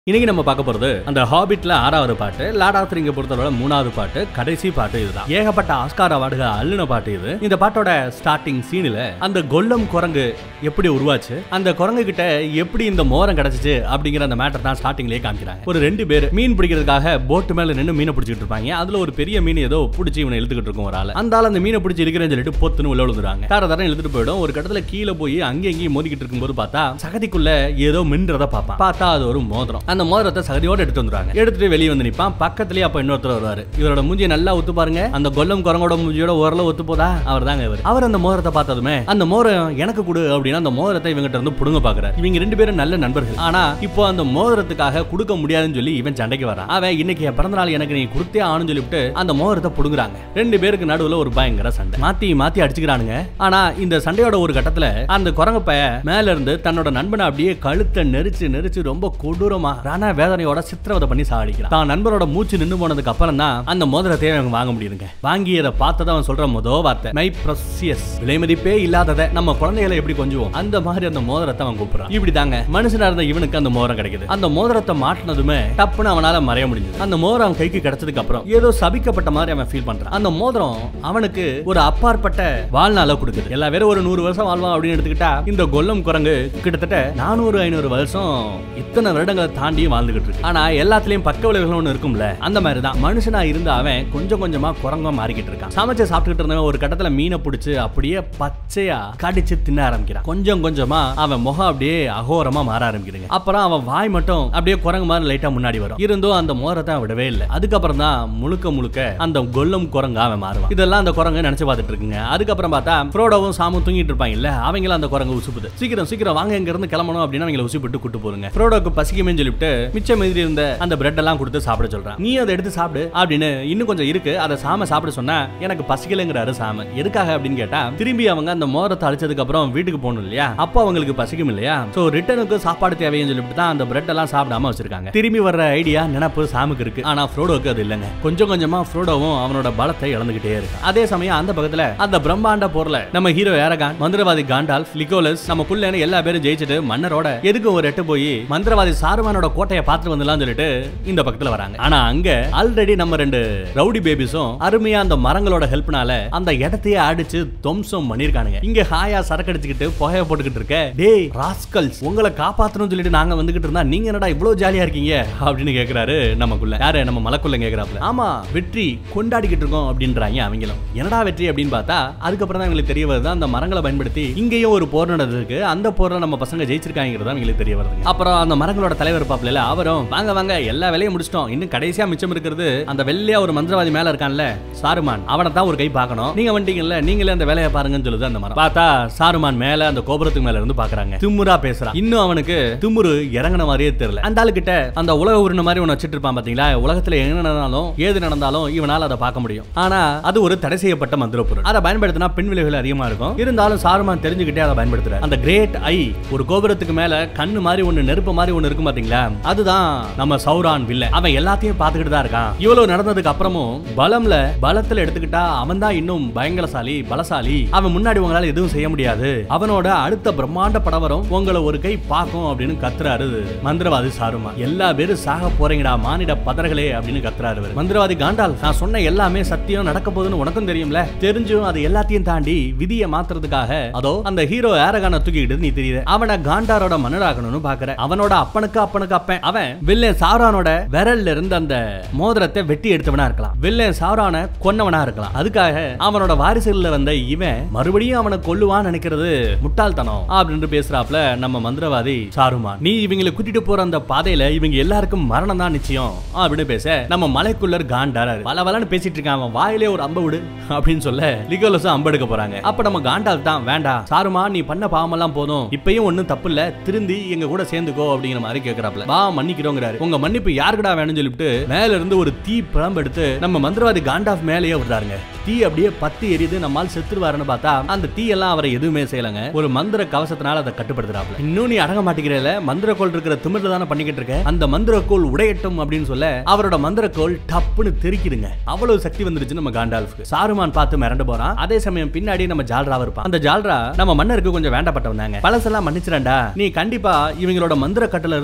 இன்னைக்கு நம்ம பார்க்க போறது அந்த ஹாபிட்ல ஆறாவது பாட்டு லார்ட் ஆஃப் ரிங்க பொறுத்தவரை மூணாவது பாட்டு கடைசி பாட்டு இதுதான் ஏகப்பட்ட ஆஸ்கார் அவார்டுகள் அள்ளின பாட்டு இது இந்த பாட்டோட ஸ்டார்டிங் சீனில் அந்த கொல்லம் குரங்கு எப்படி உருவாச்சு அந்த குரங்கு கிட்ட எப்படி இந்த மோரம் கிடைச்சிச்சு அப்படிங்கிற அந்த மேட்டர் தான் ஸ்டார்டிங்லயே காமிக்கிறாங்க ஒரு ரெண்டு பேர் மீன் பிடிக்கிறதுக்காக போட்டு மேல நின்று மீனை பிடிச்சிட்டு இருப்பாங்க அதுல ஒரு பெரிய மீன் ஏதோ பிடிச்சி இவனை இழுத்துக்கிட்டு இருக்கும் ஒரு ஆள் அந்த ஆள் அந்த மீனை பிடிச்சி இழுக்கிறேன்னு சொல்லிட்டு பொத்துன்னு உள்ள விழுந்துறாங்க தர தரம் இழுத்துட்டு போயிடும் ஒரு கடத்துல கீழே போய் அங்கேயும் இங்கேயும் மோதிக்கிட்டு இருக்கும்போது பார்த்தா சகதிக்குள்ள ஏதோ மின்றத பார்ப்பான் பார்த்தா அது ஒரு மோதிரம் அந்த மோதிரத்தை சகதியோட எடுத்து வந்துருவாங்க எடுத்துட்டு வெளியே வந்து நிப்பான் பக்கத்துலயே அப்ப இன்னொருத்தர் வருவாரு இவரோட மூஞ்சியை நல்லா ஒத்து பாருங்க அந்த கொல்லம் குரங்கோட மூஞ்சியோட ஓரளவு ஒத்து போதா அவர் தாங்க இவர் அவர் அந்த மோதிரத்தை பார்த்ததுமே அந்த மோதிரம் எனக்கு கொடு அப்படின்னு அந்த மோதிரத்தை இவங்கிட்ட இருந்து புடுங்க பாக்குறாரு இவங்க ரெண்டு பேரும் நல்ல நண்பர்கள் ஆனா இப்போ அந்த மோதிரத்துக்காக கொடுக்க முடியாதுன்னு சொல்லி இவன் சண்டைக்கு வரான் அவன் இன்னைக்கு என் பிறந்த நாள் எனக்கு நீ கொடுத்தே ஆணும்னு சொல்லிவிட்டு அந்த மோதிரத்தை புடுங்குறாங்க ரெண்டு பேருக்கு நடுவுல ஒரு பயங்கர சண்டை மாத்தி மாத்தி அடிச்சுக்கிறானுங்க ஆனா இந்த சண்டையோட ஒரு கட்டத்துல அந்த குரங்கு பைய மேல இருந்து தன்னோட நண்பனை அப்படியே கழுத்தை நெரிச்சு நெரிச்சு ரொம்ப கொடூரமா ரண வேதனையோட சித்திரவதை பண்ணி சாடிக்கிறான் தான் நண்பரோட மூச்சு நின்னு போனதுக்கு அப்புறம் தான் அந்த மோதிரத்தை அவன் வாங்க முடியுதுங்க வாங்கி அதை பார்த்ததை அவன் சொல்ற முத வார்த்தை மை ப்ரொசியஸ் விலை மதிப்பே இல்லாததை நம்ம குழந்தைகளை எப்படி கொஞ்சுவோம் அந்த மாதிரி அந்த மோதிரத்தை அவன் கூப்பிடுறான் இப்படி தாங்க மனுஷனா இருந்த இவனுக்கு அந்த மோதிரம் கிடைக்குது அந்த மோதிரத்தை மாட்டினதுமே டப்புன்னு அவனால மறைய முடிஞ்சது அந்த மோதிரம் அவன் கைக்கு கிடைச்சதுக்கு அப்புறம் ஏதோ சபிக்கப்பட்ட மாதிரி அவன் ஃபீல் பண்றான் அந்த மோதிரம் அவனுக்கு ஒரு அப்பாற்பட்ட வாழ்நாள கொடுக்குது எல்லா பேரும் ஒரு நூறு வருஷம் வாழ்வான் அப்படின்னு எடுத்துக்கிட்டா இந்த கொல்லம் குரங்கு கிட்டத்தட்ட நானூறு ஐநூறு வருஷம் இத்தனை வருடங்களை தாண்டி வாழ்ந்துகிட்டு இருக்கு ஆனா எல்லாத்துலயும் பக்க விளைவுகள் ஒண்ணு இருக்கும்ல அந்த மாதிரி தான் மனுஷனா இருந்த அவன் கொஞ்சம் கொஞ்சமா குரங்கா மாறிக்கிட்டு இருக்கான் சமைச்சு சாப்பிட்டுக்கிட்டு இருந்தவன் ஒரு கட்டத்துல மீனை பிடிச்சு அப்படியே பச்சையா கடிச்சு தின்ன ஆரம்பிக்கிறான் கொஞ்சம் கொஞ்சமா அவன் முகம் அப்படியே அகோரமா மாற ஆரம்பிக்குதுங்க அப்புறம் அவன் வாய் மட்டும் அப்படியே குரங்கு மாதிரி லைட்டா முன்னாடி வரும் இருந்தும் அந்த மோரத்தை அவன் விடவே இல்லை அதுக்கப்புறம் தான் முழுக்க முழுக்க அந்த கொல்லம் குரங்கா அவன் மாறுவான் இதெல்லாம் அந்த குரங்கு நினைச்சு பார்த்துட்டு இருக்குங்க அதுக்கப்புறம் பார்த்தா ஃப்ரோடோவும் சாமும் தூங்கிட்டு இருப்பாங்க இல்ல அவங்கள அந்த குரங்கு உசுப்புது சீக்கிரம் சீக்கிரம் வாங்க இங்க இருந்து கிளம்பணும் அப்படின்னு அவங்களை உசுப்பிட்டு கூட்டு போருங்க ஃப்ரோடோக்கு பசிக்குமே சொல்லிவிட்டு மிச்சம் மீதி இருந்த அந்த பிரெட் எல்லாம் கொடுத்து சாப்பிட சொல்றான் நீ அதை எடுத்து சாப்பிடு அப்படின்னு இன்னும் கொஞ்சம் இருக்கு அதை சாம சாப்பிட சொன்னா எனக்கு பசிக்கலைங்கிறாரு சாம எதுக்காக அப்படின்னு கேட்டா திரும்பி அவங்க அந்த மோரத்தை அழிச்சதுக்கு அப்புறம் வீட்டுக்கு போகணும் இல்லையா அப்போ அவங்களுக்கு பசிக்கும் இல்லையா சோ ரிட்டனுக்கு சாப்பாடு தேவைன்னு சொல்லிட்டு தான் அந்த பிரெட் எல்லாம் சாப்பிடாம வச்சிருக்காங்க திரும்பி வர்ற ஐடியா நினப்பு சாமுக்கு இருக்கு ஆனா ஃப்ரோடோக்கு அது இல்லைங்க கொஞ்சம் கொஞ்சமா ஃப்ரோடோவும் அவனோட பலத்தை இழந்துகிட்டே இருக்கு அதே சமயம் அந்த பக்கத்துல அந்த பிரம்மாண்ட போர்ல நம்ம ஹீரோ ஏரகான் மந்திரவாதி காண்டால்ஃப் லிகோலஸ் நம்ம குள்ளேன்னு எல்லா பேரும் ஜெயிச்சுட்டு மன்னரோட எதுக்கு ஒரு எட்டு போய் மந்திரவாதி சாருமானோட கோட்டையை பார்த்துட்டு வந்துடலாம் சொல்லிட்டு இந்த பக்கத்துல வராங்க ஆனா அங்க ஆல்ரெடி நம்ம ரெண்டு ரவுடி பேபிஸும் அருமையா அந்த மரங்களோட ஹெல்ப்னால அந்த இடத்தையே அடிச்சு துவம்சம் பண்ணிருக்கானுங்க இங்க ஹாயா சரக்கு அடிச்சுக்கிட்டு புகைய போட்டுக்கிட்டு இருக்க டேய் ராஸ்கல்ஸ் உங்களை காப்பாத்தணும்னு சொல்லிட்டு நாங்க வந்துகிட்டு இருந்தா நீங்க என்னடா இவ்வளவு ஜாலியா இருக்கீங்க அப்படின்னு கேக்குறாரு நமக்குள்ள யாரு நம்ம மலக்குள்ள கேக்குறாப்ல ஆமா வெற்றி கொண்டாடிக்கிட்டு இருக்கோம் அப்படின்றாங்க அவங்களும் என்னடா வெற்றி அப்படின்னு பார்த்தா அதுக்கப்புறம் தான் எங்களுக்கு தெரிய வருது அந்த மரங்களை பயன்படுத்தி இங்கேயும் ஒரு போர் நடந்திருக்கு அந்த போர்ல நம்ம பசங்க ஜெயிச்சிருக்காங்கிறது எங்களுக்கு தெரிய வருது அப்புறம் அந்த மரங்களோட தலைவர் பாப்பல அவரும் வாங்க வாங்க எல்லா வேலையும் முடிச்சிட்டோம் இன்னும் கடைசியா மிச்சம் இருக்கிறது அந்த வெள்ளையா ஒரு மந்திரவாதி மேல இருக்கான்ல சாருமான் அவனை தான் ஒரு கை பார்க்கணும் நீங்க வந்துட்டீங்கல்ல நீங்களே அந்த வேலையை பாருங்கன்னு சொல்லுது அந்த மரம் பார்த்தா சாருமான் மேல அந்த கோபுரத்துக்கு மேல இருந்து பாக்குறாங்க திமுறா பேசுறான் இன்னும் அவனுக்கு திமுரு இறங்கின மாதிரியே தெரியல அந்த ஆளு கிட்ட அந்த உலக உருண மாதிரி ஒன்னு வச்சிட்டு இருப்பான் பாத்தீங்களா உலகத்துல என்ன நடந்தாலும் ஏது நடந்தாலும் இவனால அதை பார்க்க முடியும் ஆனா அது ஒரு தடை செய்யப்பட்ட மந்திர பொருள் அதை பயன்படுத்தினா பின் விளைவுகள் அதிகமா இருக்கும் இருந்தாலும் சாருமான் தெரிஞ்சுக்கிட்டே அதை பயன்படுத்துறாரு அந்த கிரேட் ஐ ஒரு கோபுரத்துக்கு மேல கண்ணு மாதிரி ஒண்ணு நெருப்பு மாதிரி ஒண்ணு இருக்கும் பாத்தீங்களா அதுதான் நம்ம சௌரான் வில்ல அவன் எல்லாத்தையும் பார்த்துக்கிட்டு தான் இருக்கான் இவ்வளவு நடந்ததுக்கு அப்புறமும் பலம்ல பலத்துல எடுத்துக்கிட்டா அவன் தான் இன்னும் பயங்கரசாலி பலசாலி அவன் முன்னாடி உங்களால எதுவும் செய்ய முடியாது அவனோட அடுத்த பிரம்மாண்ட படம் வரும் உங்களை ஒரு கை பார்க்கும் அப்படின்னு கத்துறாரு மந்திரவாதி சாருமா எல்லா பேரும் சாக போறீங்கடா மானிட பதர்களே அப்படின்னு கத்துறாரு இவரு. மந்திரவாதி காண்டால் நான் சொன்ன எல்லாமே சத்தியம் நடக்க போகுதுன்னு உனக்கும் தெரியும்ல தெரிஞ்சும் அது எல்லாத்தையும் தாண்டி விதியை மாத்துறதுக்காக அதோ அந்த ஹீரோ ஏரகான தூக்கிக்கிட்டு நீ தெரியுது அவனை காண்டாரோட மன்னராகணும்னு பாக்குற அவனோட அப்பனுக்கு அப்பனுக்கு அப்பன் அவன் வில்லன் சாரானோட விரல்ல இருந்து அந்த மோதிரத்தை வெட்டி எடுத்தவனா இருக்கலாம் வில்லன் சாரான கொன்னவனா இருக்கலாம் அதுக்காக அவனோட வாரிசுகள்ல வந்த இவன் மறுபடியும் அவனை கொல்லுவான்னு நினைக்கிறது முட்டாள்தனம் அப்படின்னு பேசுறாப்ல நம்ம மந்திரவாதி சாருமான் நீ இவங்களை கூட்டிட்டு போற அந்த பாதையில இவங்க எல்லாருக்கும் மரணம் தான் நிச்சயம் அப்படின்னு பேச நம்ம மலைக்குள்ளர் காண்டாராரு வள வளன்னு பேசிட்டு இருக்கான் அவன் வாயிலே ஒரு அம்ப விடு அப்படின்னு சொல்ல லிகோலஸும் அம்பு எடுக்க போறாங்க அப்ப நம்ம காண்டால் தான் வேண்டாம் சாருமா நீ பண்ண பாவமெல்லாம் போதும் இப்பயும் ஒண்ணும் தப்பு இல்ல திருந்தி எங்க கூட சேர்ந்துக்கோ அப்படிங்கிற மாதிரி கேக்குறாப்ல வா மன்னிக்கிறோங்கிறாரு உங்க மன்னிப்பு யாருக்குடா வேணும்னு சொல்லிட்டு மேல இருந்து ஒரு தீ பிழம்பு எடுத்து நம்ம மந்திரவாதி காண்டாஃப் மேலேயே விடுறாருங்க தீ அப்படியே பத்தி எரியுது நம்மால் செத்துருவாருன்னு பார்த்தா அந்த தீ எல்லாம் அவரை எதுவுமே செய்யலங்க ஒரு மந்திர கவசத்தினால அதை கட்டுப்படுத்துறாப்ல இன்னும் நீ அடங்க மாட்டேங்கிறல மந்திரக்கோள் இருக்கிற திமிர்ல தானே பண்ணிக்கிட்டு இருக்க அந்த மந்திரக்கோள் உடையட்டும் அப்படின்னு சொல்ல அவரோட மந்திரக்கோள் டப்புன்னு தெரிக்குதுங்க அவ்வளவு சக்தி வந்துருச்சு நம்ம காண்டால்ஃப்க்கு சாருமான் பார்த்து மிரண்டு போறான் அதே சமயம் பின்னாடி நம்ம ஜால்ரா இருப்பான் அந்த ஜால்ரா நம்ம மன்னருக்கு கொஞ்சம் வேண்டப்பட்டவன் தாங்க பழசெல்லாம் மன்னிச்சிரண்டா நீ கண்டிப்பா இவங்களோட மந்திர கட்டல இருந்துகிட்டு தான் இந்த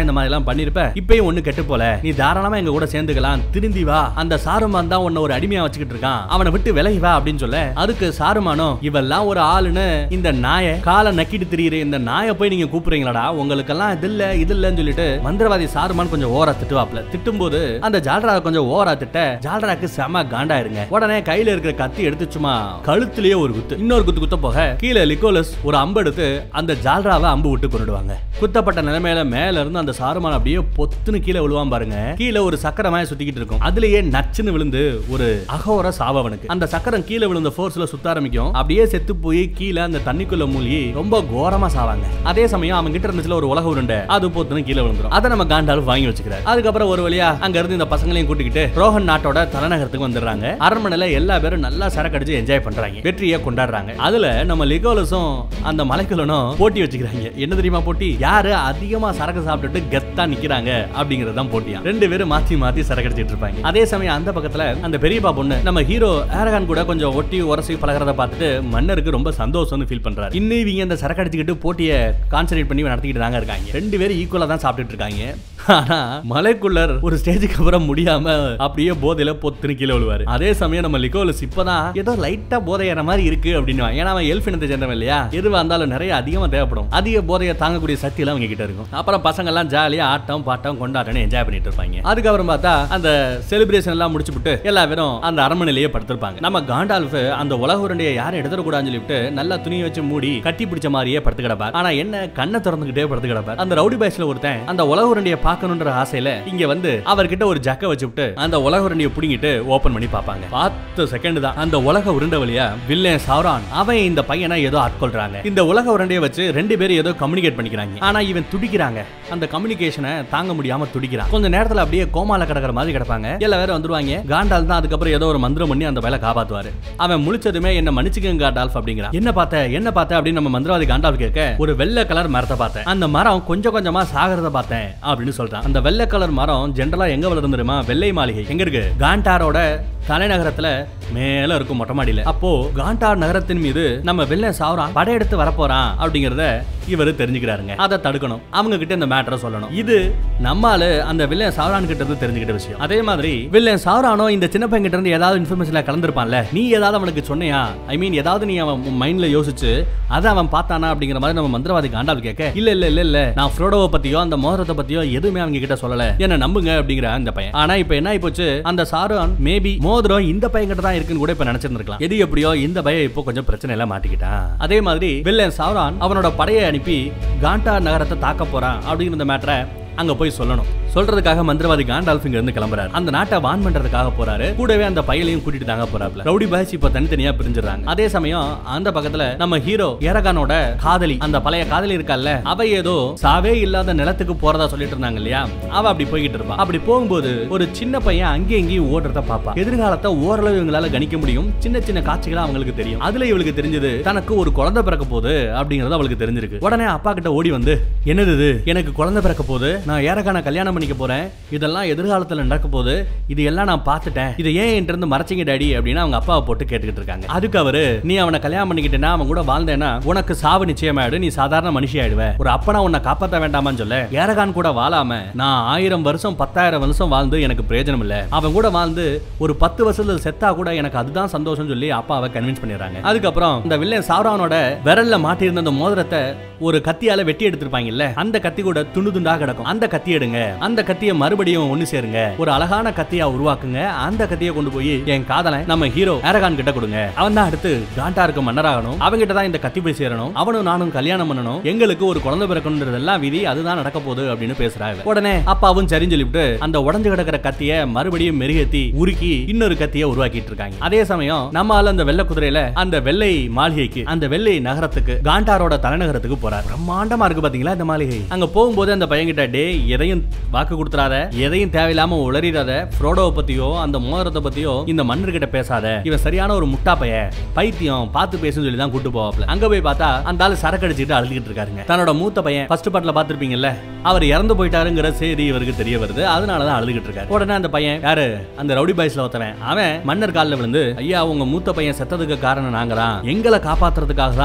இந்த மாதிரி எல்லாம் பண்ணிருப்ப இப்பயும் ஒண்ணு கெட்டு போல நீ தாராளமா எங்க கூட சேர்ந்துக்கலாம் திருந்தி வா அந்த சாருமான் தான் உன்னை ஒரு அடிமையா வச்சுக்கிட்டு இருக்கான் அவனை விட்டு விலகி வா அப்படின்னு சொல்ல அதுக்கு சாருமானோ இவெல்லாம் ஒரு ஆளுன்னு இந்த நாயை காலை நக்கிட்டு திரியிற இந்த நாயை போய் நீங்க கூப்பிடுறீங்களாடா உங்களுக்கெல்லாம் இது இல்ல இது இல்லன்னு சொல்லிட்டு மந்திரவாதி சாருமான் கொஞ்சம் ஓரா திட்டுவாப்ல திட்டும் போது அந்த ஜால்ரா கொஞ்சம் ஓரா திட்ட ஜால்ராக்கு செம காண்டாயிருங்க உடனே கையில இருக்கிற கத்தி எடுத்து சும்மா கழுத்திலேயே ஒரு குத்து இன்னொரு குத்து குத்த போக கீழே லிக்கோலஸ் ஒரு அம்பு எடுத்து அந்த ஜால்ராவை அம்பு விட்டு கொண்டுடுவாங்க குத்தப்பட்ட நிலைமையில மேல இருந்து அந்த சாருமான் அப்படியே பொத்துன்னு கீழே விழுவான் பாருங்க கீழே ஒரு சக்கரமாய சுத்திக்கிட்டு இருக்கும் அதுலயே நச்சுன்னு விழுந்து ஒரு அகோர சாவவனுக்கு அந்த சக்கரம் கீழே விழுந்த ஃபோர்ஸ்ல சுத்த ஆரம்பிக்கும் அப்படியே செத்து போய் கீழே அந்த தண்ணிக்குள்ள மூழ்கி ரொம்ப கோரமா சாவாங்க அதே சமயம் அவங்க கிட்ட இருந்துச்சுல ஒரு உலக உருண்டை அது பொத்துன்னு கீழே விழுந்துரும் அதை நம்ம காண்டாலும் வாங்கி வச்சுக்கிறாரு அதுக்கப்புறம் ஒரு வழியா அங்க இருந்து இந்த பசங்களையும் கூட்டிக்கிட்டு ரோஹன் நாட்டோட தலைநகரத்துக்கு வந்துடுறாங்க அரண்மனையில எல்லா பேரும் நல்லா சரக்கு அடிச்சு என்ஜாய் பண்றாங்க வெற்றியை கொண்டாடுறாங்க அதுல நம்ம லிகோலஸும் அந்த மலைக்குள்ளனும் போட்டி வச்சுக்கிறாங்க என்ன தெரியுமா போட்டி யாரு அதிகமா சரக்கு சாப்பிட்டுட்டு கெத்தா நிக்கிறாங்க அப்படிங்கறது தான் போட்டியா ரெண்டு பேரும் மாத்தி மாத்தி சரக்கு அடிச்சிட்டு இருப்பாங்க அதே சமயம் அந்த பக்கத்துல அந்த பெரியப்பா பொண்ணு நம்ம ஹீரோ ஆரகான் கூட கொஞ்சம் ஒட்டி உரசி பழகிறத பார்த்துட்டு மன்னருக்கு ரொம்ப சந்தோஷம்னு ஃபீல் பண்றாரு இன்னும் இவங்க இந்த சரக்கு அடிச்சுக்கிட்டு போட்டியை கான்சென்ட்ரேட் பண்ணி நடத்திக்கிட்டு தாங்க இருக்காங்க ரெண்டு பேரும் ஈக்குவலா தான் சாப்பிட்டுட்டு இருக்காங்க ஆனா மலைக்குள்ளர் ஒரு ஸ்டேஜுக்கு அப்புறம் முடியாம அப்படியே போதையில பொத்துன்னு கீழே விழுவாரு அதே சமயம் நம்ம லிகோலஸ் இப்பதான் ஏதோ லைட்டா போதையற மாதிரி இருக்கு அப்படின்னு ஏன்னா அவன் எல்ஃப் இனத்தை சேர்ந்தவன் இல்லையா எதுவா இருந்தாலும் நிறைய அதிகமா தேவைப்படும் அதிக போதையை தாங்கக்கூடிய சக்தி எல்லாம் அவங்க கிட்ட இருக்கும் அப்புறம் பசங்க எல்லாம் ஜாலியா ஆட்டம் பாட்டம் கொண்டாட்டம் என்ஜாய் பண்ணிட்டு இருப்பாங்க அதுக்கப்புறம் பார்த்தா அந்த செலிப்ரேஷன் எல்லாம் முடிச்சுட்டு எல்லா பேரும் அந்த அரண்மனையிலேயே படுத்திருப்பாங்க நம்ம காண்டால்ஃப் அந்த உலக உருண்டையை யாரும் எடுத்துடக்கூடாதுன்னு சொல்லிட்டு நல்லா துணியை வச்சு மூடி கட்டி பிடிச்ச மாதிரியே படுத்து கிடப்பார் ஆனா என்ன கண்ணை திறந்துகிட்டே படுத்து கிடப்பார் அந்த ரவுடி பாய்ஸ்ல ஒருத்தன் அந்த உலக உருண்டையை பார்க்கணுன்ற ஆசையில இங்க வந்து அவர்கிட்ட ஒரு ஜக்க வச்சுட்டு அந்த உலக உருண்டையை புடிங்கிட்டு ஓபன் பண்ணி பார்ப்பாங்க பத்து செகண்ட் தான் அந்த உலக உருண்டை வழியா வில்லன் சௌரான் அவன் இந்த பையனை ஏதோ ஆட்கொள்றாங்க இந்த உலக உருண்டையை வச்சு ரெண்டு பேரும் ஏதோ கம்யூனிகேட் பண்ணிக்கிறாங்க ஆனா இவன் துடிக்கிறாங்க அந்த கம்யூனிகேஷனை தாங்க முடியாம துடிக்கிறான் கொஞ்ச நேரத்துல அப்படியே கோமால கிடக்குற மாதிரி கிடப்பாங்க எல்லா பேரும் வந்துருவாங்க காண்டால் தான் அதுக்கப்புறம் ஏதோ ஒரு மந்திரம் பண்ணி அந்த வேலை காப்பாத்துவாரு அவன் முழிச்சதுமே என்ன மன்னிச்சுக்கங்க காண்டால்ஃப் அப்படிங்கிறான் என்ன பார்த்த என்ன பார்த்த அப்படின்னு நம்ம மந்திரவாதி காண்டால்ஃப் கேட்க ஒரு வெள்ளை கலர் மரத்தை பார்த்தேன் அந்த மரம் கொஞ்சம் கொஞ்சமா சாகிறத பார்த்தேன் அப்படின்னு சொல்றான் அந்த வெள்ளை கலர் மரம் ஜென்ரலா எங்க வளரும் தெரியுமா வெள்ளை மாளிகை எங்க இருக்கு காண்டாரோட தலைநகரத்துல மேல இருக்கும் மொட்டை மாடியில அப்போ காண்டார் நகரத்தின் மீது நம்ம வெள்ளை சாவரான் படையெடுத்து வரப்போறான் அப்படிங்கறத இவரு தெரிஞ்சுக்கிறாருங்க அதை தடுக்கணும் அவங்க கிட்ட இந்த மேட்டரை சொல்லணும் இது நம்மால அந்த வில்லன் சாவரான் கிட்ட இருந்து தெரிஞ்சுக்கிட்ட விஷயம் அதே மாதிரி வில்லன் சாவரானோ இந்த சின்ன பையன் கிட்ட இருந்து ஏதாவது இன்ஃபர்மேஷன்ல கலந்துருப்பான்ல நீ ஏதாவது அவனுக்கு சொன்னியா ஐ மீன் ஏதாவது நீ அவன் மைண்ட்ல யோசிச்சு அதை அவன் பார்த்தானா அப்படிங்கிற மாதிரி நம்ம மந்திரவாதி காண்டால் கேட்க இல்ல இல்ல இல்ல இல்ல நான் ஃப்ரோடோவை பத்தியோ அந்த மோதிரத்தை பத்தியோ எதுவுமே அவங்க கிட்ட சொல்லல என்ன நம்புங்க அப்படிங்கிற அந்த பையன் ஆனா இப்ப என்ன ஆயி போச்சு அந்த சாரான் மேபி மோதிரம் இந்த பையன் கிட்ட தான் இருக்குன்னு கூட இப்ப நினைச்சிருந்திருக்கலாம் எது எப்படியோ இந்த பையன் இப்போ கொஞ்சம் பிரச்சனை எல்லாம் மாட்டிக்கிட்டான் அதே மாதிரி வில்லன் சாவரான் அவனோட படையை அனுப்பி காண்டா நகரத்தை தாக்க போறான் அப்படிங்கிற இந்த மேட்டரை அங்க போய் சொல்லணும் சொல்றதுக்காக மந்திரவாதி காண்டால்ஃப் இங்க இருந்து கிளம்புறாரு அந்த நாட்டை வான் பண்றதுக்காக போறாரு கூடவே அந்த பையலையும் கூட்டிட்டு தாங்க போறாப்ல ரவுடி பாய்ஸ் இப்ப தனித்தனியா பிரிஞ்சிடறாங்க அதே சமயம் அந்த பக்கத்துல நம்ம ஹீரோ ஏரகானோட காதலி அந்த பழைய காதலி இருக்கால்ல அவ ஏதோ சாவே இல்லாத நிலத்துக்கு போறதா சொல்லிட்டு இருந்தாங்க இல்லையா அவ அப்படி போய்கிட்டு இருப்பா அப்படி போகும்போது ஒரு சின்ன பையன் அங்கேயும் இங்கேயும் ஓடுறத பாப்பா எதிர்காலத்தை ஓரளவு இவங்களால கணிக்க முடியும் சின்ன சின்ன காட்சிகளா அவங்களுக்கு தெரியும் அதுல இவளுக்கு தெரிஞ்சது தனக்கு ஒரு குழந்தை பிறக்க போகுது அப்படிங்கறது அவளுக்கு தெரிஞ்சிருக்கு உடனே அப்பா கிட்ட ஓடி வந்து என்னது இது எனக்கு குழந்தை பிறக்க போகுது நான் ஏரகான கல்யாணம் பண்ணிக்க போறேன் இதெல்லாம் எதிர்காலத்துல நடக்க போகுது இது எல்லாம் நான் பார்த்துட்டேன் இதை ஏன் என்கிட்ட இருந்து மறைச்சிங்க டாடி அப்படின்னு அவங்க அப்பாவை போட்டு கேட்டுக்கிட்டு இருக்காங்க அதுக்கு அவரு நீ அவனை கல்யாணம் பண்ணிக்கிட்டேன்னா அவன் கூட வாழ்ந்தேன்னா உனக்கு சாவு நிச்சயமாயிடு நீ சாதாரண மனுஷி ஆயிடுவ ஒரு அப்பனா உன்னை காப்பாத்த வேண்டாமான்னு சொல்ல ஏரகான் கூட வாழாம நான் ஆயிரம் வருஷம் பத்தாயிரம் வருஷம் வாழ்ந்து எனக்கு பிரயோஜனம் இல்ல அவன் கூட வாழ்ந்து ஒரு பத்து வருஷத்துல செத்தா கூட எனக்கு அதுதான் சந்தோஷம் சொல்லி அப்பாவை கன்வின்ஸ் பண்ணிடுறாங்க அதுக்கப்புறம் இந்த வில்லன் சாவரானோட விரல்ல மாட்டியிருந்த அந்த மோதிரத்தை ஒரு கத்தியால வெட்டி எடுத்திருப்பாங்கல்ல அந்த கத்தி கூட துண்டு துண்டா கிடக்கும் அந்த கத்தி எடுங்க அந்த கத்தியை மறுபடியும் ஒண்ணு சேருங்க ஒரு அழகான கத்தியா உருவாக்குங்க அந்த கத்தியை கொண்டு போய் என் காதலன் நம்ம ஹீரோ அரகான் கிட்ட கொடுங்க அவன் தான் அடுத்து காண்டாருக்கு மன்னராகணும் அவங்கிட்ட தான் இந்த கத்தி போய் சேரணும் அவனும் நானும் கல்யாணம் பண்ணணும் எங்களுக்கு ஒரு குழந்தை பிறக்கணுன்றதெல்லாம் விதி அதுதான் நடக்க போகுது அப்படின்னு பேசுறாங்க உடனே அப்பாவும் சரின்னு சொல்லிவிட்டு அந்த உடஞ்சு கிடக்கிற கத்திய மறுபடியும் மெருகேத்தி உருக்கி இன்னொரு கத்திய உருவாக்கிட்டு இருக்காங்க அதே சமயம் நம்ம ஆளு அந்த வெள்ளை குதிரையில அந்த வெள்ளை மாளிகைக்கு அந்த வெள்ளை நகரத்துக்கு காண்டாரோட தலைநகரத்துக்கு போறார் பிரம்மாண்டமா இருக்கு பாத்தீங்களா இந்த மாளிகை அங்க போகும்போது அந்த பையன்கிட்ட டே எதையும் வாக்கு கொடுத்துறாத எதையும் தேவையில்லாம உளறிடாத ஃப்ரோடோவை பத்தியோ அந்த மோதிரத்தை பத்தியோ இந்த மன்னர்கிட்ட பேசாத இவன் சரியான ஒரு முட்டா பைய பைத்தியம் பார்த்து பேசுன்னு சொல்லி தான் கூட்டு போவாப்ல அங்க போய் பார்த்தா அந்த ஆளு சரக்கு அடிச்சுட்டு அழுதுகிட்டு இருக்காருங்க தன்னோட மூத்த பையன் ஃபர்ஸ்ட் பாட்டுல பாத்திருப்பீங்கல்ல அவர் இறந்து போயிட்டாருங்கிற செய்தி இவருக்கு தெரிய வருது அதனால தான் அழுதுகிட்டு இருக்காரு உடனே அந்த பையன் யாரு அந்த ரவுடி பாய்ஸ்ல ஒருத்தவன் அவன் மன்னர் காலில் விழுந்து ஐயா உங்க மூத்த பையன் செத்ததுக்கு காரணம் நாங்க தான் எங்களை காப்பாத்துறதுக்காக தான்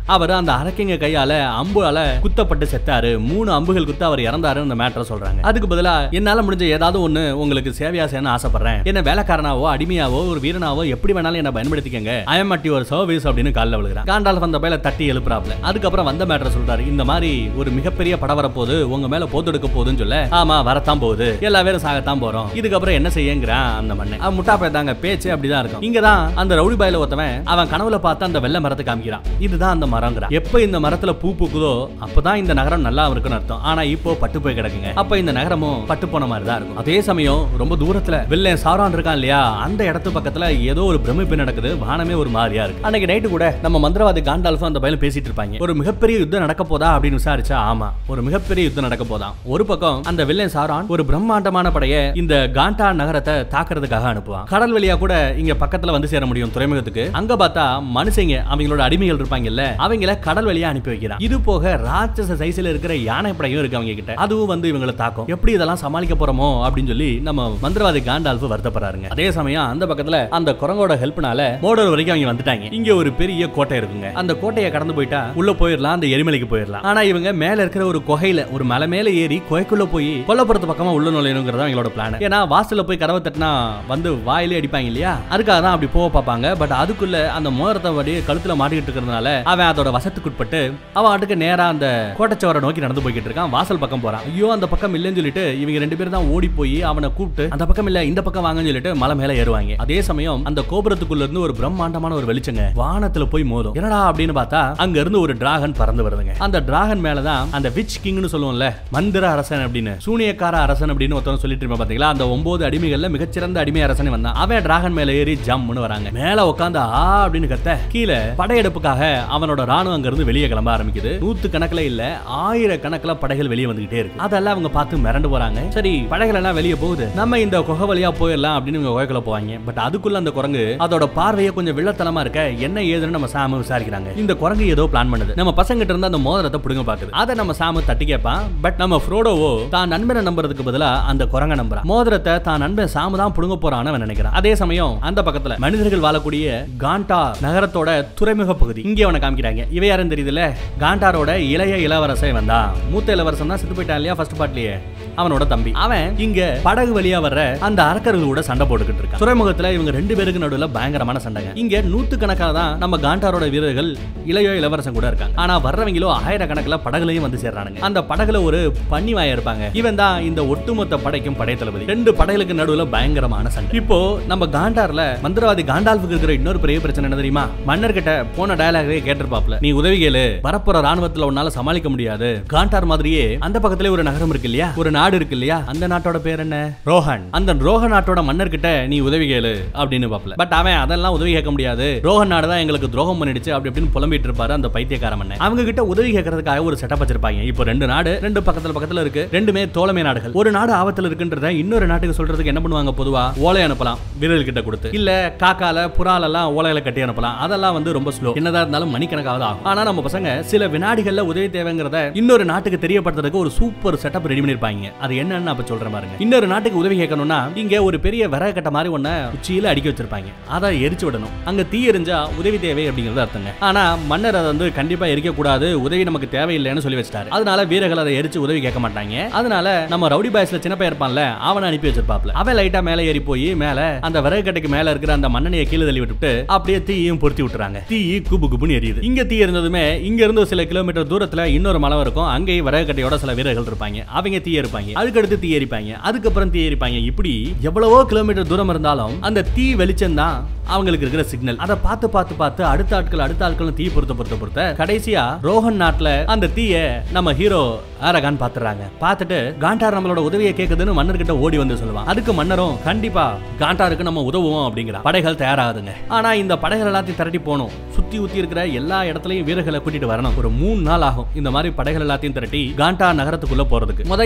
அவர் அந்த அரக்கிங்க கையால அம்புலால குத்தப்பட்டு செத்தாரு மூணு அம்புகள் குத்து அவர் இறந்தாரு அந்த மேட்டரை சொல்றாங்க அதுக்கு பதிலா என்னால முடிஞ்ச ஏதாவது ஒண்ணு உங்களுக்கு சேவையா செய்யணும்னு ஆசைப்படுறேன் என்ன வேலைக்காரனாவோ அடிமையாவோ ஒரு வீரனாவோ எப்படி வேணாலும் என்ன பயன்படுத்திக்கங்க I am at your service அப்படின்னு காலில் விழுகிறான் காண்டால் வந்த பயில தட்டி எழுப்புறாப்ல அதுக்கப்புறம் வந்த மேட்டரை சொல்றாரு இந்த மாதிரி ஒரு மிகப்பெரிய படம் வரப்போகுது உங்க மேல போத்தெடுக்க போகுதுன்னு சொல்ல ஆமா வரத்தான் போகுது எல்லா பேரும் சாகத்தான் போறோம் இதுக்கப்புறம் என்ன செய்யங்கிறான் அந்த மண்ணை அவன் முட்டா பேத்தாங்க பேச்சு அப்படிதான் இருக்கும் இங்கதான் அந்த ரவுடி பாயில ஒருத்தவன் அவன் கனவுல பார்த்து அந்த வெள்ளை மரத்தை காமிக்கிறான் இதுதான் அந்த மரங்கிறான் எப்ப இந்த மரத்துல பூ பூக்குதோ அப்பதான் இந்த நகரம் நல்லா இருக்குன்னு அர்த்தம் ஆனா இப்போ பட்டு போய் கிடக்குங்க அப்ப இந்த நகரமும் பட்டு போன மாதிரி தான் இருக்கும் அதே சமயம் ரொம்ப தூரத்துல வெள்ளை சாரான் இருக்கான் இல்லையா அந்த இடத்து பக்கத்துல ஏதோ ஒரு பிரமிப்பு நடக்குது வானமே ஒரு மாதிரியா இருக்கு அன்னைக்கு நைட்டு கூட நம்ம மந்திரவாதி காண்டால்ஃபும் அந்த பையன் பேசிட்டு இருப்பாங்க ஒரு மிகப்பெரிய யுத்தம் நடக்க போதா அப்படின்னு விசாரிச்சா ஆமா ஒரு மிகப்பெரிய யுத்தம் நடக்க போதாம் ஒரு பக்கம் அந்த வில்லன் சாரான் ஒரு பிரம்மாண்டமான படைய இந்த காண்டா நகரத்தை தாக்குறதுக்காக அனுப்புவான் கடல் வழியா கூட இங்க பக்கத்துல வந்து சேர முடியும் துறைமுகத்துக்கு அங்க பார்த்தா மனுஷங்க அவங்களோட அடிமைகள் இருப்பாங்கல்ல அவங்கள கடல் வழியா அனுப்பி வைக்கிறான் இது போக ராட்சச சைஸ்ல இருக்கிற யானை படையும் இருக்கு அவங்க கிட்ட அதுவும் வந்து இவங்களை தாக்கும் எப்படி இதெல்லாம் சமாளிக்க போறோமோ அப்படின்னு சொல்லி நம்ம மந்திரவாதி காண்டால்ஃபு வருத்தப்படுறாருங்க அதே சமயம் அந்த பக்கத்துல அந்த குரங்கோட ஹெல்ப்னால மோடர் வரைக்கும் அவங்க வந்துட்டாங்க இங்க ஒரு பெரிய கோட்டை இருக்குங்க அந்த கோட்டையை கடந்து போயிட்டா உள்ள போயிடலாம் அந்த எரிமலைக்கு போயிடலாம் ஆனா இவங்க மேல இருக்கிற ஒரு குகையில ஒரு மலை மேல ஏறி குகைக்குள்ள போய் கொல்லப்புறத்து பக்கமா உள்ள நுழையணுங்கிறதா அவங்களோட பிளான் ஏன்னா வாசல்ல போய் கதவை தட்டினா வந்து வாயிலே அடிப்பாங்க இல்லையா அதுக்காக தான் அப்படி போக பார்ப்பாங்க பட் அதுக்குள்ள அந்த மோதிரத்தை வடி கழுத்துல மாட்டிக்கிட்டு இருக்கிறதுனால அவன் அதோட வசத்துக்குட்பட்டு அவன் அதுக்கு நேரா அந்த கோட்டைச்சவரை நோக்கி நடந்து போய்கிட்டு இருக்கான் வாசல் பக்கம் போறான் ஐயோ அந்த பக்கம் இல்லைன்னு சொல்லிட்டு இவங்க ரெண்டு பேரும் தான் ஓடி போய் அவனை கூப்பிட்டு அந்த பக்கம் இல்ல இந்த பக்கம் வாங்கன்னு சொல்லிட்டு மலை மேல ஏறுவாங்க அதே சமயம் அந்த கோபுரத்துக்குள்ள இருந்து ஒரு பிரம்மாண்டமான ஒரு வெளிச்சங்க வானத்துல போய் மோதும் என்னடா அப்படின்னு பார்த்தா அங்க இருந்து ஒரு டிராகன் பறந்து வருதுங்க அந்த டிராகன் மேலதான் அந்த விச் கிங்னு சொல்லுவோம்ல மந்திர அரசன் அப்படின்னு சூனியக்கார அரசன் அப்படின்னு ஒருத்தவங்க சொல்லிட்டு இருப்பேன் பாத்தீங்களா அந்த ஒன்பது அடிமைகள்ல மிகச்சிறந்த அடிமை அரசன் வந்தான் அவன் டிராகன் மேல ஏறி ஜம்னு வராங்க மேல உட்காந்து ஆ அப்படின்னு கத்த கீழே படையெடுப்புக்காக அவனோட ராணுவம் அங்க இருந்து வெளியே கிளம்ப ஆரம்பிக்குது நூத்து கணக்குல இல்ல ஆயிரக்கணக்கில் படைகள் வெளியே வந்துகிட்டே இருக்கு அதெல்லாம் அவங்க பார்த்து மிரண்டு போறாங்க சரி படைகள் எல்லாம் வெளியே போகுது நம்ம இந்த குகை வழியா போயிடலாம் அப்படின்னு இவங்க குகைக்குள்ள போவாங்க பட் அதுக்குள்ள அந்த குரங்கு அதோட பார்வையை கொஞ்சம் வில்லத்தனமா இருக்க என்ன ஏதுன்னு நம்ம சாம விசாரிக்கிறாங்க இந்த குரங்கு ஏதோ பிளான் பண்ணுது நம்ம பசங்கிட்ட இருந்து அந்த மோதிரத்தை புடுங்க பாக்குது அதை நம்ம சாம தட்டி கேட்பான் பட் நம்ம ஃப்ரோடோவோ தான் நண்பனை நம்புறதுக்கு பதிலா அந்த குரங்க நம்புறான் மோதிரத்தை தான் நண்பன் சாம தான் புடுங்க போறான்னு அவன் நினைக்கிறான் அதே சமயம் அந்த பக்கத்துல மனிதர்கள் வாழக்கூடிய காண்டா நகரத்தோட துறைமுக பகுதி இங்கே அவனை காமிக்கிறாங்க இவ யாருன்னு தெரியுதுல்ல காண்டாரோட இளைய இளவரசன் வந்தா மூத்த இளவரசன் தான் செத்து போயிட்டான் இல்லையா ஃபர்ஸ்ட் பார்ட்லயே அவனோட தம்பி அவன் இங்க படகு வழியா வர்ற அந்த அரக்கர்களோட சண்டை போட்டுக்கிட்டு இருக்கான் துறைமுகத்துல இவங்க ரெண்டு பேருக்கு நடுவுல பயங்கரமான சண்டைங்க இங்க நூத்து கணக்கான தான் நம்ம காண்டாரோட வீரர்கள் இளைய இளவரசன் கூட இருக்காங்க ஆனா வர்றவங்களோ ஆயிரக்கணக்கில் படகுலையும் வந்து சேர்றானுங்க அந்த படகுல ஒரு பன்னி வாயா இருப்பாங்க இவன் தான் இந்த ஒட்டுமொத்த படைக்கும் படைத்தளபதி ரெண்டு படைகளுக்கு நடுவுல பயங்கரமான சண்டை இப்போ நம்ம காண்டார்ல மந்திரவாதி காண்டால்ஃபுக்கு இருக்கிற இன்னொரு பெரிய பிரச்சனை என்ன தெரியுமா மன்னர்கிட்ட போன டயலாகவே கேட்டிருப்பாப்ல நீ உதவி கேளு வரப்போற ராணுவத்துல உன்னால சமாளிக்க முடியாது காண்டார் மாதிரியே அந்த பக்கத்துல ஒரு நகரம் இருக்கு இல்லையா ஒரு நாடு இருக்கு இல்லையா அந்த நாட்டோட பேர் என்ன ரோஹன் அந்த ரோஹ நாட்டோட மன்னர்கிட்ட நீ உதவி கேளு அப்படின்னு பாப்பல பட் அவன் அதெல்லாம் உதவி கேட்க முடியாது ரோஹன் நாடு தான் எங்களுக்கு துரோகம் பண்ணிடுச்சு அப்படி இப்படின்னு புலம்பிட்டு இருப்பாரு அந்த பைத்தியக்கார மன்னன் அவங்க கிட்ட உதவி கேட்கறதுக்காக ஒரு செட்டப் வச்சிருப்பாங்க இப்போ ரெண்டு நாடு ரெண்டு பக்கத்துல பக்கத்துல இருக்கு ரெண்டுமே தோழமை நாடுகள் ஒரு நாடு ஆபத்துல இருக்குன்றத இன்னொரு நாட்டுக்கு சொல்றதுக்கு என்ன பண்ணுவாங்க பொதுவா ஓலை அனுப்பலாம் வீரர்கள் கிட்ட கொடுத்து இல்ல காக்கால புறால எல்லாம் ஓலையில கட்டி அனுப்பலாம் அதெல்லாம் வந்து ரொம்ப ஸ்லோ என்னதா இருந்தாலும் மணிக்கணக்காவது ஆகும் ஆனா நம்ம பசங்க சில வினாடிகள்ல உதவி தேவைங்கிறத இன்னொரு நாட்டுக்கு தெரியப்படுத்துறதுக்கு ஒரு சூப்பர் செட்டப் ரெடி பண்ணிருப்பாங்க அது என்னன்னு அப்ப சொல்றேன் பாருங்க இன்னொரு நாட்டுக்கு உதவி கேட்கணும்னா இங்க ஒரு பெரிய விறகு கட்ட மாதிரி ஒண்ண உச்சியில அடிக்க வச்சிருப்பாங்க அதை எரிச்சு விடணும் அங்க தீ எரிஞ்சா உதவி தேவை அப்படிங்கிறது அர்த்தங்க ஆனா மன்னர் அதை வந்து கண்டிப்பா எரிக்க கூடாது உதவி நமக்கு தேவையில்லைன்னு சொல்லி வச்சிட்டாரு அதனால வீரர்கள் அதை எரிச்சு உதவி கேட்க மாட்டாங்க அதனால நம்ம ரவுடி பாய்ஸ்ல சின்ன பையன் இருப்பான்ல அவனை அனுப்பி வச்சிருப்பாப்ல அவன் லைட்டா மேல ஏறி போய் மேல அந்த விறகு கட்டைக்கு மேல இருக்கிற அந்த மண்ணெண்ணையை கீழே தள்ளி விட்டுட்டு அப்படியே தீயும் பொருத்தி விட்டுறாங்க தீ குபு குபுன்னு எரியுது இங்க தீ இருந்ததுமே இங்க இருந்து சில கிலோமீட்டர் தூரத்துல இன்னொரு மலை இருக்கும் அங்கேயும் விறகு கட்டையோட சில வீரர்கள் இருப்பாங்க அவங்க தீ இருப்பாங்க அதுக்கடுத்து தீ எரிப்பாங்க அதுக்கப்புறம் தீ எரிப்பாங்க இப்படி எவ்வளவோ கிலோமீட்டர் தூரம் இருந்தாலும் அந்த தீ வெளிச்சம் தான் அவங்களுக்கு இருக்கிற சிக்னல் அதை பார்த்து பார்த்து பார்த்து அடுத்த ஆட்கள் அடுத்த ஆட்களும் தீ பொறுத்த பொறுத்த பொறுத்த கடைசியா ரோஹன் நாட்டுல அந்த தீய நம்ம ஹீரோ ஆரகான் பாத்துறாங்க பார்த்துட்டு காண்டார் நம்மளோட உதவியை கேக்குதுன்னு மன்னர்கிட்ட ஓடி வந்து சொல்லுவான் அதுக்கு மன்னரும் கண்டிப்பா காண்டாருக்கு நம்ம உதவுவோம் அப்படிங்கிற படைகள் தயாராகுதுங்க ஆனா இந்த படைகள் எல்லாத்தையும் திரட்டி போகணும் சுத்தி ஊத்தி இருக்கிற எல்லா இடத்துலயும் வீரர்களை கூட்டிட்டு வரணும் ஒரு மூணு நாள் ஆகும் இந்த மாதிரி படைகள் எல்லாத்தையும் திரட்டி காண்டா நகரத்துக்குள்ள போறதுக்கு முத இந்த தலைநகர்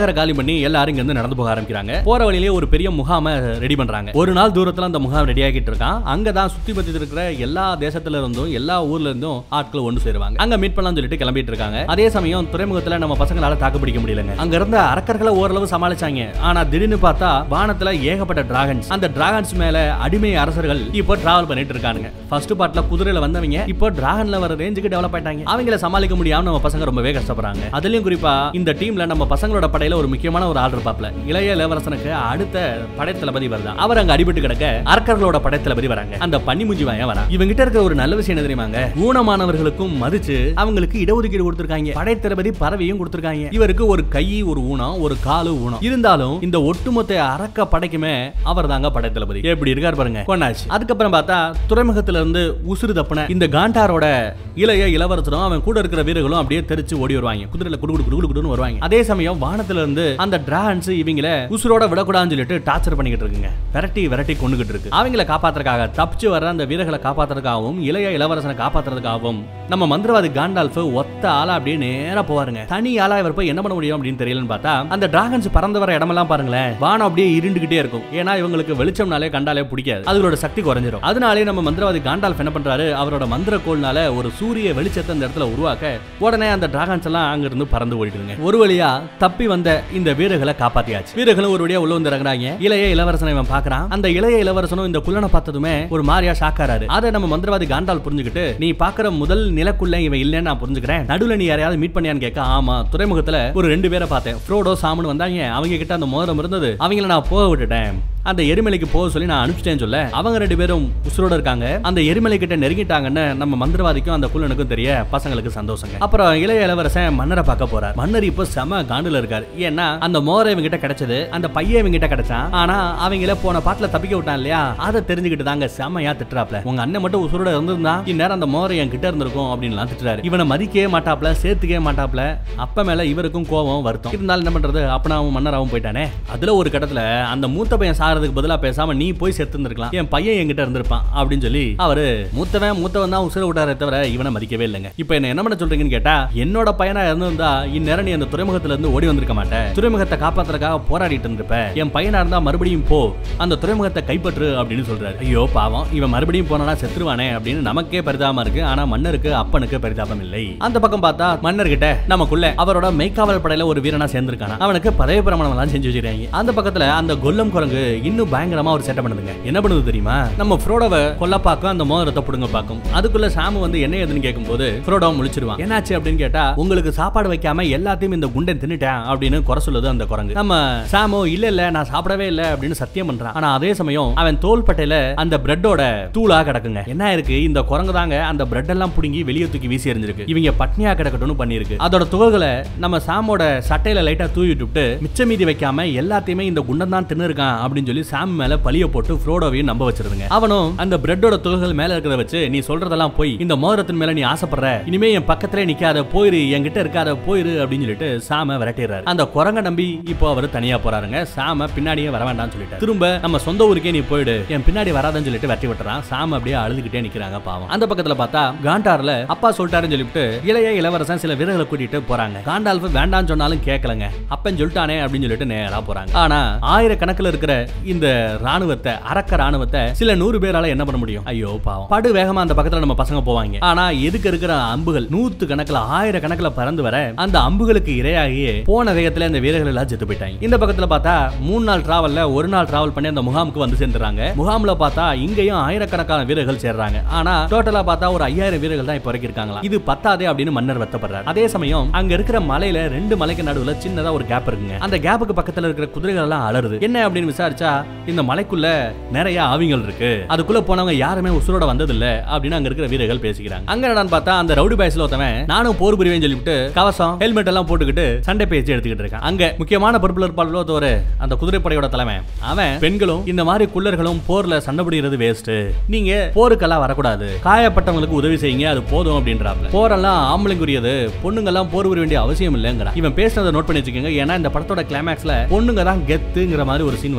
தலைநகரை காலி பண்ணி எல்லாரும் இங்க இருந்து நடந்து போக ஆரம்பிக்கிறாங்க போற வழியிலேயே ஒரு பெரிய முகாமை ரெடி பண்றாங்க ஒரு நாள் தூரத்துல அந்த முகாம் ரெடி ஆகிட்டு இருக்கான் அங்கதான் சுத்தி பத்தி இருக்கிற எல்லா தேசத்துல இருந்தும் எல்லா ஊர்ல இருந்தும் ஆட்கள் ஒன்று சேருவாங்க அங்க மீட் பண்ணலாம் சொல்லிட்டு கிளம்பிட்டு இருக்காங்க அதே சமயம் துறைமுகத்துல நம்ம பசங்களால தாக்கு பிடிக்க முடியலங்க அங்க இருந்த அரக்கர்களை ஓரளவு சமாளிச்சாங்க ஆனா திடீர்னு பார்த்தா வானத்துல ஏகப்பட்ட டிராகன்ஸ் அந்த டிராகன்ஸ் மேல அடிமை அரசர்கள் இப்போ டிராவல் பண்ணிட்டு இருக்கானுங்க ஃபர்ஸ்ட் பார்ட்ல குதிரையில வந்தவங்க இப்போ டிராகன்ல வர ரேஞ்சுக்கு டெவலப் ஆயிட்டாங்க அவங்கள சமாளிக்க முடியாம நம்ம பசங்க ரொம்பவே கஷ்டப்படுறாங்க அதுலயும் குறிப்பா இந்த டீம்ல நம்ம பசங்களோட படையில ஒரு முக்கியமான ஒரு ஆள் இருப்பாப்ல இளைய இளவரசனுக்கு அடுத்த படை தளபதி வருதான் அவர் அங்க அடிபட்டு கிடக்க அரக்கர்களோட படை தளபதி வராங்க அந்த பன்னிமுஞ்சி வாயன் வரா இவங்கிட்ட இருக்கிற ஒரு நல்ல விஷயம் என்ன தெரியுமாங்க ஊனமானவர்களுக்கும் மதிச்சு அவங்களுக்கு இடஒதுக்கீடு கொடுத்திருக்காங்க படை தளபதி பறவையும் கொடுத்திருக்காங்க இவருக்கு ஒரு கை ஒரு ஊனம் ஒரு காலு ஊனம் இருந்தாலும் இந்த ஒட்டுமொத்த அரக்க படைக்குமே அவர் தாங்க படை தளபதி எப்படி இருக்காரு பாருங்க கொண்டாச்சு அதுக்கப்புறம் பார்த்தா துறைமுகத்துல இருந்து உசுறு தப்புன இந்த காண்டாரோட இளைய இளவரசரும் அவன் கூட இருக்கிற வீரர்களும் அப்படியே தெரிச்சு ஓடி வருவாங்க குதிரையில குடு குடு குடு குடுன்னு வருவாங்க அதே சமயம் வானத்துல இருந்து அந்த டிராகன்ஸ் இவங்கள உசுரோட விடக்கூடாதுன்னு சொல்லிட்டு டார்ச்சர் பண்ணிக்கிட்டு இருக்குங்க விரட்டி விரட்டி கொண்டுகிட்டு இருக்கு அவங்கள காப்பாத்துறதுக்காக தப்பிச்சு வர அந்த வீரர்களை காப்பாத்துறதுக்காகவும் இளைய இளவரசனை காப்பாத்துறதுக்காகவும் நம்ம மந்திரவாதி காண்டால்ஃப் ஒத்த ஆளா அப்படியே நேரா போவாருங்க தனி ஆளா இவர் போய் என்ன பண்ண முடியும் அப்படின்னு தெரியலன்னு பார்த்தா அந்த டிராகன்ஸ் பறந்து வர இடமெல்லாம் பாருங்களேன் வானம் அப்படியே இருண்டுகிட்டே இருக்கும் ஏன்னா இவங்களுக்கு வெளிச்சம்னாலே கண்டாலே பிடிக்காது அதுகளோட சக்தி குறைஞ்சிரும் அதனாலே நம்ம மந்திரவாதி காண்டால்ஃப் என்ன பண்றாரு அவரோட மந்திர கோல்னால ஒரு சூரிய வெளிச்சத்தை அந்த இடத்துல உருவாக்க உடனே அந்த டிராகன்ஸ் எல்லாம் அங்க இருந்து பறந்து ஓடிடுங்க ஒரு வழியா தப்பி வந்த இந்த வீரர்களை காப்பாத்தியாச்சு வீரர்களும் ஒரு வழியா உள்ள வந்து இறங்குறாங்க இளைய இளவரசனை இவன் பாக்குறான் அந்த இளைய இளவரசனும் இந்த குள்ளனை பார்த்ததுமே ஒரு மாதிரியா ஷாக்காராரு அதை நம்ம மந்திரவாதி காண்டால் புரிஞ்சுக்கிட்டு நீ பாக்குற முதல் நிலக்குள்ள இவன் இல்லைன்னு நான் புரிஞ்சுக்கிறேன் நடுவுல நீ யாரையாவது மீட் பண்ணியான்னு கேட்க ஆமா துறைமுகத்துல ஒரு ரெண்டு பேரை பார்த்தேன் ஃப்ரோடோ சாமன் வந்தாங்க அவங்க கிட்ட அந்த மோதிரம் இருந்தது அவங்கள நான் போக விட்டுட்டேன் அந்த எரிமலைக்கு போக சொல்லி நான் அனுப்பிச்சிட்டேன்னு சொல்ல அவங்க ரெண்டு பேரும் உசுரோட இருக்காங்க அந்த எரிமலை கிட்ட நெருங்கிட்டாங்கன்னு நம்ம மந்திரவாதிக்கும் அந்த குள்ளனுக்கும் தெரிய பசங்களுக்கு சந்தோஷங்க அப்புறம் இளைய இளவரசன் மன்னரை பார்க்க போறார் மன்னர் இப்போ செம காண்டுல இருக்காரு ஏன்னா அந்த மோரை இவங்க கிட்ட கிடைச்சது அந்த பையன் இவங்க கிட்ட கிடைச்சான் ஆனா அவங்கள போன பாட்டுல தப்பிக்க விட்டான் இல்லையா அதை தெரிஞ்சுக்கிட்டு தாங்க செமையா திட்டுறாப்ல உங்க அண்ணன் மட்டும் உசுரோட இருந்திருந்தா இந்நேரம் அந்த மோரை என் கிட்ட இருந்திருக்கும் அப்படின்லாம் திட்டுறாரு இவனை மதிக்கவே மாட்டாப்ல சேர்த்துக்கவே மாட்டாப்ல அப்ப மேல இவருக்கும் கோவம் வருத்தம் இருந்தாலும் என்ன பண்றது அப்பனாவும் மன்னராவும் போயிட்டானே அதுல ஒரு கட்டத்துல அந்த மூத்த பையன் சாகிறதுக்கு பதிலா பேசாம நீ போய் செத்து இருந்திருக்கலாம் என் பையன் என்கிட்ட இருந்திருப்பான் அப்படின்னு சொல்லி அவரு மூத்தவன் மூத்தவன் தான் உசுர விட்டாரே தவிர இவனை மதிக்கவே இல்லைங்க இப்போ என்ன என்ன பண்ண சொல்றீங்கன்னு கேட்டா என்னோட பையனா இருந்திருந்தா இந்நேரம் நீ அந்த துறைமுகத்துல இருந்து ஓடி வந்திருக்க மாட்டேன் துறைமுகத்தை காப்பாத்துறதுக்காக போராடிட்டு இருந்திருப்ப என் பையனா இருந்தா மறுபடியும் போ அந்த துறைமுகத்தை கைப்பற்று அப்படின்னு சொல்றாரு ஐயோ பாவம் இவன் மறுபடியும் போனா செத்துருவானே அப்படின்னு நமக்கே பரிதாபமா இருக்கு ஆனா மன்னருக்கு அப்பனுக்கு பரிதாபம் இல்லை அந்த பக்கம் பார்த்தா மன்னர்கிட்ட நமக்குள்ள அவரோட மெய்க்காவல் படையில ஒரு வீரனா சேர்ந்திருக்கானா அவனுக்கு பதவி பிரமாணம் எல்லாம் செஞ்சு வச்சிருக்காங்க அந்த பக்கத்துல அந்த கொல்லம் குரங்கு இன்னும் பயங்கரமா ஒரு செட்டப் பண்ணுதுங்க என்ன பண்ணுது தெரியுமா நம்ம ஃப்ரோடோவை கொல்ல பார்க்கும் அந்த மோதிரத்தை புடுங்க பார்க்கும் அதுக்குள்ள சாமு வந்து என்ன ஏதுன்னு கேட்கும்போது ஃப்ரோடோ முழிச்சிருவான் என்னாச்சு அப்படின்னு கேட்டா உங்களுக்கு சாப்பாடு வைக்காம எல்லாத்தையும் இந்த குண்டன் தின்னுட்டேன் அப்படின்னு குறை சொல்லுது அந்த குரங்கு நம்ம சாமு இல்ல இல்ல நான் சாப்பிடவே இல்ல அப்படின்னு சத்தியம் பண்றான் ஆனா அதே சமயம் அவன் தோல் பட்டையில அந்த பிரெட்டோட தூளா கிடக்குங்க என்ன இருக்கு இந்த குரங்கு தாங்க அந்த பிரெட் எல்லாம் புடுங்கி வெளியே தூக்கி வீசி எறிஞ்சிருக்கு இவங்க பட்னியா கிடக்கட்டும்னு பண்ணிருக்கு அதோட துகள்களை நம்ம சாமோட சட்டையில லைட்டா தூவி விட்டுட்டு மிச்ச மீதி வைக்காம எல்லாத்தையுமே இந்த குண்டன் தான் தின்னு இருக்கான் அப்படின்னு சொல்லி சாம் மேல பழிய போட்டு ஃப்ரோடோவையும் நம்ப வச்சிருதுங்க அவனும் அந்த பிரெட்டோட துகள்கள் மேல இருக்கிறத வச்சு நீ சொல்றதெல்லாம் போய் இந்த மோதிரத்தின் மேல நீ ஆசைப்படுற இனிமே என் பக்கத்திலே நிக்காத போயிரு என்கிட்ட இருக்காத போயிரு அப்படின்னு சொல்லிட்டு சாம விரட்டிடுறாரு அந்த குரங்க நம்பி இப்போ அவர் தனியா போறாருங்க சாம பின்னாடியே வர வேண்டாம்னு சொல்லிட்டு திரும்ப நம்ம சொந்த ஊருக்கே நீ போயிடு என் பின்னாடி வராதன்னு சொல்லிட்டு வெட்டி விட்டுறான் சாம அப்படியே அழுதுகிட்டே நிக்கிறாங்க பாவம் அந்த பக்கத்துல பார்த்தா காண்டார்ல அப்பா சொல்லிட்டாருன்னு சொல்லிட்டு இளைய இளவரசன் சில வீரர்களை கூட்டிட்டு போறாங்க காண்டால்ஃப் வேண்டாம்னு சொன்னாலும் கேட்கலங்க அப்பன் சொல்லிட்டானே அப்படின்னு சொல்லிட்டு நேரா போறாங்க ஆனா ஆயிரக்கணக்கில் இருக்கிற இந்த ராணுவத்தை அரக்க ராணுவத்தை சில நூறு பேரால என்ன பண்ண முடியும் ஐயோ பாவம் படு வேகமா அந்த பக்கத்துல நம்ம பசங்க போவாங்க ஆனா எதுக்கு இருக்கிற அம்புகள் நூத்து கணக்குல ஆயிரக்கணக்கில் பறந்து வர அந்த அம்புகளுக்கு இரையாகியே போன வேகத்துல இந்த வீரர்கள் எல்லாம் செத்து போயிட்டாங்க இந்த பக்கத்துல பார்த்தா மூணு நாள் டிராவல்ல ஒரு நாள் டிராவல் பண்ணி அந்த முகாமுக்கு வந்து சேர்ந்துறாங்க முகாம்ல பார்த்தா இங்கேயும் ஆயிரக்கணக்கான வீரர்கள் சேர்றாங்க ஆனா டோட்டலா பார்த்தா ஒரு ஐயாயிரம் வீரர்கள் தான் இப்போ வரைக்கும் இருக்காங்களா இது பத்தாதே அப்படின்னு மன்னர் வருத்தப்படுறாரு அதே சமயம் அங்க இருக்கிற மலையில ரெண்டு மலைக்கு நடுவுல சின்னதா ஒரு கேப் இருக்குங்க அந்த கேப்புக்கு பக்கத்துல இருக்கிற குதிரைகள் எல்லாம் அலறுது என்ன அப்படின்னு விசாரிச்சா இந்த மலைக்குள்ள நிறைய ஆவிகள் இருக்கு அதுக்குள்ள போனவங்க யாருமே உசுரோட வந்தது இல்ல அப்படின்னு அங்க இருக்கிற வீரர்கள் பேசிக்கிறாங்க அங்க என்னடான்னு பார்த்தா அந்த ரவுடி பாய்ஸ்ல ஒருத்தவன் நானும் போர் புரிவேன்னு சொல்லிவிட்டு கவசம் ஹெல்மெட் எல்லாம் போட்டுக்கிட்டு சண்டை பேச்சு எடுத்துக்கிட்டு இருக்கான் அங்க முக்கியமான பொறுப்புல இருப்பாள் ஒரு அந்த குதிரைப்படையோட தலைமை அவன் பெண்களும் இந்த மாதிரி குள்ளர்களும் போர்ல சண்டை பிடிக்கிறது வேஸ்ட் நீங்க போருக்கெல்லாம் வரக்கூடாது காயப்பட்டவங்களுக்கு உதவி செய்யுங்க அது போதும் அப்படின்றாப்ல போரெல்லாம் ஆம்பளைங்குரியது பொண்ணுங்கெல்லாம் போர் புரிய வேண்டிய அவசியம் இல்லைங்கிறான் இவன் பேசுனதை நோட் பண்ணி வச்சுக்கோங்க ஏன்னா இந்த படத்தோட கிளைமேக்ஸ்ல பொண்ணுங்க தான் கெத்துங்கிற மாதிரி ஒரு சீன் வரும்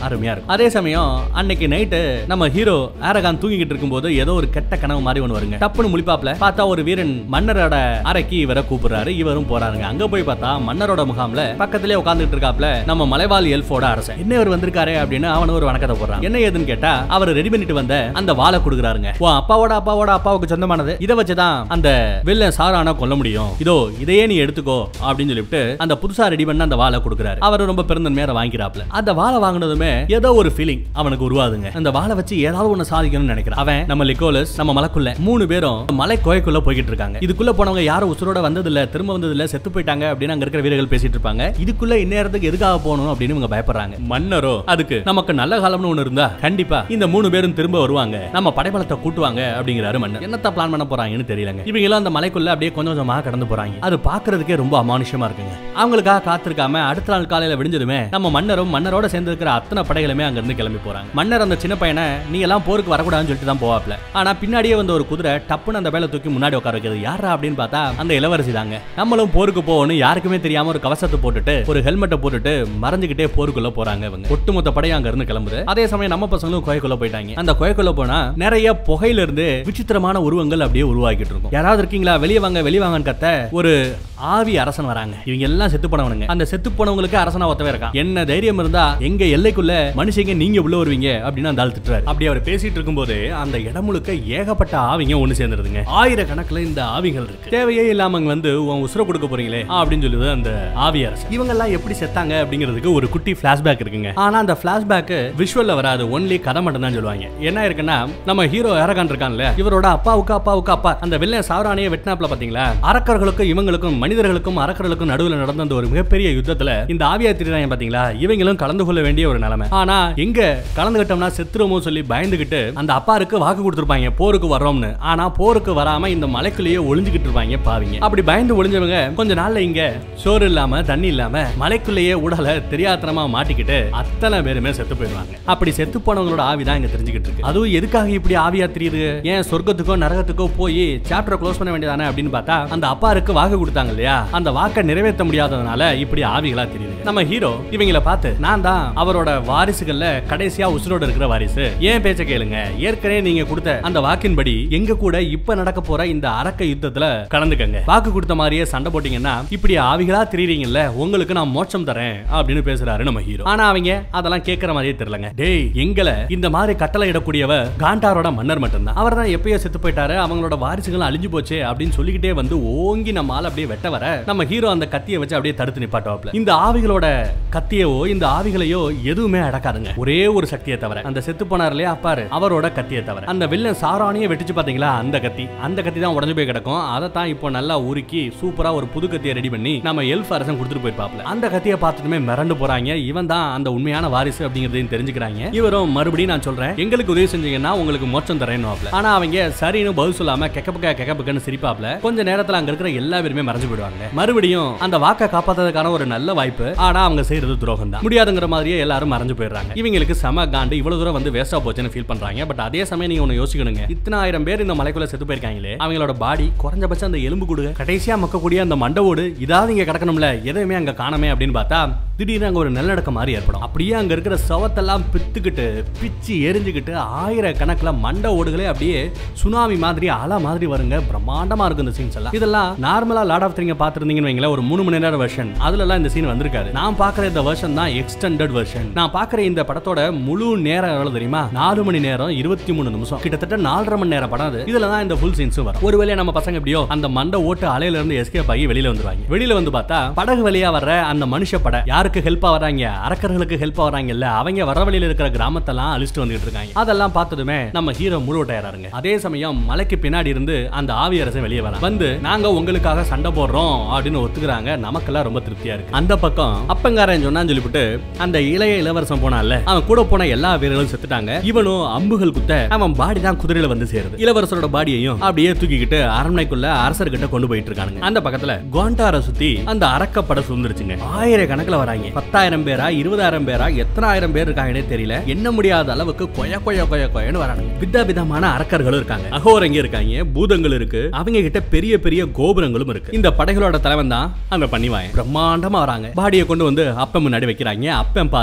அருமையா இருக்கும் அதே சமயம் அன்னைக்கு நைட்டு நம்ம ஹீரோ ஆரகான் தூங்கிக்கிட்டு இருக்கும்போது ஏதோ ஒரு கெட்ட கனவு மாதிரி ஒன்று வருங்க டப்புன்னு முழிப்பாப்ல பார்த்தா ஒரு வீரன் மன்னரோட அறைக்கு இவரை கூப்பிடுறாரு இவரும் போறாருங்க அங்க போய் பார்த்தா மன்னரோட முகாம்ல பக்கத்திலே உட்கார்ந்துட்டு இருக்காப்ல நம்ம மலைவாழ் எல்ஃபோட அரசன் என்ன இவர் வந்திருக்காரு அப்படின்னு அவனு ஒரு வணக்கத்தை போடுறான் என்ன ஏதுன்னு கேட்டா அவர் ரெடி பண்ணிட்டு வந்த அந்த வாளை கொடுக்குறாருங்க ஓ அப்பாவோட அப்பாவோட அப்பாவுக்கு சொந்தமானது இதை வச்சுதான் அந்த வில்லன் சாரான கொல்ல முடியும் இதோ இதையே நீ எடுத்துக்கோ அப்படின்னு சொல்லிட்டு அந்த புதுசா ரெடி பண்ண அந்த வாளை கொடுக்குறாரு அவர் ரொம்ப பெருந்தன்மையா வாங்கிக்கிறாப்ல அந்த வாளை வாங்கினதுமே ஏதோ ஒரு ஃபீலிங் அவனுக்கு உருவாதுங்க அந்த வாளை வச்சு ஏதாவது ஒண்ணு சாதிக்கணும்னு நினைக்கிறான் அவன் நம்ம லிக்கோலஸ் நம்ம மலைக்குள்ள மூணு பேரும் மலை கோயக்குள்ள போய்கிட்டு இருக்காங்க இதுக்குள்ள போனவங்க யாரும் உசுரோட வந்தது இல்ல திரும்ப வந்தது இல்ல செத்து போயிட்டாங்க அப்படின்னு அங்க இருக்கிற வீரர்கள் பேசிட்டு இருப்பாங்க இதுக்குள்ள இந்நேரத்துக்கு எதுக்காக போகணும் அப்படின்னு இவங்க பயப்படுறாங்க மன்னரோ அதுக்கு நமக்கு நல்ல காலம்னு ஒண்ணு இருந்தா கண்டிப்பா இந்த மூணு பேரும் திரும்ப வருவாங்க நம்ம படைபலத்தை கூட்டுவாங்க அப்படிங்கிறாரு மன்னர் என்னத்த பிளான் பண்ண போறாங்கன்னு தெரியலங்க இவங்க எல்லாம் அந்த மலைக்குள்ள அப்படியே கொஞ்சம் கொஞ்சமா கடந்து போறாங்க அது பாக்குறதுக்கே ரொம்ப அமானுஷமா இருக்குங்க அவங்களுக்காக காத்திருக்காம அடுத்த நாள் காலையில விடிஞ்சதுமே நம்ம மன்னரும் மன்னரோட சேர்ந்து இருக்கிற அத்தனை படைகளுமே அங்க இருந்து கிளம்பி போறாங்க மன்னர் அந்த சின்ன பையனை நீ எல்லாம் போருக்கு வரக்கூடாதுன்னு சொல்லிட்டு தான் போவாப்ல ஆனா பின்னாடியே வந்து ஒரு குதிரை டப்புன்னு அந்த வேலை தூக்கி முன்னாடி உட்கார வைக்கிறது யாரா அப்படின்னு பார்த்தா அந்த இளவரசி தாங்க நம்மளும் போருக்கு போகணும் யாருக்குமே தெரியாம ஒரு கவசத்தை போட்டுட்டு ஒரு ஹெல்மெட்டை போட்டுட்டு மறைஞ்சுக்கிட்டே போருக்குள்ள போறாங்க இவங்க ஒட்டுமொத்த படையும் அங்க இருந்து கிளம்புது அதே சமயம் நம்ம பசங்களும் கோயக்குள்ள போயிட்டாங்க அந்த கோயக்குள்ள போனா நிறைய புகையில இருந்து விசித்திரமான உருவங்கள் அப்படியே உருவாக்கிட்டு இருக்கும் யாராவது இருக்கீங்களா வெளியே வாங்க வெளியே வாங்கன்னு கத்த ஒரு ஆவி அரசன் வராங்க இவங்க எல்லாம் செத்து போனவனுங்க அந்த செத்து போனவங்களுக்கு அரசனா ஒத்தவே இருக்கான் என்ன தைரியம் இருந்தா எங்க எல்லைக்குள்ள மனுஷங்க நீங்க உள்ள வருவீங்க அப்படின்னு அந்த ஆள் திட்டுறாரு அப்படி அவர் பேசிட்டு இருக்கும்போது அந்த இடம் முழுக்க ஏகப்பட்ட ஆவிங்க ஒண்ணு சேர்ந்துருதுங்க ஆயிரக்கணக்கில் இந்த ஆவிகள் இருக்கு தேவையே இல்லாம இங்க வந்து உன் உசுர கொடுக்க போறீங்களே அப்படின்னு சொல்லுது அந்த ஆவி அரசன் இவங்க எல்லாம் எப்படி செத்தாங்க அப்படிங்கிறதுக்கு ஒரு குட்டி பிளாஷ்பேக் இருக்குங்க ஆனா அந்த பிளாஷ்பேக் விஷுவல்ல வராது ஒன்லி கதை மட்டும் தான் சொல்லுவாங்க என்ன இருக்குன்னா நம்ம ஹீரோ அரகான் இருக்கான்ல இவரோட அப்பாவுக்கு அப்பாவுக்கு அப்பா அந்த வில்லன் சாவரானிய வெட்டினாப்ல பாத்தீங்களா அரக்கர்களுக்கும் இவங்களுக்கும் மனிதர்களுக்கும் அரக்கர்களுக்கும் நடுவுல நடந்த அந்த ஒரு மிகப்பெரிய யுத்தத்துல இந்த ஆவியா திரிறாங்க பாத்தீங்களா இவங்களும் கலந்து கொள்ள வேண்டிய ஒரு நிலைமை ஆனா எங்க கலந்துகிட்டோம்னா செத்துருமோ சொல்லி பயந்துகிட்டு அந்த அப்பாருக்கு வாக்கு கொடுத்திருப்பாங்க போருக்கு வர்றோம்னு ஆனா போருக்கு வராம இந்த மலைக்குள்ளேயே ஒளிஞ்சுகிட்டு இருப்பாங்க பாவிங்க அப்படி பயந்து ஒளிஞ்சவங்க கொஞ்ச நாள்ல இங்க சோறு இல்லாம தண்ணி இல்லாம மலைக்குள்ளேயே உடல தெரியாத்தனமா மாட்டிக்கிட்டு அத்தனை பேருமே செத்து போயிடுவாங்க அப்படி செத்து போனவங்களோட ஆவி தான் இங்க தெரிஞ்சுக்கிட்டு இருக்கு அதுவும் எதுக்காக இப்படி ஆவியா தெரியுது ஏன் சொர்க்கத்துக்கோ நரகத்துக்கோ போய் சாப்டரை க்ளோஸ் பண்ண வேண்டியதானே அப்படின்னு பார்த்தா அந்த அப்பாருக்கு வாக்கு கொடுத்தாங்க இல்லையா அந்த வாக்கை நிறைவேற்ற முடியாததுனால இப்படி ஆவிகளா தெரியுது நம்ம ஹீரோ இவங்கள பார்த்து நான் தான் அவரோட வாரிசுகள்ல கடைசியா உசுரோட இருக்கிற வாரிசு ஏன் பேச்ச கேளுங்க ஏற்கனவே நீங்க கொடுத்த அந்த வாக்கின்படி எங்க கூட இப்ப நடக்க போற இந்த அரக்க யுத்தத்துல கலந்துக்கங்க வாக்கு கொடுத்த மாதிரியே சண்டை போட்டீங்கன்னா இப்படி ஆவிகளா தெரியுறீங்கல்ல உங்களுக்கு நான் மோட்சம் தரேன் அப்படின்னு பேசுறாரு நம்ம ஹீரோ ஆனா அவங்க அதெல்லாம் கேட்கற மாதிரியே தெரியலங்க டேய் எங்களை இந்த மாதிரி கட்டளை இடக்கூடியவ காண்டாரோட மன்னர் மட்டும்தான் அவர் தான் எப்பயோ செத்து போயிட்டாரு அவங்களோட வாரிசுகள் அழிஞ்சு போச்சு அப்படின்னு சொல்லிக்கிட்டே வந்து ஓங்கி நம்ம ஆள் அப்படியே வெட்ட வர நம்ம ஹீரோ அந்த கத்தியை வச்சு அப்படியே தடுத்து நிப்பாட்டுவாப்ல இந்த ஆவிகளோட கத்தியவோ இந்த ஆவிகளையோ எதுவுமே அடக்காதுங்க ஒரே ஒரு சக்தியை தவிர அந்த செத்து போனார் இல்லையா அப்பாரு அவரோட கத்தியை தவிர அந்த வில்லன் சாரானியை வெட்டிச்சு பாத்தீங்களா அந்த கத்தி அந்த கத்தி தான் உடஞ்சு போய் கிடக்கும் அதை தான் இப்போ நல்லா உருக்கி சூப்பரா ஒரு புது கத்தியை ரெடி பண்ணி நம்ம எல்ஃப் அரசன் கொடுத்துட்டு போயிருப்பாப்ல அந்த கத்தியை பார்த்துட்டுமே மிரண்டு போறாங்க இவன் தான் அந்த உண்மையான வாரிசு அப்படிங்கறதையும் தெரிஞ்சுக்கிறாங்க இவரும் மறுபடியும் நான் சொல்றேன் எங்களுக்கு உதவி செஞ்சீங்கன்னா உங்களுக்கு மோட்சம் தரேன்னு ஆனா அவங்க சரின்னு பதில் சொல்லாம கெக்கப்புக்க கெக்கப்புக்கன்னு சிரிப்பாப்ல கொஞ்ச நேரத்துல அங்க இருக்கிற எல்லா பேருமே மறைஞ்சு போயிடுவாங்க மறுபடியும் அந்த வாக்கை காப்பாத்துறதுக்கான ஒரு நல்ல வாய்ப்பு ஆனா அவங்க செய்யறது துரோகம் தான் முடியாதுங்கிற மாதிரியே எல்லாரும் மறைஞ்சு போயிடுறாங்க இவங்களுக்கு செம காண்டு இவ்வளவு தூரம் வந்து வேஸ்டா போச்சுன்னு ஃபீல் பண்றாங்க பட் அதே சமயம் நீங்க ஒண்ணு யோசிக்கணுங்க இத்தனை ஆயிரம் பேர் இந்த மலைக்குள்ள செத்து போயிருக்காங்களே அவங்களோட பாடி குறைஞ்சபட்சம் அந்த எலும்பு கொடுங்க கடைசியா மக்கக்கூடிய அந்த மண்டவோடு இதாவது இங்க கிடக்கணும்ல எதுவுமே அங்க காணமே அப்படின்னு பார்த்தா திடீர்னு அங்க ஒரு நல்லடக்க மாதிரி ஏற்படும் அப்படியே அங்க இருக்கிற சவத்தெல்லாம் பித்துக்கிட்டு பிச்சு எரிஞ்சுக்கிட்டு ஆயிரக்கணக்கில் மண்ட ஓடுகளே அப்படியே சுனாமி மாதிரி அலை மாதிரி வருங்க பிரம்மாண்டமா இருக்கும் இந்த சீன்ஸ் எல்லாம் இதெல்லாம் நார்மலா லார்ட் ஆஃப் திரிங்க பாத்துருந்தீங்கன்னு வைங்களேன் ஒரு மூணு மணி நேரம் வெர்ஷன் அதுல எல்லாம் இந்த சீன் வந்திருக்காது நான் பாக்குற இந்த வெர்ஷன் தான் எக்ஸ்டெண்டட் வெர்ஷன் நான் பாக்குற இந்த படத்தோட முழு நேரம் எவ்வளவு தெரியுமா நாலு மணி நேரம் இருபத்தி மூணு நிமிஷம் கிட்டத்தட்ட நாலரை மணி நேரம் படம் அது இதுல தான் இந்த ஃபுல் சீன்ஸும் வரும் ஒருவேளை நம்ம பசங்க எப்படியோ அந்த மண்டை ஓட்டு அலையில இருந்து எஸ்கேப் ஆகி வெளியில வந்துருவாங்க வெளியில வந்து பார்த்தா படகு வழியா வர்ற அந்த மனுஷ படை யாருக்கு ஹெல்ப்பா வராங்க அரக்கர்களுக்கு ஹெல்ப்பா வராங்க இல்ல அவங்க வர வழியில இருக்கிற கிராமத்தெல்லாம் அழிச்சிட்டு வந்துட்டு இருக்காங்க அதெல்லாம் பார்த்ததுமே நம்ம ஹீரோ முழு டயராருங்க அதே சமயம் மலைக்கு பின்னாடி இருந்து அந்த ஆவியரசன் வெளியே வரான் வந்து நாங்க உங்களுக்காக சண்டை போடுறோம் அப்படின்னு ஒத்துக்கிறாங்க நமக்கெல்லாம் ரொம்ப திருப்தியா இருக்கு அந்த பக்கம் அப்பங்காரன் சொன்னான்னு சொல்லிவிட்டு அந்த இளைய இளவரசன் போனான்ல அவன் கூட போன எல்லா வீரர்களும் செத்துட்டாங்க இவனும் அம்புகள் குத்த அவன் பாடி தான் குதிரையில வந்து சேருது இளவரசரோட பாடியையும் அப்படியே தூக்கிக்கிட்டு அரண்மனைக்குள்ள அரசர்கிட்ட கொண்டு போயிட்டு இருக்கானுங்க அந்த பக்கத்துல கோண்டார சுத்தி அந்த அரக்கப்படை சுந்துருச்சுங்க ஆயிரக்கணக்கில் வராங்க பத்தாயிரம் பேரா இருபதாயிரம் பேரா எத்தனை ஆயிரம் பேர் இருக்காங்கன்னே தெரியல எண்ண முடியாத அளவுக்கு கொய கொய கொய கொயன்னு வரானுங்க வித விதமான அரக்கர்களும் இருக்காங்க அகோரங்க இருக்காங்க பூதங்கள் இருக்கு அவங்க கிட்ட பெரிய பெரிய கோபுரங்களும் இருக்கு இந்த படைகளோட தலைவன் தான் அந்த பன்னிவாயன் பிரம்மாண்டமா வராங்க பாடியை கொண்டு வந்து அப்பன் முன்னாடி வைக்கிறாங்க அப்பன் பார்த்து அழுகுறாரு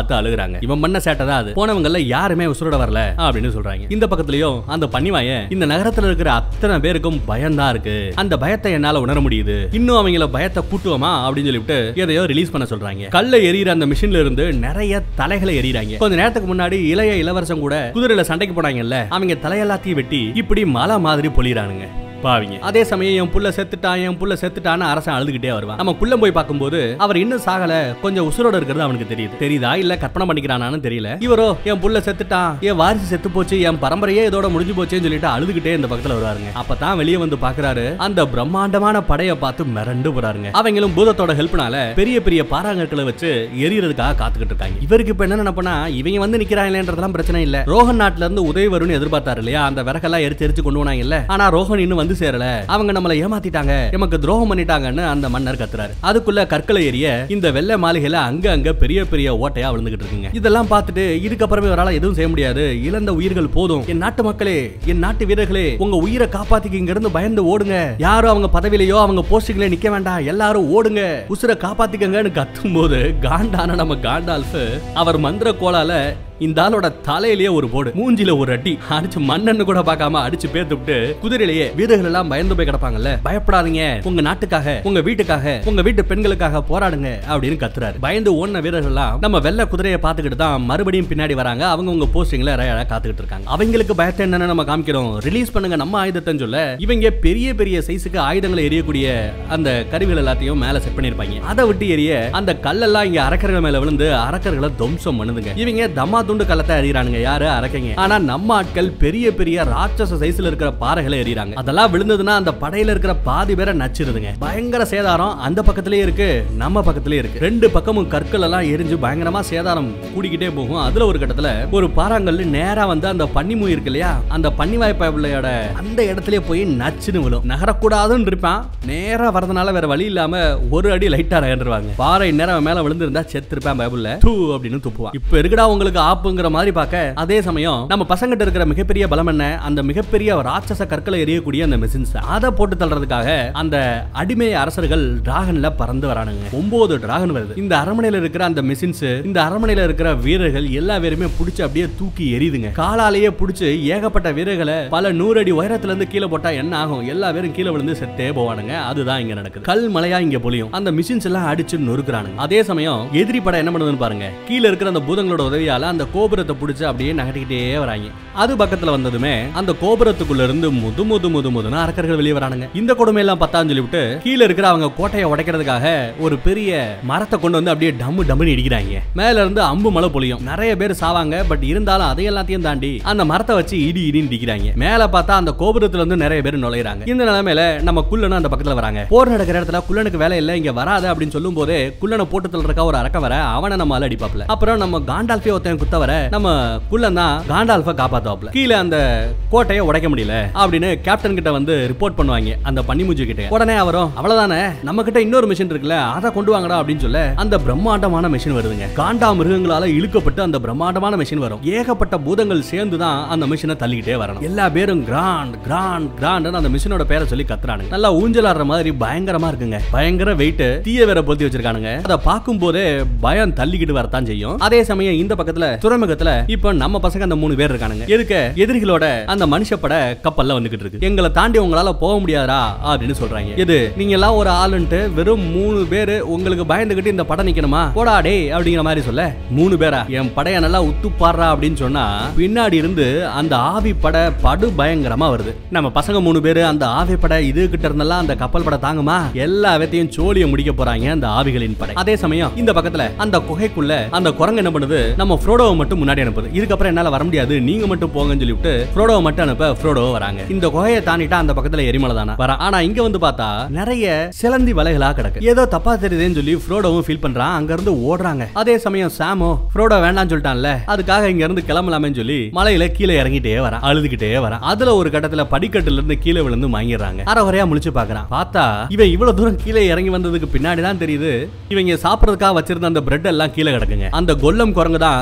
சொல்லிடுறாங்க இவன் பண்ண சேட்டை தான் அது போனவங்கல யாருமே உசுரோட வரல அப்படின்னு சொல்றாங்க இந்த பக்கத்துலயும் அந்த பன்னிவாய இந்த நகரத்துல இருக்கிற அத்தனை பேருக்கும் பயம்தான் இருக்கு அந்த பயத்தை என்னால உணர முடியுது இன்னும் அவங்கள பயத்தை கூட்டுவோமா அப்படின்னு சொல்லிட்டு எதையோ ரிலீஸ் பண்ண சொல்றாங்க கல்ல எரியிற அந்த மிஷின்ல இருந்து நிறைய தலைகளை எறிறாங்க கொஞ்ச நேரத்துக்கு முன்னாடி இளைய இளவரசன் கூட குதிரையில சண்டைக்கு போனாங்கல்ல அவங்க தலையெல்லாத்தையும் வெட்டி இப்படி மலை மாதிரி பொழிறானுங்க பாவிங்க அதே சமயம் என் புள்ள செத்துட்டான் என் புள்ள செத்துட்டான்னு அரசன் அழுதுகிட்டே வருவான் நம்ம புள்ள போய் பார்க்கும்போது அவர் இன்னும் சாகல கொஞ்சம் உசுரோட இருக்கிறது அவனுக்கு தெரியுது தெரியுதா இல்ல கற்பனை பண்ணிக்கிறானான்னு தெரியல இவரோ என் புள்ள செத்துட்டான் என் வாரிசு செத்து போச்சு என் பரம்பரையே இதோட முடிஞ்சு போச்சேன்னு சொல்லிட்டு அழுதுகிட்டே இந்த பக்கத்துல வருவாருங்க அப்பதான் வெளியே வந்து பாக்குறாரு அந்த பிரம்மாண்டமான படையை பார்த்து மிரண்டு போறாருங்க அவங்களும் பூதத்தோட ஹெல்ப்னால பெரிய பெரிய பாறாங்கற்களை வச்சு எரியறதுக்காக காத்துக்கிட்டு இருக்காங்க இவருக்கு இப்ப என்ன நினைப்பனா இவங்க வந்து நிக்கிறாங்களேன்றதெல்லாம் பிரச்சனை இல்ல ரோஹன் நாட்டுல இருந்து உதவி வரும்னு எதிர்பார்த்தாரு இல்லையா அந்த விறகெல்லாம் எரிச்சு எரிச்சு கொண்டு போனாங்க இல்ல ஆனா ரோஹன் இன்னும் வந்து சேரல அவங்க நம்மளை ஏமாத்திட்டாங்க எமக்கு துரோகம் பண்ணிட்டாங்கன்னு அந்த மன்னர் கத்துறாரு அதுக்குள்ள கற்களை எரிய இந்த வெள்ளை மாளிகையில அங்க அங்க பெரிய பெரிய ஓட்டையா விழுந்துகிட்டு இருக்குங்க இதெல்லாம் பார்த்துட்டு இதுக்கப்புறமே அவரால் எதுவும் செய்ய முடியாது இழந்த உயிர்கள் போதும் என் நாட்டு மக்களே என் நாட்டு வீரர்களே உங்க உயிரை காப்பாத்திக்க இங்க இருந்து பயந்து ஓடுங்க யாரும் அவங்க பதவியிலையோ அவங்க போஸ்டிங்ல நிக்க வேண்டாம் எல்லாரும் ஓடுங்க உசுரை காப்பாத்திக்கங்கன்னு கத்தும் போது காண்டான நம்ம காண்டால்ஃப் அவர் மந்திர கோலால இந்த ஆளோட தலையிலேயே ஒரு போடு மூஞ்சில ஒரு அடி அடிச்சு மண்ணன்னு கூட பார்க்காம அடிச்சு பேத்து விட்டு குதிரையிலேயே வீரர்கள் எல்லாம் பயந்து போய் கிடப்பாங்கல்ல பயப்படாதீங்க உங்க நாட்டுக்காக உங்க வீட்டுக்காக உங்க வீட்டு பெண்களுக்காக போராடுங்க அப்படின்னு கத்துறாரு பயந்து ஓடின வீரர்கள் எல்லாம் நம்ம வெள்ள குதிரையை பார்த்துக்கிட்டு தான் மறுபடியும் பின்னாடி வராங்க அவங்க உங்க போஸ்டிங்ல ரேடா காத்துக்கிட்டு இருக்காங்க அவங்களுக்கு பயத்தை என்னன்னு நம்ம காமிக்கிறோம் ரிலீஸ் பண்ணுங்க நம்ம ஆயுதத்தைன்னு சொல்ல இவங்க பெரிய பெரிய சைஸுக்கு ஆயுதங்களை எரியக்கூடிய அந்த கருவிகள் எல்லாத்தையும் மேல செட் பண்ணிருப்பாங்க அதை விட்டு எரிய அந்த கல்லெல்லாம் இங்க அரக்கர்கள் மேல விழுந்து அரக்கர்களை துவம்சம் பண்ணுதுங்க இவங்க தம்மா துண்டு கல்லத்தை எறிகிறானுங்க யாரு அரக்கங்க ஆனா நம்ம ஆட்கள் பெரிய பெரிய ராட்சச சைஸ்ல இருக்கிற பாறைகளை எறிகிறாங்க அதெல்லாம் விழுந்ததுன்னா அந்த படையில இருக்கிற பாதி பேரை நச்சிருதுங்க பயங்கர சேதாரம் அந்த பக்கத்திலேயே இருக்கு நம்ம பக்கத்திலேயே இருக்கு ரெண்டு பக்கமும் கற்கள் எல்லாம் எரிஞ்சு பயங்கரமா சேதாரம் கூடிக்கிட்டே போகும் அதுல ஒரு கட்டத்துல ஒரு பாறாங்கல் நேரா வந்து அந்த பன்னிமூ இருக்கு இல்லையா அந்த பன்னி வாய்ப்பாயோட அந்த இடத்துல போய் நச்சுன்னு விழும் நகரக்கூடாதுன்னு இருப்பான் நேரா வரதுனால வேற வழி இல்லாம ஒரு அடி லைட்டா நகர்ந்துருவாங்க பாறை நேரம் மேல விழுந்திருந்தா செத்துருப்பேன் பைபிள்ல தூ அப்படின்னு துப்புவான் இப்ப இருக்குடா உங்களுக்கு ஆப்புங்கிற மாதிரி பார்க்க அதே சமயம் நம்ம பசங்கிட்ட இருக்கிற மிகப்பெரிய பலம் என்ன அந்த மிகப்பெரிய ராட்சச கற்களை எரியக்கூடிய அந்த மெஷின்ஸ் அதை போட்டு தள்ளுறதுக்காக அந்த அடிமை அரசர்கள் டிராகன்ல பறந்து வரானுங்க ஒன்பது டிராகன் வருது இந்த அரண்மனையில இருக்கிற அந்த மெஷின்ஸ் இந்த அரண்மனையில இருக்கிற வீரர்கள் எல்லா பேருமே புடிச்சு அப்படியே தூக்கி எரியுதுங்க காலாலேயே புடிச்சு ஏகப்பட்ட வீரர்களை பல நூறு அடி உயரத்துல இருந்து கீழே போட்டா என்ன ஆகும் எல்லா பேரும் கீழே விழுந்து செத்தே போவானுங்க அதுதான் இங்க நடக்குது கல் மலையா இங்க பொழியும் அந்த மிஷின்ஸ் எல்லாம் அடிச்சு நொறுக்குறானுங்க அதே சமயம் எதிரி படம் என்ன பண்ணுதுன்னு பாருங்க கீழே இருக்கிற அந்த பூதங்களோட உதவியால அந்த கோபுரத்தை புடிச்சு அப்படியே நகட்டிக்கிட்டே வராங்க அது பக்கத்துல வந்ததுமே அந்த கோபுரத்துக்குள்ள இருந்து முது முது முது முதுன்னு அரக்கர்கள் வெளியே வரானுங்க இந்த கொடுமை எல்லாம் பத்தான்னு சொல்லிவிட்டு கீழே இருக்கிற அவங்க கோட்டையை உடைக்கிறதுக்காக ஒரு பெரிய மரத்தை கொண்டு வந்து அப்படியே டம்மு டம்முன்னு இடிக்கிறாங்க மேல இருந்து அம்பு மலை பொழியும் நிறைய பேர் சாவாங்க பட் இருந்தாலும் அதை எல்லாத்தையும் தாண்டி அந்த மரத்தை வச்சு இடி இடின்னு இடிக்கிறாங்க மேல பார்த்தா அந்த கோபுரத்துல இருந்து நிறைய பேர் நுழையிறாங்க இந்த நிலைமையில நம்ம குள்ளனும் அந்த பக்கத்துல வராங்க போர் நடக்கிற இடத்துல குள்ளனுக்கு வேலை இல்ல இங்க வராத அப்படின்னு சொல்லும் போதே குள்ளனை போட்டு தள்ளுறக்கா ஒரு அரக்க வர அவனை நம்ம அடிப்பாப்ல அப்புறம் நம்ம காண்டால்ஃபே ஒருத்தன் குத்த வர நம்ம குள்ளன் தான் காண்டால்ஃப காப்பாத்துவாப்ல கீழே அந்த கோட்டையை உடைக்க முடியல அப்படின்னு கேப்டன் கிட்ட வந்து ரிப்போர்ட் பண்ணுவாங்க அந்த பன்னிமுஜி கிட்ட உடனே அவரும் அவ்வளவுதானே நம்ம கிட்ட இன்னொரு மிஷின் இருக்குல்ல அதை கொண்டு வாங்கடா அப்படின்னு சொல்ல அந்த பிரம்மாண்டமான மிஷின் வருதுங்க காண்டா மிருகங்களால இழுக்கப்பட்டு அந்த பிரம்மாண்டமான மிஷின் வரும் ஏகப்பட்ட பூதங்கள் சேர்ந்து தான் அந்த மிஷினை தள்ளிக்கிட்டே வரணும் எல்லா பேரும் கிராண்ட் கிராண்ட் கிராண்ட் அந்த மிஷினோட பேரை சொல்லி கத்துறானுங்க நல்லா ஊஞ்சலாடுற மாதிரி பயங்கரமா இருக்குங்க பயங்கர வெயிட் தீய வேற பொருத்தி வச்சிருக்கானுங்க அதை பார்க்கும் போதே பயம் தள்ளிக்கிட்டு வரத்தான் செய்யும் அதே சமயம் இந்த பக்கத்துல துறைமுகத்துல இப்ப நம்ம பசங்க அந்த மூணு பேர் இருக்கானுங்க எதுக்கு எதிரிகளோட அந்த மனுஷப்பட கப்பல்ல வந்துகிட்டு இருக்கு எங்களை தாண்டி உங்களால போக முடியாதா அப்படின்னு சொல்றாங்க இது நீங்க எல்லாம் ஒரு ஆளுன்ட்டு வெறும் மூணு பேரு உங்களுக்கு பயந்துகிட்டு இந்த படம் நிக்கணுமா போடா டேய் அப்படிங்கிற மாதிரி சொல்ல மூணு பேரா என் படைய நல்லா உத்து பாடுறா அப்படின்னு சொன்னா பின்னாடி இருந்து அந்த ஆவி பட படு பயங்கரமா வருது நம்ம பசங்க மூணு பேரு அந்த ஆவி பட இது கிட்ட இருந்தெல்லாம் அந்த கப்பல் பட தாங்குமா எல்லா வித்தையும் சோழிய முடிக்க போறாங்க அந்த ஆவிகளின் படை அதே சமயம் இந்த பக்கத்துல அந்த குகைக்குள்ள அந்த குரங்கு என்ன பண்ணுது நம்ம ஃப்ரோடோவை மட்டும் முன்னாடி அனுப்புது இதுக்கப்புறம் என்னால வர முடியாது நீங்க மட்டும் போங்கன்னு சொல்லிவிட்டு ஃப்ரோடோவை மட்டும் அனுப்ப ஃப்ரோடோ வராங்க இந்த குகையை தாண்டிட்டா அந்த பக்கத்துல எரிமலை தானே வர ஆனா இங்க வந்து பார்த்தா நிறைய சிலந்தி வலைகளா கிடக்கு ஏதோ தப்பா தெரியுதுன்னு சொல்லி ஃப்ரோடோவும் ஃபீல் பண்றான் அங்க இருந்து ஓடுறாங்க அதே சமயம் சாமோ ஃப்ரோடோ வேண்டாம்னு சொல்லிட்டான்ல அதுக்காக இங்க இருந்து கிளம்பலாமேன்னு சொல்லி மலையில கீழே இறங்கிட்டே வரான் அழுதுகிட்டே வரான் அதுல ஒரு கட்டத்துல படிக்கட்டுல இருந்து கீழே விழுந்து வாங்கிடுறாங்க அரைகுறையா முழிச்சு பாக்குறான் பார்த்தா இவன் இவ்வளவு தூரம் கீழே இறங்கி வந்ததுக்கு பின்னாடி தான் தெரியுது இவங்க சாப்பிடறதுக்காக வச்சிருந்த அந்த பிரெட் எல்லாம் கீழே கிடக்குங்க அந்த கொல்லம் குரங்கு தான் தூக்கி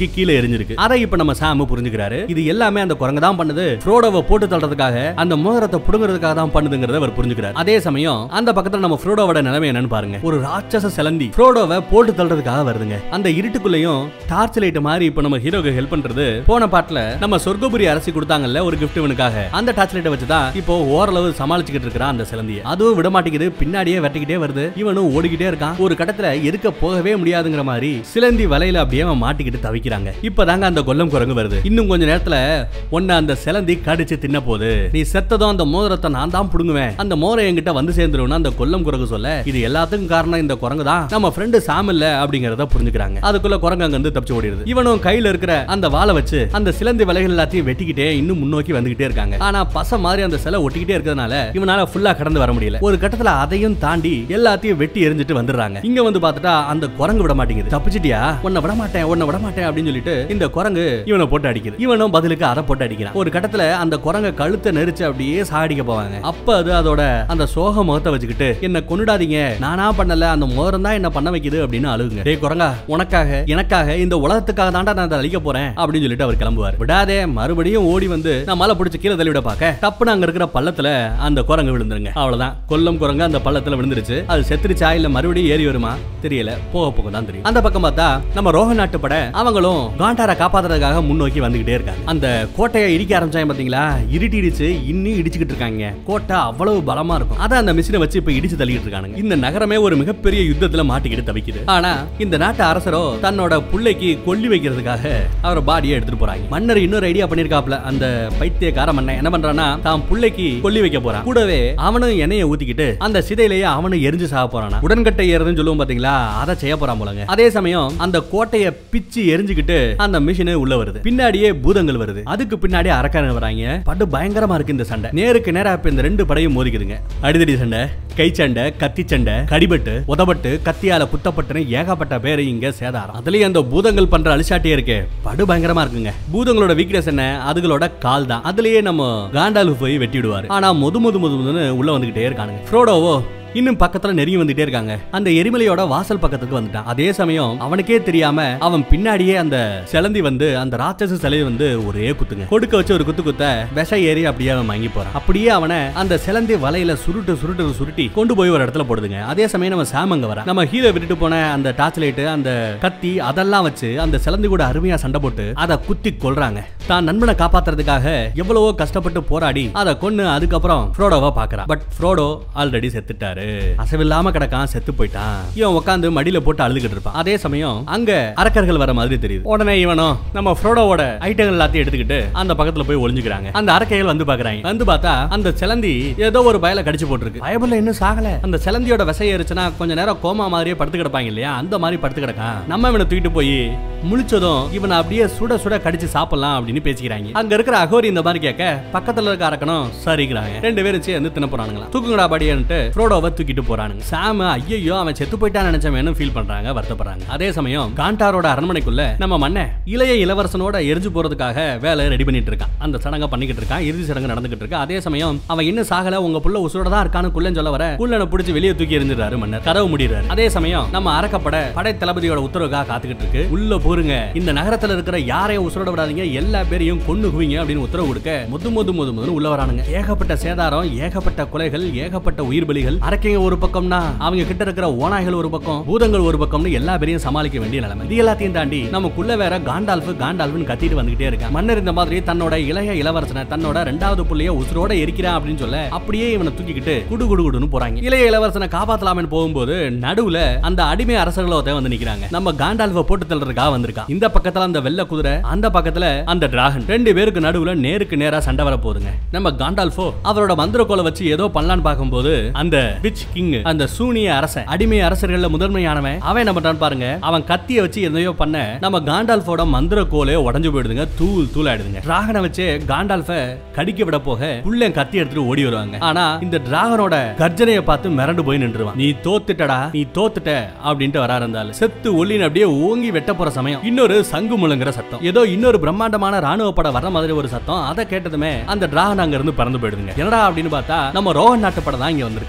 தூக்கி கீழே எரிஞ்சிருக்கு அதை இப்ப நம்ம சாம் புரிஞ்சுக்கிறாரு இது எல்லாமே அந்த குரங்கு தான் பண்ணுது ஃப்ரோடோவை போட்டு தள்ளுறதுக்காக அந்த மோதிரத்தை புடுங்குறதுக்காக தான் பண்ணுதுங்கிறத அவர் புரிஞ்சுக்கிறார் அதே சமயம் அந்த பக்கத்துல நம்ம ஃப்ரோடோவோட நிலைமை என்னன்னு பாருங்க ஒரு ராட்சச சிலந்தி ஃப்ரோடோவை போட்டு தள்ளுறதுக்காக வருதுங்க அந்த இருட்டுக்குள்ளேயும் டார்ச் லைட் மாதிரி இப்ப நம்ம ஹீரோக்கு ஹெல்ப் பண்றது போன பாட்டுல நம்ம சொர்க்கபுரி அரசி கொடுத்தாங்கல்ல ஒரு கிஃப்ட் இவனுக்காக அந்த டார்ச் லைட்டை வச்சு தான் இப்போ ஓரளவு சமாளிச்சுக்கிட்டு இருக்கிறான் அந்த சிலந்தியை அதுவும் விட மாட்டேங்குது பின்னாடியே வெட்டிக்கிட்டே வருது இவனும் ஓடிக்கிட்டே இருக்கான் ஒரு கட்டத்துல இருக்க போகவே முடியாதுங்கிற மாதிரி சிலந்தி வலையில அப்படியே அவன் மாட்டிக்கிட்டு தவிக்கிறாங்க இப்பதாங்க அந்த கொல்லம் குரங்கு வருது இன்னும் கொஞ்ச நேரத்துல ஒன்னு அந்த சிலந்தி கடிச்சு தின்ன போகுது நீ செத்ததும் அந்த மோதிரத்தை நான் தான் புடுங்குவேன் அந்த மோதிரம் என்கிட்ட வந்து சேர்ந்துரும்னு அந்த கொல்லம் குரங்கு சொல்ல இது எல்லாத்துக்கும் காரணம் இந்த குரங்கு தான் நம்ம ஃப்ரெண்டு சாம் இல்ல அப்படிங்கறத புரிஞ்சுக்கிறாங்க அதுக்குள்ள குரங்கு அங்க இருந்து தப்பிச்சு ஓடிடுது இவனும் கையில இருக்கிற அந்த வாளை வச்சு அந்த சிலந்தி வலைகள் எல்லாத்தையும் வெட்டிக்கிட்டே இன்னும் முன்னோக்கி வந்துகிட்டே இருக்காங்க ஆனா பச மாதிரி அந்த சிலை ஒட்டிக்கிட்டே இருக்கிறதுனால இவனால ஃபுல்லா கடந்து வர முடியல ஒரு கட்டத்துல அதையும் தாண்டி எல்லாத்தையும் வெட்டி எரிஞ்சிட்டு வந்துடுறாங்க இங்க வந்து பார்த்துட்டா அந்த குரங்கு விட மாட்டேங்குது தப்பிச்சிட்டியா உன்னை விட மாட்டேன் உன்னை விட மாட்டேன் அப்படின்னு சொல்லிட்டு இந்த குரங்கு இவனை போட்டு அடிக்குது இவனும் பதிலுக்கு அதை போட்டு அடிக்கிறான் ஒரு கட்டத்துல அந்த குரங்க கழுத்தை நெரிச்சு அப்படியே சாடிக்க போவாங்க அப்ப அது அதோட அந்த சோக முகத்தை வச்சுக்கிட்டு என்ன கொண்டுடாதீங்க நானா பண்ணல அந்த மோதிரம் தான் என்ன பண்ண வைக்குது அப்படின்னு அழுகுங்க டேய் குரங்கா உனக்காக எனக்காக இந்த உலகத்துக்காக தாண்டா நான் அதை அழிக்க போறேன் அப்படின்னு சொல்லிட்டு அவர் கிளம்புவார் விடாதே மறுபடியும் ஓடி வந்து நான் மலை பிடிச்சு கீழே தள்ளி விட பார்க்க டப்புன்னு அங்க இருக்கிற பள்ளத்துல அந்த குரங்கு விழுந்துருங்க அவ்வளவுதான் கொல்லம் குரங்கு அந்த பள்ளத்துல விழுந்துருச்சு அது செத்துருச்சா இல்ல மறுபடியும் ஏறி வருமா தெரியல போக போக தான் தெரியும் அந்த பக்கம் பார்த்தா நம்ம ரோக நாட்டு பட அவங்களும் காண்டாரை காப்பாத்துறதுக்காக முன்னோக்கி வந்துகிட்டே இருக்காங்க அந்த கோட்டையை இடிக்க ஆரம்பிச்சாங்க பாத்தீங்களா இருட்டிடுச்சு இன்னும் இடிச்சுக்கிட்டு இருக்காங்க கோட்டை அவ்வளவு பலமா இருக்கும் அதை அந்த மிஷினை வச்சு இப்ப இடிச்சு தள்ளிட்டு இருக்கானுங்க இந்த நகரமே ஒரு மிகப்பெரிய யுத்தத்துல மாட்டிக்கிட்டு தவிக்குது ஆனா இந்த நாட்டு அரசரோ தன்னோட புள்ளைக்கு கொல்லி வைக்கிறதுக்காக அவர் பாடியை எடுத்துட்டு போறாங்க மன்னர் இன்னொரு ஐடியா பண்ணிருக்காப்ல அந்த பைத்தியக்கார மன்னன் என்ன பண்றானா தான் புள்ளைக்கு கொல்லி வைக்க போறான் கூடவே அவனும் எண்ணெயை ஊத்திக்கிட்டு அந்த சிதையிலேயே அவனும் எரிஞ்சு சாக போறானா உடன்கட்டை ஏறுதுன்னு சொல்லுவோம் பாத்தீங்களா அதை செய்ய போறான் போலங்க அதே சமயம் அந்த கோட்டையை பிச்சு எரிஞ்சுக்கிட்டு அந்த மிஷினு உள்ள வருது பின்னாடியே பூதங்கள் வருது அதுக்கு பின்னாடி அரக்கர்கள் வராங்க படு பயங்கரமா இருக்கு இந்த சண்டை நேருக்கு நேரா இப்ப இந்த ரெண்டு படையும் மோதிக்குதுங்க அடிதடி சண்டை கை சண்டை கத்தி சண்டை கடிபட்டு உதபட்டு கத்தியால குத்தப்பட்டுன்னு ஏகப்பட்ட பேரு இங்க சேதாரம் அதுலயும் அந்த பூதங்கள் பண்ற அழிச்சாட்டியே இருக்கே படு பயங்கரமா இருக்குங்க பூதங்களோட வீக்னஸ் என்ன அதுகளோட கால் தான் அதுலயே நம்ம காண்டாலு போய் வெட்டி விடுவாரு ஆனா முது முது முது முதுன்னு உள்ள வந்துகிட்டே இருக்கானுங்க ஃப்ரோடோவோ இன்னும் பக்கத்துல நெருங்கி வந்துட்டே இருக்காங்க அந்த எரிமலையோட வாசல் பக்கத்துக்கு வந்துட்டான் அதே சமயம் அவனுக்கே தெரியாம அவன் பின்னாடியே அந்த சிலந்தி வந்து அந்த ராட்சச சிலை வந்து ஒரே குத்துங்க கொடுக்க வச்சு ஒரு குத்து குத்த விஷ ஏறி அப்படியே அவன் வாங்கி போறான் அப்படியே அவனை அந்த சிலந்தி வலையில சுருட்டு சுருட்டு சுருட்டி கொண்டு போய் ஒரு இடத்துல போடுதுங்க அதே சமயம் நம்ம சாம் அங்க வர நம்ம ஹீரோ விட்டுட்டு போன அந்த டார்ச் லைட் அந்த கத்தி அதெல்லாம் வச்சு அந்த சிலந்தி கூட அருமையா சண்டை போட்டு அதை குத்தி கொல்றாங்க தான் நண்பனை காப்பாத்துறதுக்காக எவ்வளவோ கஷ்டப்பட்டு போராடி அதை கொன்னு அதுக்கப்புறம் ஃப்ரோடோவா பாக்குறான் பட் ஃப்ரோடோ ஆல்ரெடி செத்துட்டாரு அசவில்லாம கிடக்கான் செத்து போயிட்டான் இவன் உட்காந்து மடியில போட்டு அழுதுகிட்டு இருப்பான் அதே சமயம் அங்க அரக்கர்கள் வர மாதிரி தெரியுது உடனே இவனும் நம்ம ஃப்ரோடோவோட ஐட்டங்கள் எல்லாத்தையும் எடுத்துக்கிட்டு அந்த பக்கத்துல போய் ஒளிஞ்சுக்கிறாங்க அந்த அரக்கைகள் வந்து பாக்குறாங்க வந்து பார்த்தா அந்த சிலந்தி ஏதோ ஒரு பயல கடிச்சு போட்டிருக்கு பயபுல இன்னும் சாகல அந்த சிலந்தியோட விசை ஏறிச்சுன்னா கொஞ்ச நேரம் கோமா மாதிரியே படுத்து கிடப்பாங்க இல்லையா அந்த மாதிரி படுத்து கிடக்கான் நம்ம இவனை தூக்கிட்டு போய் முழிச்சதும் இவனை அப்படியே சுட சுட கடிச்சு சாப்பிடலாம் அப்படின்னு பேசிக்கிறாங்க அங்க இருக்கிற அகோரி இந்த மாதிரி கேட்க பக்கத்துல இருக்க அரக்கனும் சரிங்கிறாங்க ரெண்டு பேரும் சேர்ந்து தின்ன போறானுங்களா தூக்குங்கடா படியான்ட்டு ஃப்ரோடோவை தூக்கிட்டு போறானுங்க சாம ஐயோ அவன் செத்து போயிட்டான்னு நினைச்சவன் ஃபீல் பண்றாங்க வருத்தப்படுறாங்க அதே சமயம் காண்டாரோட அரண்மனைக்குள்ள நம்ம மண்ண இளைய இளவரசனோட எரிஞ்சு போறதுக்காக வேலை ரெடி பண்ணிட்டு இருக்கான் அந்த சடங்கை பண்ணிக்கிட்டு இருக்கான் இறுதி சடங்கு நடந்துகிட்டு இருக்கு அதே சமயம் அவன் இன்னும் சாகல உங்க புள்ள உசுரோட தான் இருக்கான்னு குள்ளன் சொல்ல வர குள்ளனை பிடிச்சி வெளியே தூக்கி எரிஞ்சிடறாரு மன்னர் கதவு முடிறாரு அதே சமயம் நம்ம அரக்கப்பட படை தளபதியோட உத்தரவுக்காக காத்துக்கிட்டு இருக்கு உள்ள போருங்க இந்த நகரத்துல இருக்கிற யாரையும் உசுரோட விடாதீங்க எல்லா பேரையும் கொண்டு குவிங்க அப்படின்னு உத்தரவு கொடுக்க முது முது முது முது உள்ள வரானுங்க ஏகப்பட்ட சேதாரம் ஏகப்பட்ட கொலைகள் ஏகப்பட்ட உயிர் பலிகள் அரக்கைங்க ஒரு பக்கம்னா அவங்க கிட்ட இருக்கிற ஓநாய்கள் ஒரு பக்கம் பூதங்கள் ஒரு பக்கம்னு எல்லா பேரையும் சமாளிக்க வேண்டிய நிலைமை இது எல்லாத்தையும் தாண்டி நமக்குள்ள வேற காண்டால்ஃபு காண்டால்ஃபுன்னு கத்திட்டு வந்துகிட்டே இருக்கான் மன்னர் இந்த மாதிரி தன்னோட இளைய இளவரசனை தன்னோட ரெண்டாவது புள்ளைய உசுரோட எரிக்கிறான் அப்படின்னு சொல்ல அப்படியே இவனை தூக்கிக்கிட்டு குடு குடு குடுன்னு போறாங்க இளைய இளவரசனை காப்பாத்தலாம்னு போகும்போது நடுவுல அந்த அடிமை அரசர்களோ வந்து நிக்கிறாங்க நம்ம காண்டால்ஃப போட்டு தள்ளுறதுக்காக வந்திருக்கான் இந்த பக்கத்துல அந்த வெள்ளை குதிரை அந்த பக்கத்துல அந்த டிராகன் ரெண்டு பேருக்கு நடுவுல நேருக்கு நேரா சண்டை வர போகுதுங்க நம்ம காண்டால்ஃபோ அவரோட மந்திரக்கோலை வச்சு ஏதோ பண்ணலான்னு பார்க்கும்போது அந்த விச் கிங் அந்த சூனிய அரசன் அடிமை அரசர்கள்ல முதன்மையானவன் அவன் என்ன பண்றான்னு பாருங்க அவன் கத்திய வச்சு எதையோ பண்ண நம்ம காண்டால்ஃபோட மந்திர கோலே உடஞ்சு போயிடுதுங்க தூள் தூள் ஆயிடுதுங்க டிராகனை வச்சு காண்டால்ஃப கடிக்க விட போக புள்ள கத்தி எடுத்துட்டு ஓடி வருவாங்க ஆனா இந்த டிராகனோட கர்ஜனையை பார்த்து மிரண்டு போய் நின்றுவான் நீ தோத்துட்டடா நீ தோத்துட்ட அப்படின்ட்டு வராரு இருந்தாலும் செத்து ஒல்லின்னு அப்படியே ஓங்கி வெட்ட போற சமயம் இன்னொரு சங்கு முழங்குற சத்தம் ஏதோ இன்னொரு பிரம்மாண்டமான ராணுவ படம் வர மாதிரி ஒரு சத்தம் அதை கேட்டதுமே அந்த டிராகன் அங்க இருந்து பறந்து போயிடுதுங்க என்னடா அப்படின்னு பார்த்தா நம்ம ரோஹன் நாட்டு படம் தான் இங்க வந்திருக்கு முது முது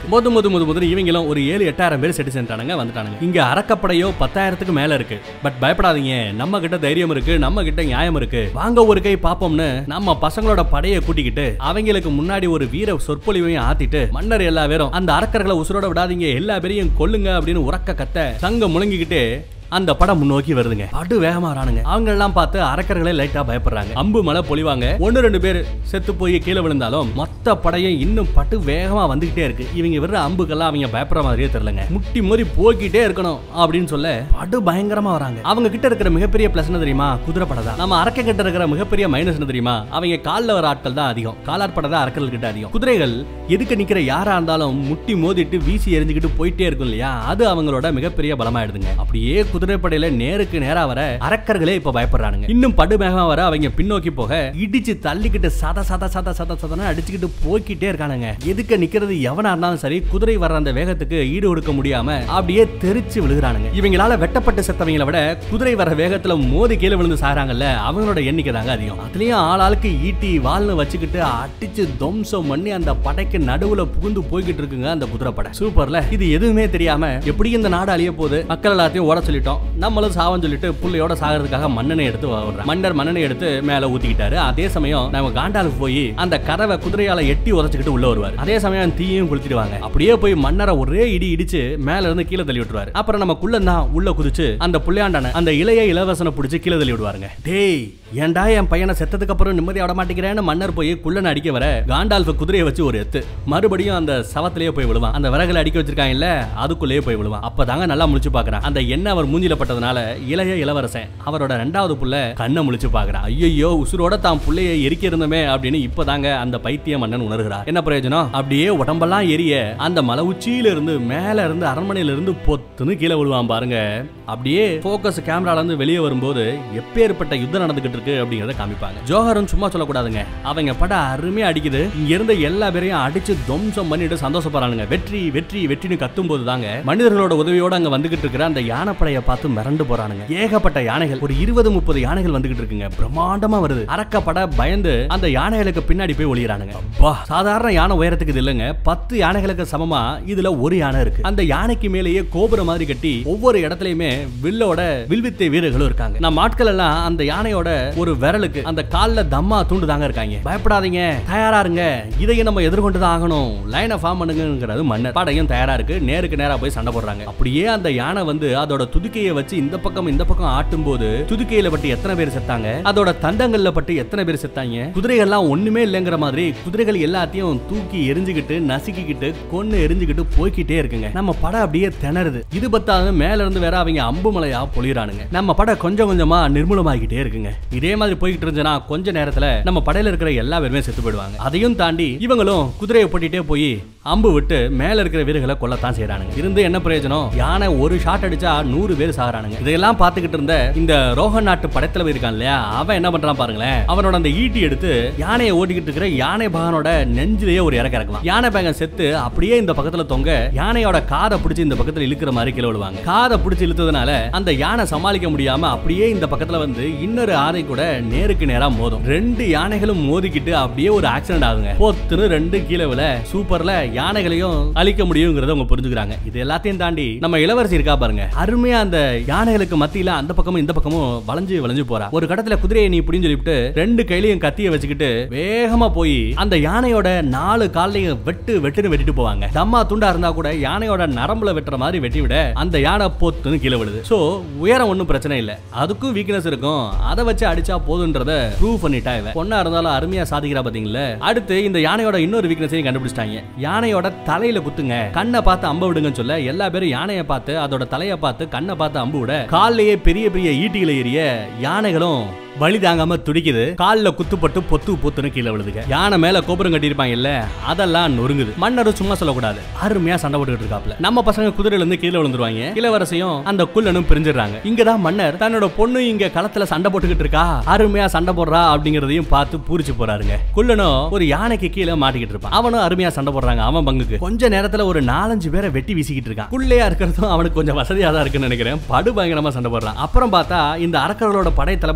முது முது முது இவங்களும் ஒரு ஏழு எட்டாயிரம் பேர் செட்டு சென்றானுங்க வந்துட்டானுங்க இங்க அறக்கப்படையோ பத்தாயிரத்துக்கு மேல இருக்கு பட் பயப்படாதீங்க நம்ம கிட்ட தைரியம் இருக்கு நம்ம கிட்ட நியாயம் இருக்கு வாங்க ஒரு கை பாப்போம்னு நம்ம பசங்களோட படையை கூட்டிக்கிட்டு அவங்களுக்கு முன்னாடி ஒரு வீர சொற்பொழிவையும் ஆத்திட்டு மன்னர் எல்லா பேரும் அந்த அரக்கர்களை உசுரோட விடாதீங்க எல்லா பேரையும் கொல்லுங்க அப்படின்னு உறக்க கத்த சங்க முழங்கிக்கிட்டு அந்த படம் முன்னோக்கி வருதுங்க படு வேகமா வரானுங்க அவங்க எல்லாம் பார்த்து அரக்கர்களே லைட்டா பயப்படுறாங்க அம்பு மலை பொழிவாங்க ஒன்னு ரெண்டு பேர் செத்து போய் கீழே விழுந்தாலும் மொத்த படையும் இன்னும் பட்டு வேகமா வந்துகிட்டே இருக்கு இவங்க விடுற அம்புக்கெல்லாம் அவங்க பயப்படுற மாதிரியே தெரியலங்க முட்டி மோதி போய்கிட்டே இருக்கணும் அப்படின்னு சொல்ல படு பயங்கரமா வராங்க அவங்க கிட்ட இருக்கிற மிகப்பெரிய பிளஸ் என்ன தெரியுமா குதிரை படை தான் நம்ம அரக்க கிட்ட இருக்கிற மிகப்பெரிய மைனஸ் என்ன தெரியுமா அவங்க கால்ல வர ஆட்கள் தான் அதிகம் காலாட்படை தான் அரக்கர்கள் கிட்ட அதிகம் குதிரைகள் எதுக்கு நிக்கிற யாரா இருந்தாலும் முட்டி மோதிட்டு வீசி எரிஞ்சுக்கிட்டு போயிட்டே இருக்கும் இல்லையா அது அவங்களோட மிகப்பெரிய பலமாயிடுதுங்க அப்படியே குதிரைப்படையில நேருக்கு நேரா வர அரக்கர்களே இப்ப பயப்படுறானுங்க இன்னும் படுமேகமா வர அவங்க பின்னோக்கி போக இடிச்சு தள்ளிக்கிட்டு சத சத சத சத சதன அடிச்சுக்கிட்டு போய்க்கிட்டே இருக்கானுங்க எதுக்க நிக்கிறது எவனா இருந்தாலும் சரி குதிரை வர்ற அந்த வேகத்துக்கு ஈடு கொடுக்க முடியாம அப்படியே தெரிச்சு விழுகிறானுங்க இவங்களால வெட்டப்பட்டு செத்தவங்களை விட குதிரை வர வேகத்துல மோதி கீழே விழுந்து சாகிறாங்கல்ல அவங்களோட எண்ணிக்கை தாங்க அதிகம் அதுலயும் ஆளாளுக்கு ஈட்டி வால்னு வச்சுக்கிட்டு அடிச்சு துவம்சம் பண்ணி அந்த படைக்கு நடுவுல புகுந்து போய்கிட்டு இருக்குங்க அந்த குதிரை படை சூப்பர்ல இது எதுவுமே தெரியாம எப்படி இந்த நாடு அழிய போகுது மக்கள் எல்லாத்தையும் ஓட சொல்லிட்டோம் நம்மளும் சாவம் சொல்லிட்டு புள்ளையோட சாகிறதுக்காக மண்ணெண்ணை எடுத்து வர்றோம் மன்னர் மண்ணெண்ணை எடுத்து மேல ஊத்திக்கிட்டாரு அதே சமயம் நம்ம காண்டாலுக்கு போய் அந்த கதவை குதிரையால எட்டி உதச்சுக்கிட்டு உள்ள வருவார் அதே சமயம் தீயும் கொளுத்திடுவாங்க அப்படியே போய் மன்னரை ஒரே இடி இடிச்சு மேல இருந்து கீழே தள்ளி விட்டுருவாரு அப்புறம் நம்ம குள்ளன் தான் உள்ள குதிச்சு அந்த புள்ளையாண்டான அந்த இளைய இளவசனை பிடிச்சு கீழே தள்ளி விடுவாருங்க டேய் ஏன்டா என் பையனை செத்ததுக்கு அப்புறம் நிம்மதி விட மாட்டேங்கிறேன்னு மன்னர் போய் குள்ளன் அடிக்க வர காண்டால்ஃப குதிரையை வச்சு ஒரு எத்து மறுபடியும் அந்த சவத்திலேயே போய் விழுவான் அந்த விறகுல அடிக்க வச்சிருக்காங்க இல்ல அதுக்குள்ளேயே போய் விழுவான் அப்பதாங்க நல்லா முழிச்சு பாக்குறான் அந்த எண்ணெய் அவர் மூஞ்சில பட்டதுனால இளைய இளவரசன் அவரோட ரெண்டாவது புள்ள கண்ணை முழிச்சு பாக்குறான் ஐயோ உசுரோட தான் புள்ளைய எரிக்க இருந்தமே அப்படின்னு இப்பதாங்க அந்த பைத்திய மன்னன் உணர்கிறார் என்ன பிரயோஜனம் அப்படியே உடம்பெல்லாம் எரிய அந்த மலை உச்சியில இருந்து மேல இருந்து அரண்மனையில இருந்து பொத்துன்னு கீழே விழுவான் பாருங்க அப்படியே போக்கஸ் கேமரால இருந்து வெளியே வரும்போது எப்பேற்பட்ட யுத்தம் நடந்துகிட்டு இருக்கு அப்படிங்கறத காமிப்பாங்க ஜோஹரும் சும்மா சொல்லக்கூடாதுங்க அவங்க பட அருமையா அடிக்குது இங்க இருந்த எல்லா பேரையும் அடிச்சு துவம்சம் பண்ணிட்டு சந்தோஷப்படுறானுங்க வெற்றி வெற்றி வெற்றின்னு கத்தும் போது தாங்க மனிதர்களோட உதவியோட அங்க வந்துகிட்டு இருக்கிற அந்த யானைப்படையை பார்த்து மிரண்டு போறானுங்க ஏகப்பட்ட யானைகள் ஒரு இருபது முப்பது யானைகள் வந்துகிட்டு இருக்குங்க பிரம்மாண்டமா வருது அரக்கப்பட பயந்து அந்த யானைகளுக்கு பின்னாடி போய் ஒளியறானுங்க அப்பா சாதாரண யானை உயரத்துக்கு இது இல்லைங்க பத்து யானைகளுக்கு சமமா இதுல ஒரு யானை இருக்கு அந்த யானைக்கு மேலேயே கோபுரம் மாதிரி கட்டி ஒவ்வொரு இடத்துலயுமே வில்லோட வில்வித்தை வீரர்களும் இருக்காங்க நம்ம ஆட்கள் எல்லாம் அந்த யானையோட ஒரு விரலுக்கு அந்த கால்ல தம்மா தூண்டு தாங்க இருக்காங்க பயப்படாதீங்க தயாரா இருங்க இதையும் நம்ம எதிர்கொண்டு தான் ஆகணும் லைனை ஃபார்ம் பண்ணுங்கிறது மன்னர் படையும் தயாரா இருக்கு நேருக்கு நேரா போய் சண்டை போடுறாங்க அப்படியே அந்த யானை வந்து அதோட துதிக்கையை வச்சு இந்த பக்கம் இந்த பக்கம் ஆட்டும் போது துதிக்கையில பட்டு எத்தனை பேர் செத்தாங்க அதோட தந்தங்கள்ல பட்டு எத்தனை பேர் செத்தாங்க குதிரைகள்லாம் ஒண்ணுமே இல்லைங்கிற மாதிரி குதிரைகள் எல்லாத்தையும் தூக்கி எரிஞ்சுக்கிட்டு நசுக்கிக்கிட்டு கொன்னு எரிஞ்சுக்கிட்டு போய்க்கிட்டே இருக்குங்க நம்ம படம் அப்படியே திணறுது இது பத்தாது மேல இருந்து வேற அவங்க அம்பு மலையா பொழிறானுங்க நம்ம படம் கொஞ்சம் கொஞ்சமா நிர்மூலமாகிட்டே இருக்குங்க இதே மாதிரி போய்கிட்டு இருந்துச்சுன்னா கொஞ்ச நேரத்துல நம்ம படையில இருக்கிற எல்லா பேருமே செத்து போயிடுவாங்க அதையும் தாண்டி இவங்களும் குதிரையை போட்டிட்டே போய் அம்பு விட்டு மேல இருக்கிற வீரர்களை கொல்லத்தான் செய்யறானுங்க இருந்து என்ன பிரயோஜனம் யானை ஒரு ஷாட் அடிச்சா நூறு பேர் சாகுறானுங்க இதையெல்லாம் பார்த்துக்கிட்டு இருந்த இந்த ரோஹன் நாட்டு படைத்தலைவர் இருக்கான் இல்லையா அவன் என்ன பண்றான் பாருங்களேன் அவனோட அந்த ஈட்டி எடுத்து யானையை ஓட்டிக்கிட்டு இருக்கிற யானை பகனோட நெஞ்சிலேயே ஒரு இறக்க இறக்கலாம் யானை பேகன் செத்து அப்படியே இந்த பக்கத்துல தொங்க யானையோட காதை பிடிச்சி இந்த பக்கத்துல இழுக்கிற மாதிரி கீழே விழுவாங்க காதை பிடிச்சி இழுத்ததுனால அந்த யானை சமாளிக்க முடியாம அப்படியே இந்த பக்கத்துல வந்து இன்னொரு யானை கூட நேருக்கு நேரா மோதும் ரெண்டு யானைகளும் மோதிக்கிட்டு அப்படியே ஒரு ஆக்சிடென்ட் ஆகுங்க பொத்துன்னு ரெண்டு கீழே விழ சூப்பர்ல யானைகளையும் அழிக்க முடியுங்கிறத அவங்க புரிஞ்சுக்கிறாங்க இது எல்லாத்தையும் தாண்டி நம்ம இளவரசி இருக்கா பாருங்க அருமையா அந்த யானைகளுக்கு மத்தியில அந்த பக்கமும் இந்த பக்கமும் வளைஞ்சு வளைஞ்சு போறா ஒரு கடத்துல குதிரையை நீ புடிஞ்சு சொல்லிவிட்டு ரெண்டு கையிலையும் கத்திய வச்சுக்கிட்டு வேகமா போய் அந்த யானையோட நாலு காலையும் வெட்டு வெட்டுன்னு வெட்டிட்டு போவாங்க தம்மா துண்டா இருந்தா கூட யானையோட நரம்புல வெட்டுற மாதிரி வெட்டி விட அந்த யானை பொத்துன்னு கீழே விழுது சோ உயரம் ஒன்றும் பிரச்சனை இல்ல அதுக்கும் வீக்னஸ் இருக்கும் அதை வச்சு அடிச்சா போதுன்றத ப்ரூவ் பண்ணிட்டா இவ பொண்ணா இருந்தாலும் அருமையா சாதிக்கிறா பாத்தீங்களா அடுத்து இந்த யானையோட இன்னொரு வீக்னஸையும் கண்டுபிடிச்சிட்டாங்க யானையோட தலையில குத்துங்க கண்ணை பார்த்து அம்ப விடுங்கன்னு சொல்ல எல்லா பேரும் யானையை பார்த்து அதோட தலையை பார்த்து கண்ணை பார்த்து அம்பு விட கால்லயே பெரிய பெரிய ஈட்டிகளை எரிய யானைகளும் வழி தாங்காம துடிக்குது கால்ல குத்துப்பட்டு பொத்து பொத்துன்னு கீழே விழுதுங்க யானை மேல கோபுரம் கட்டியிருப்பாங்க இல்ல அதெல்லாம் நொறுங்குது மன்னரும் சும்மா சொல்லக்கூடாது அருமையா சண்டை போட்டுக்கிட்டு இருக்காப்ல நம்ம பசங்க குதிரையில இருந்து கீழே விழுந்துருவாங்க இளவரசையும் அந்த குள்ளனும் பிரிஞ்சிடுறாங்க இங்கதான் மன்னர் தன்னோட பொண்ணு இங்க களத்துல சண்டை போட்டுக்கிட்டு இருக்கா அருமையா சண்டை போடுறா அப்படிங்கறதையும் பார்த்து பூரிச்சு போறாருங்க குள்ளனும் ஒரு யானைக்கு கீழே மாட்டிக்கிட்டு இருப்பான் அவனும் அருமையா சண்டை போடுறாங்க அவன் பங்குக்கு கொஞ்ச நேரத்துல ஒரு நாலஞ்சு பேரை வெட்டி வீசிக்கிட்டு இருக்கான் குள்ளையா இருக்கிறதும் அவனுக்கு கொஞ்சம் வசதியா தான் இருக்குன்னு நினைக்கிறேன் படு பயங்கரமா சண்டை போடுறான் அப்புறம் பார்த்தா இந்த அரக்கர்களோட படை தளபதி இருக்கான்ல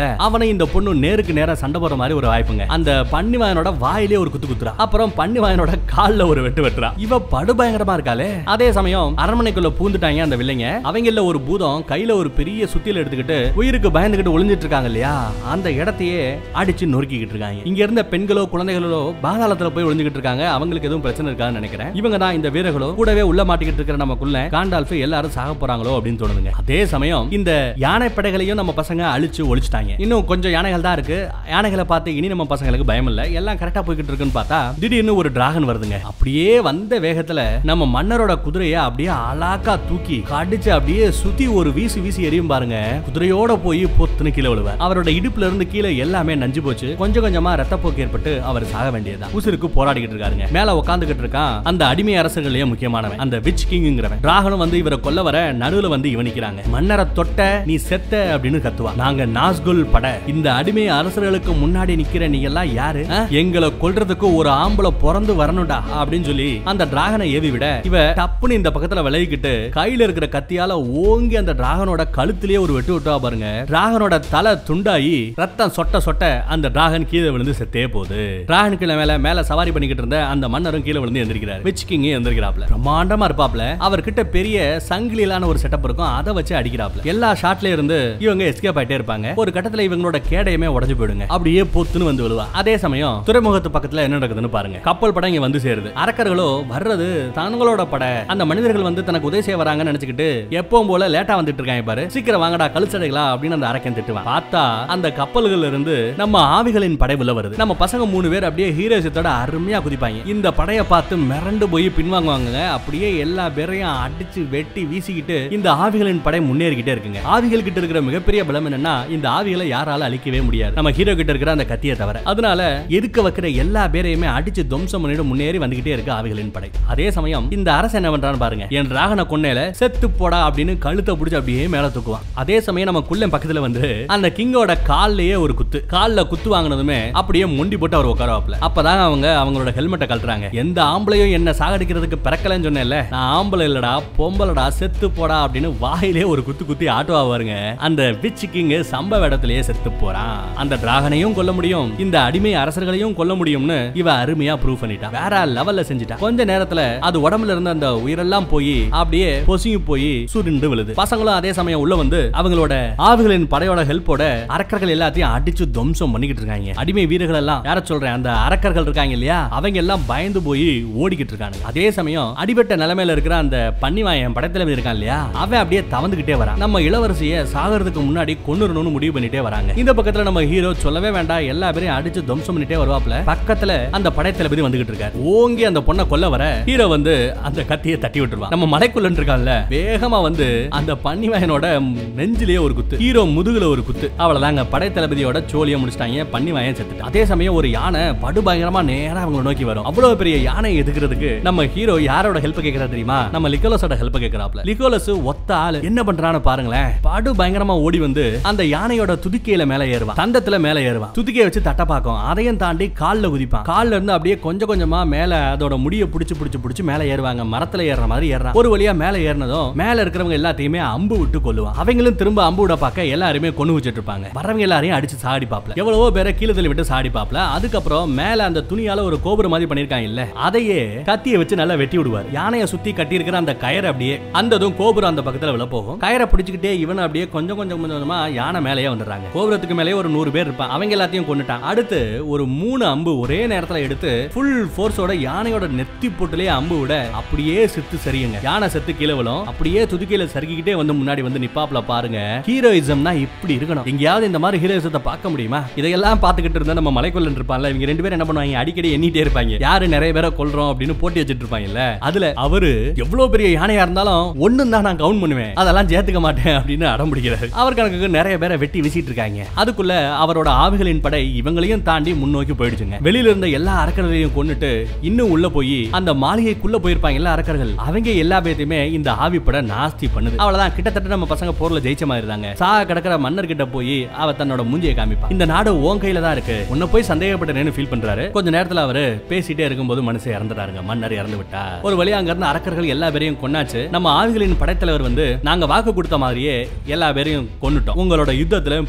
அவனை இந்த பொண்ணு நேருக்கு நேரா சண்டை போற மாதிரி ஒரு வாய்ப்புங்க அந்த பன்னிவாயனோட வாயிலே ஒரு குத்து குத்துறா அப்புறம் பன்னிவாயனோட கால்ல ஒரு வெட்டு வெட்டுறா இவ படுபயங்கரமா இருக்காளே அதே சமயம் அரண்மனைக்குள்ள பூந்துட்டாங்க அந்த வில்லைங்க அவங்கள ஒரு பூதம் கையில ஒரு பெரிய சுத்தியில எடுத்துக்கிட்டு உயிருக்கு பயந்துகிட்டு ஒளிஞ்சிட்டு இருக்காங்க இல்லையா அந்த இடத்தையே அடிச்சு நொறுக்கிக்கிட்டு இருக்காங்க இங்க இருந்த பெண்களோ குழந்தைகளோ பாதாளத்துல போய் ஒளிஞ்சுக்கிட்டு இருக்காங்க அவங்களுக்கு எதுவும் பிரச்சனை இருக்கான்னு நினைக்கிறேன் இவங்க தான் இந்த வீரர்களோ கூடவே உள்ள மாட்டிக்கிட்டு இருக்கிற நமக்குள்ள காண்டால்ஃப் எல்லாரும் சாக போறாங்களோ அப்படின்னு தோணுதுங்க அதே சமயம் இந்த யானை படைகளையும் நம்ம பசங்க அழிச்சு ஒழிச்சிட்டாங்க இன்னும் கொஞ்சம் யானைகள் தான் இருக்கு யானைகளை பார்த்து இனி நம்ம பசங்களுக்கு பயம் இல்ல எல்லாம் கரெக்டா போய்கிட்டு இருக்குன்னு பார்த்தா திடீர்னு ஒரு டிராகன் வருதுங்க அப்படியே வந்த வேகத்துல நம்ம மன்னரோட குதிரைய அப்படியே அலாக்கா தூக்கி கடிச்சு அப்படியே சுத்தி ஒரு வீசி வீசி எரியும் பாருங்க குதிரையோட போய் பொத்துன்னு கீழே விழுவார் அவரோட இடுப்புல இருந்து கீழே எல்லாமே நஞ்சு போச்சு கொஞ்சம் கொஞ்சமா ரத்தப்போக்கு ஏற்பட்டு அவர் சாக வேண்டியதுதான் உசுருக்கு போராடிக்கிட்டு இருக்காருங்க மேல உட்காந்துக்கிட்டு இருக்கான் அந்த அடிமை அரசர்களே முக்கியமானவன் அந்த விச் கிங்ங்கிறவன் டிராகனும் வந்து இவரை கொல்ல வர நடுவுல வந்து இவனிக்கிறாங்க மன்னரை தொட்ட நீ செத்த அப்படின்னு கத்துவா நாங்க நாஸ்குல் பட இந்த அடிமை அரசர்களுக்கு முன்னாடி நிக்கிற நீ எல்லாம் யாரு ஆ? எங்களை கொல்றதுக்கு ஒரு ஆம்பளை பிறந்து வரணும்டா அப்படின்னு சொல்லி அந்த டிராகனை ஏவி விட இவ டப்புன்னு இந்த பக்கத்துல விலகிக்கிட்டு கையில இருக்கிற கத்தியால ஓங்கி அந்த டிராகனோட கழுத்திலேயே ஒரு வெட்டு விட்டா பாருங்க டிராகனோட தலை துண்டாயி ரத்தம் சொட்ட சொட்ட அந்த டிராகன் கீழே விழுந்து செத்தே போகுது டிராகன் கீழே மேல மேல சவாரி பண்ணிக்கிட்டு இருந்த அந்த மன்னரும் கீழே விழுந்து எந்திரிக்கிறார் விச் கிங் எந்திரிக்கிறாப்ல பிரம்மாண்டமா இருப்பாப்ல அவர்கிட்ட பெரிய சங்கிலியிலான ஒரு செட்டப் இருக்கும் அதை வச்சு அடிக்கிறாப்ல எல்லா ஷாட்ல இருந்து இவங்க எஸ்கேப் ஆயிட்டே இருப்பாங்க ஒரு கட்டத்துல இவங்களோட கேடயமே உடஞ்சு போயிடுங்க அப்படியே பொத்துன்னு வந்து விழுவா அதே சமயம் துறைமுகத்து பக்கத்துல என்ன நடக்குதுன்னு பாருங்க கப்பல் படம் இங்க வந்து சேருது அரக்கர்களோ வர்றது தங்களோட படை அந்த மனிதர்கள் வந்து தனக்கு உதவி செய்ய வராங்கன்னு நினைச்சுக்கிட்டு எப்பவும் போல லேட்டா வந்துட்டு இருக்காங்க பாரு சீக்கிரம் வாங்கடா கழுச்சடைகளா அப்படின்னு அந்த அரக்கன் திட்டுவான் பார்த்தா அந்த கப்பல்கள்ல இருந்து நம்ம ஆவிகளின் படை உள்ள வருது நம்ம பசங்க மூணு பேர் அப்படியே ஹீரோசியத்தோட அருமையா குதிப்பாங்க இந்த படையை பார்த்து மிரண்டு போய் பின்வாங்குவாங்க அப்படியே எல்லா பேரையும் அடிச்சு வெட்டி வீசிக்கிட்டு இந்த ஆவிகளின் படை முன்னேறிக்கிட்டே இருக்குங்க ஆவிகள் கிட்ட இருக்கிற மிகப்பெரிய பலம் என்னன்னா இந்த ஆவிகளை யாரால அழிக்கவே முடியாது நம்ம ஹீரோ கிட்ட இருக்கிற அந்த கத்தியை தவிர அதனால எதுக்க வைக்கிற எல்லா பேரையுமே அடிச்சு துவம்சம் பண்ணிட்டு முன்னேறி வந்துகிட்டே இருக்கு ஆவிகளின் படை அதே சமயம் இந்த அரசு என்ன பண்றான்னு பாருங்க என் ராகன கொன்னையில செத்து போடா அப்படின்னு கழுத்தை பிடிச்சு அப்படியே மேல தூக்குவான் அதே சமயம் நம்ம குள்ளன் பக்கத்துல வந்து அந்த கிங்கோட கால்லயே ஒரு குத்து கால்ல குத்து வாங்கினதுமே அப்படியே மொண்டி போட்டு அவர் உட்காருவாப்ல அப்பதான் அவங்க அவங்களோட ஹெல்மெட்டை கழட்டுறாங்க எந்த ஆம்பளையும் என்ன சாகடிக்கிறதுக்கு பிறக்கலன்னு சொன்னேன்ல நான் ஆம்பளை இல்லடா பொம்பளடா செத்து போடா அப்படின்னு வாயிலே ஒரு குத்து குத்தி ஆட்டுவா பாருங்க அந்த விச் கிங் சம்பவ இடத்திலேயே செத்து போறான் அந்த டிராகனையும் கொல்ல முடியும் இந்த அடிமை அரசர்களையும் கொல்ல முடியும்னு இவ அருமையா ப்ரூவ் பண்ணிட்டா வேற லெவல்ல செஞ்சுட்டா கொஞ்ச நேரத்துல அது உடம்புல இருந்த அந்த உயிரெல்லாம் போய் அப்படியே பொசுங்கி போய் சுருண்டு விழுது பசங்களும் அதே சமயம் உள்ள வந்து அவங்களோட ஆவுகளின் படையோட ஹெல்ப்போட அரக்கர்கள் எல்லாத்தையும் அடிச்சு துவம்சம் பண்ணிக்கிட்டு இருக்காங்க அடிமை வீரர்கள் எல்லாம் யார சொல்றேன் அந்த அரக்கர்கள் இருக்காங்க இல்லையா அவங்க எல்லாம் பயந்து போய் ஓடிக்கிட்டு இருக்காங்க அதே சமயம் அடிபட்ட நிலைமையில இருக்கிற அந்த பன்னிவாயன் படத்துல இருக்கான் இல்லையா அவன் அப்படியே தவந்துகிட்டே வரான் நம்ம இளவரசிய சாகிறதுக்கு முன்னாடி கொன்னுறணும்னு முடிவு பண்ணிட்டே வராங்க இந்த பக்கத்துல நம்ம ஹீரோ சொல்லவே வேண்டாம் எல்லா பேரையும் அடிச்சு துவம்சம் பண்ணிட்டே வருவாப்ல பக்கத்துல அந்த படை தளபதி வந்துகிட்டு இருக்காரு ஓங்கி அந்த பொண்ணை கொல்ல வர ஹீரோ வந்து அந்த கத்தியை தட்டி விட்டுருவான் நம்ம மலைக்குள்ளன் இருக்கான்ல வேகமா வந்து அந்த பன்னிவாயனோட நெஞ்சிலேயே ஒரு குத்து ஹீரோ முதுகுல ஒரு குத்து அவ்வளவுதாங்க படை தளபதியோட சோழிய முடிச்சிட்டாங்க பன்னிவாயன் செத்துட்டு அதே சமயம் ஒரு யானை படுபயங்கரமா நேரா அவங்கள நோக்கி வரும் அவ்வளவு பெரிய யானை எதுக்குறதுக்கு நம்ம ஹீரோ யாரோட ஹெல்ப் கேட்கறா தெரியுமா நம்ம லிக்கோலஸோட ஹெல்ப் கேட்கறாப்ல லிக்கோலஸ் ஒத்த ஆளு என்ன பண்றான்னு பாருங்களேன் படு பயங்கரமா ஓடி வந்து அந்த யானையோட துதிக்கையில மேல ஏறுவான் தந்தத்துல மேல ஏறுவான் துதிக்கையை வச்சு தட்ட பாக்கும் அதையும் தாண்டி கால்ல குதிப்பான் கால்ல இருந்து அப்படியே கொஞ்சம் கொஞ்சமா மேல அதோட முடிய புடிச்சு புடிச்சு புடிச்சு மேல ஏறுவாங்க மரத்துல ஏறுற மாதிரி ஏறான் ஒரு வழியா மேல ஏறினதும் மேல இருக்கிறவங்க எல்லாத்தையுமே அம்பு விட்டு கொல்லுவான் அவங்களும் திரும்ப அம்பு விட பார்க்க எல்லாருமே கொண்டு வச்சிட்டு இருப்பாங்க வரவங்க எல்லாரையும் அடிச்சு சாடி பாப்பல எவ்வளவோ பேரை கீழே தள்ளி விட்டு சாடி பாப்பல அதுக்கப்புறம் மேல அந்த துணியால ஒரு கோபுரம் மாதிரி பண்ணிருக்காங்க இல்ல அதையே கத்தியை வச்சு நல்லா வெட்டி விடுவார் யானையை சுத்தி கட்டி இருக்கிற அந்த கயரை அப்படியே அந்த இதுவும் கோபுரம் அந்த பக்கத்துல விழ போகும் கயரை பிடிச்சுக்கிட்டே இவன் அப்படியே கொஞ்சம் கொஞ்சம் கொஞ்சம் கொஞ்சமா யானை மேலேயே வந்துடுறாங்க கோபுரத்துக்கு மேலேயே ஒரு நூறு பேர் இருப்பான் அவங்க எல்லாத்தையும் கொண்டுட்டான் அடுத்து ஒரு மூணு அம்பு ஒரே நேரத்துல எடுத்து ஃபுல் ஃபோர்ஸோட யானையோட நெத்தி போட்டுலயே அம்பு விட அப்படியே செத்து சரியுங்க யானை செத்து கீழே விழும் அப்படியே துதுக்கையில சறுக்கிக்கிட்டே வந்து முன்னாடி வந்து நிப்பாப்ல பாருங்க ஹீரோயிசம்னா இப்படி இருக்கணும் எங்கேயாவது இந்த மாதிரி ஹீரோயிசத்தை பார்க்க முடியுமா இதையெல்லாம் பார்த்துக்கிட்டு இருந்தா நம்ம மலைக்குள்ளன் இருப்பான்ல இவங்க ரெண்டு பேரும் என்ன பண்ணுவாங்க அடிக்கடி எண்ணிட்டே இருப்பாங்க யாரு நிறைய பேரை கொல்றோம் அப்படின்னு போட்டி வச்சுட்டு இருப்பாங்கல்ல அதுல அவரு எவ்வளவு பெரிய யானையா இருந்தாலும் ஒண்ணும் தான் நான் கவுண்ட் பண்ணுவேன் அதெல்லாம் சேர்த்துக்க மாட்டேன் அப்படின்னு அடம் பிடிக்கிறாரு அவர் கணக்குக்கு நிறைய பேரை வெட்டி வீசிட்டு இருக்காங்க அதுக்குள்ள அவரோட ஆவிகளின் படை இவங்களையும் தாண்டி முன்னோக்கி போயிடுச்சுங்க வெளியில இருந்த எல்லா அரக்கர்களையும் கொன்னுட்டு இன்னும் உள்ள போய் அந்த மாளிகைக்குள்ள போயிருப்பாங்க எல்லா அரக்கர்கள் அவங்க எல்லா பேத்தையுமே இந்த ஆவி படை நாஸ்தி பண்ணுது அவ்வளவுதான் கிட்டத்தட்ட நம்ம பசங்க போர்ல ஜெயிச்ச மாதிரி இருந்தாங்க சாக கிடக்கிற மன்னர் கிட்ட போய் அவ தன்னோட மூஞ்சியை காமிப்பா இந்த நாடு உன் கையில தான் இருக்கு உன்னை போய் சந்தேகப்பட்டேன்னு ஃபீல் பண்றாரு கொஞ்ச நேரத்துல அவரு பேசிட்டே இருக்கும்போது மனுஷன் இறந்துட்டாருங்க மன்னர் இறந்து விட்டா ஒரு வழியா அங்க இருந்த அரக்கர்கள் எல்லா பேரையும் கொன்னாச்சு நம்ம ஆவிகளின் படைத்தலைவர் வந்து நாங்க வாக்கு கொடுத்த மாதிரியே எல்லா பேரையும் கொன்னுட்டோம் உங்களோட யுத்தத்துல பங்கு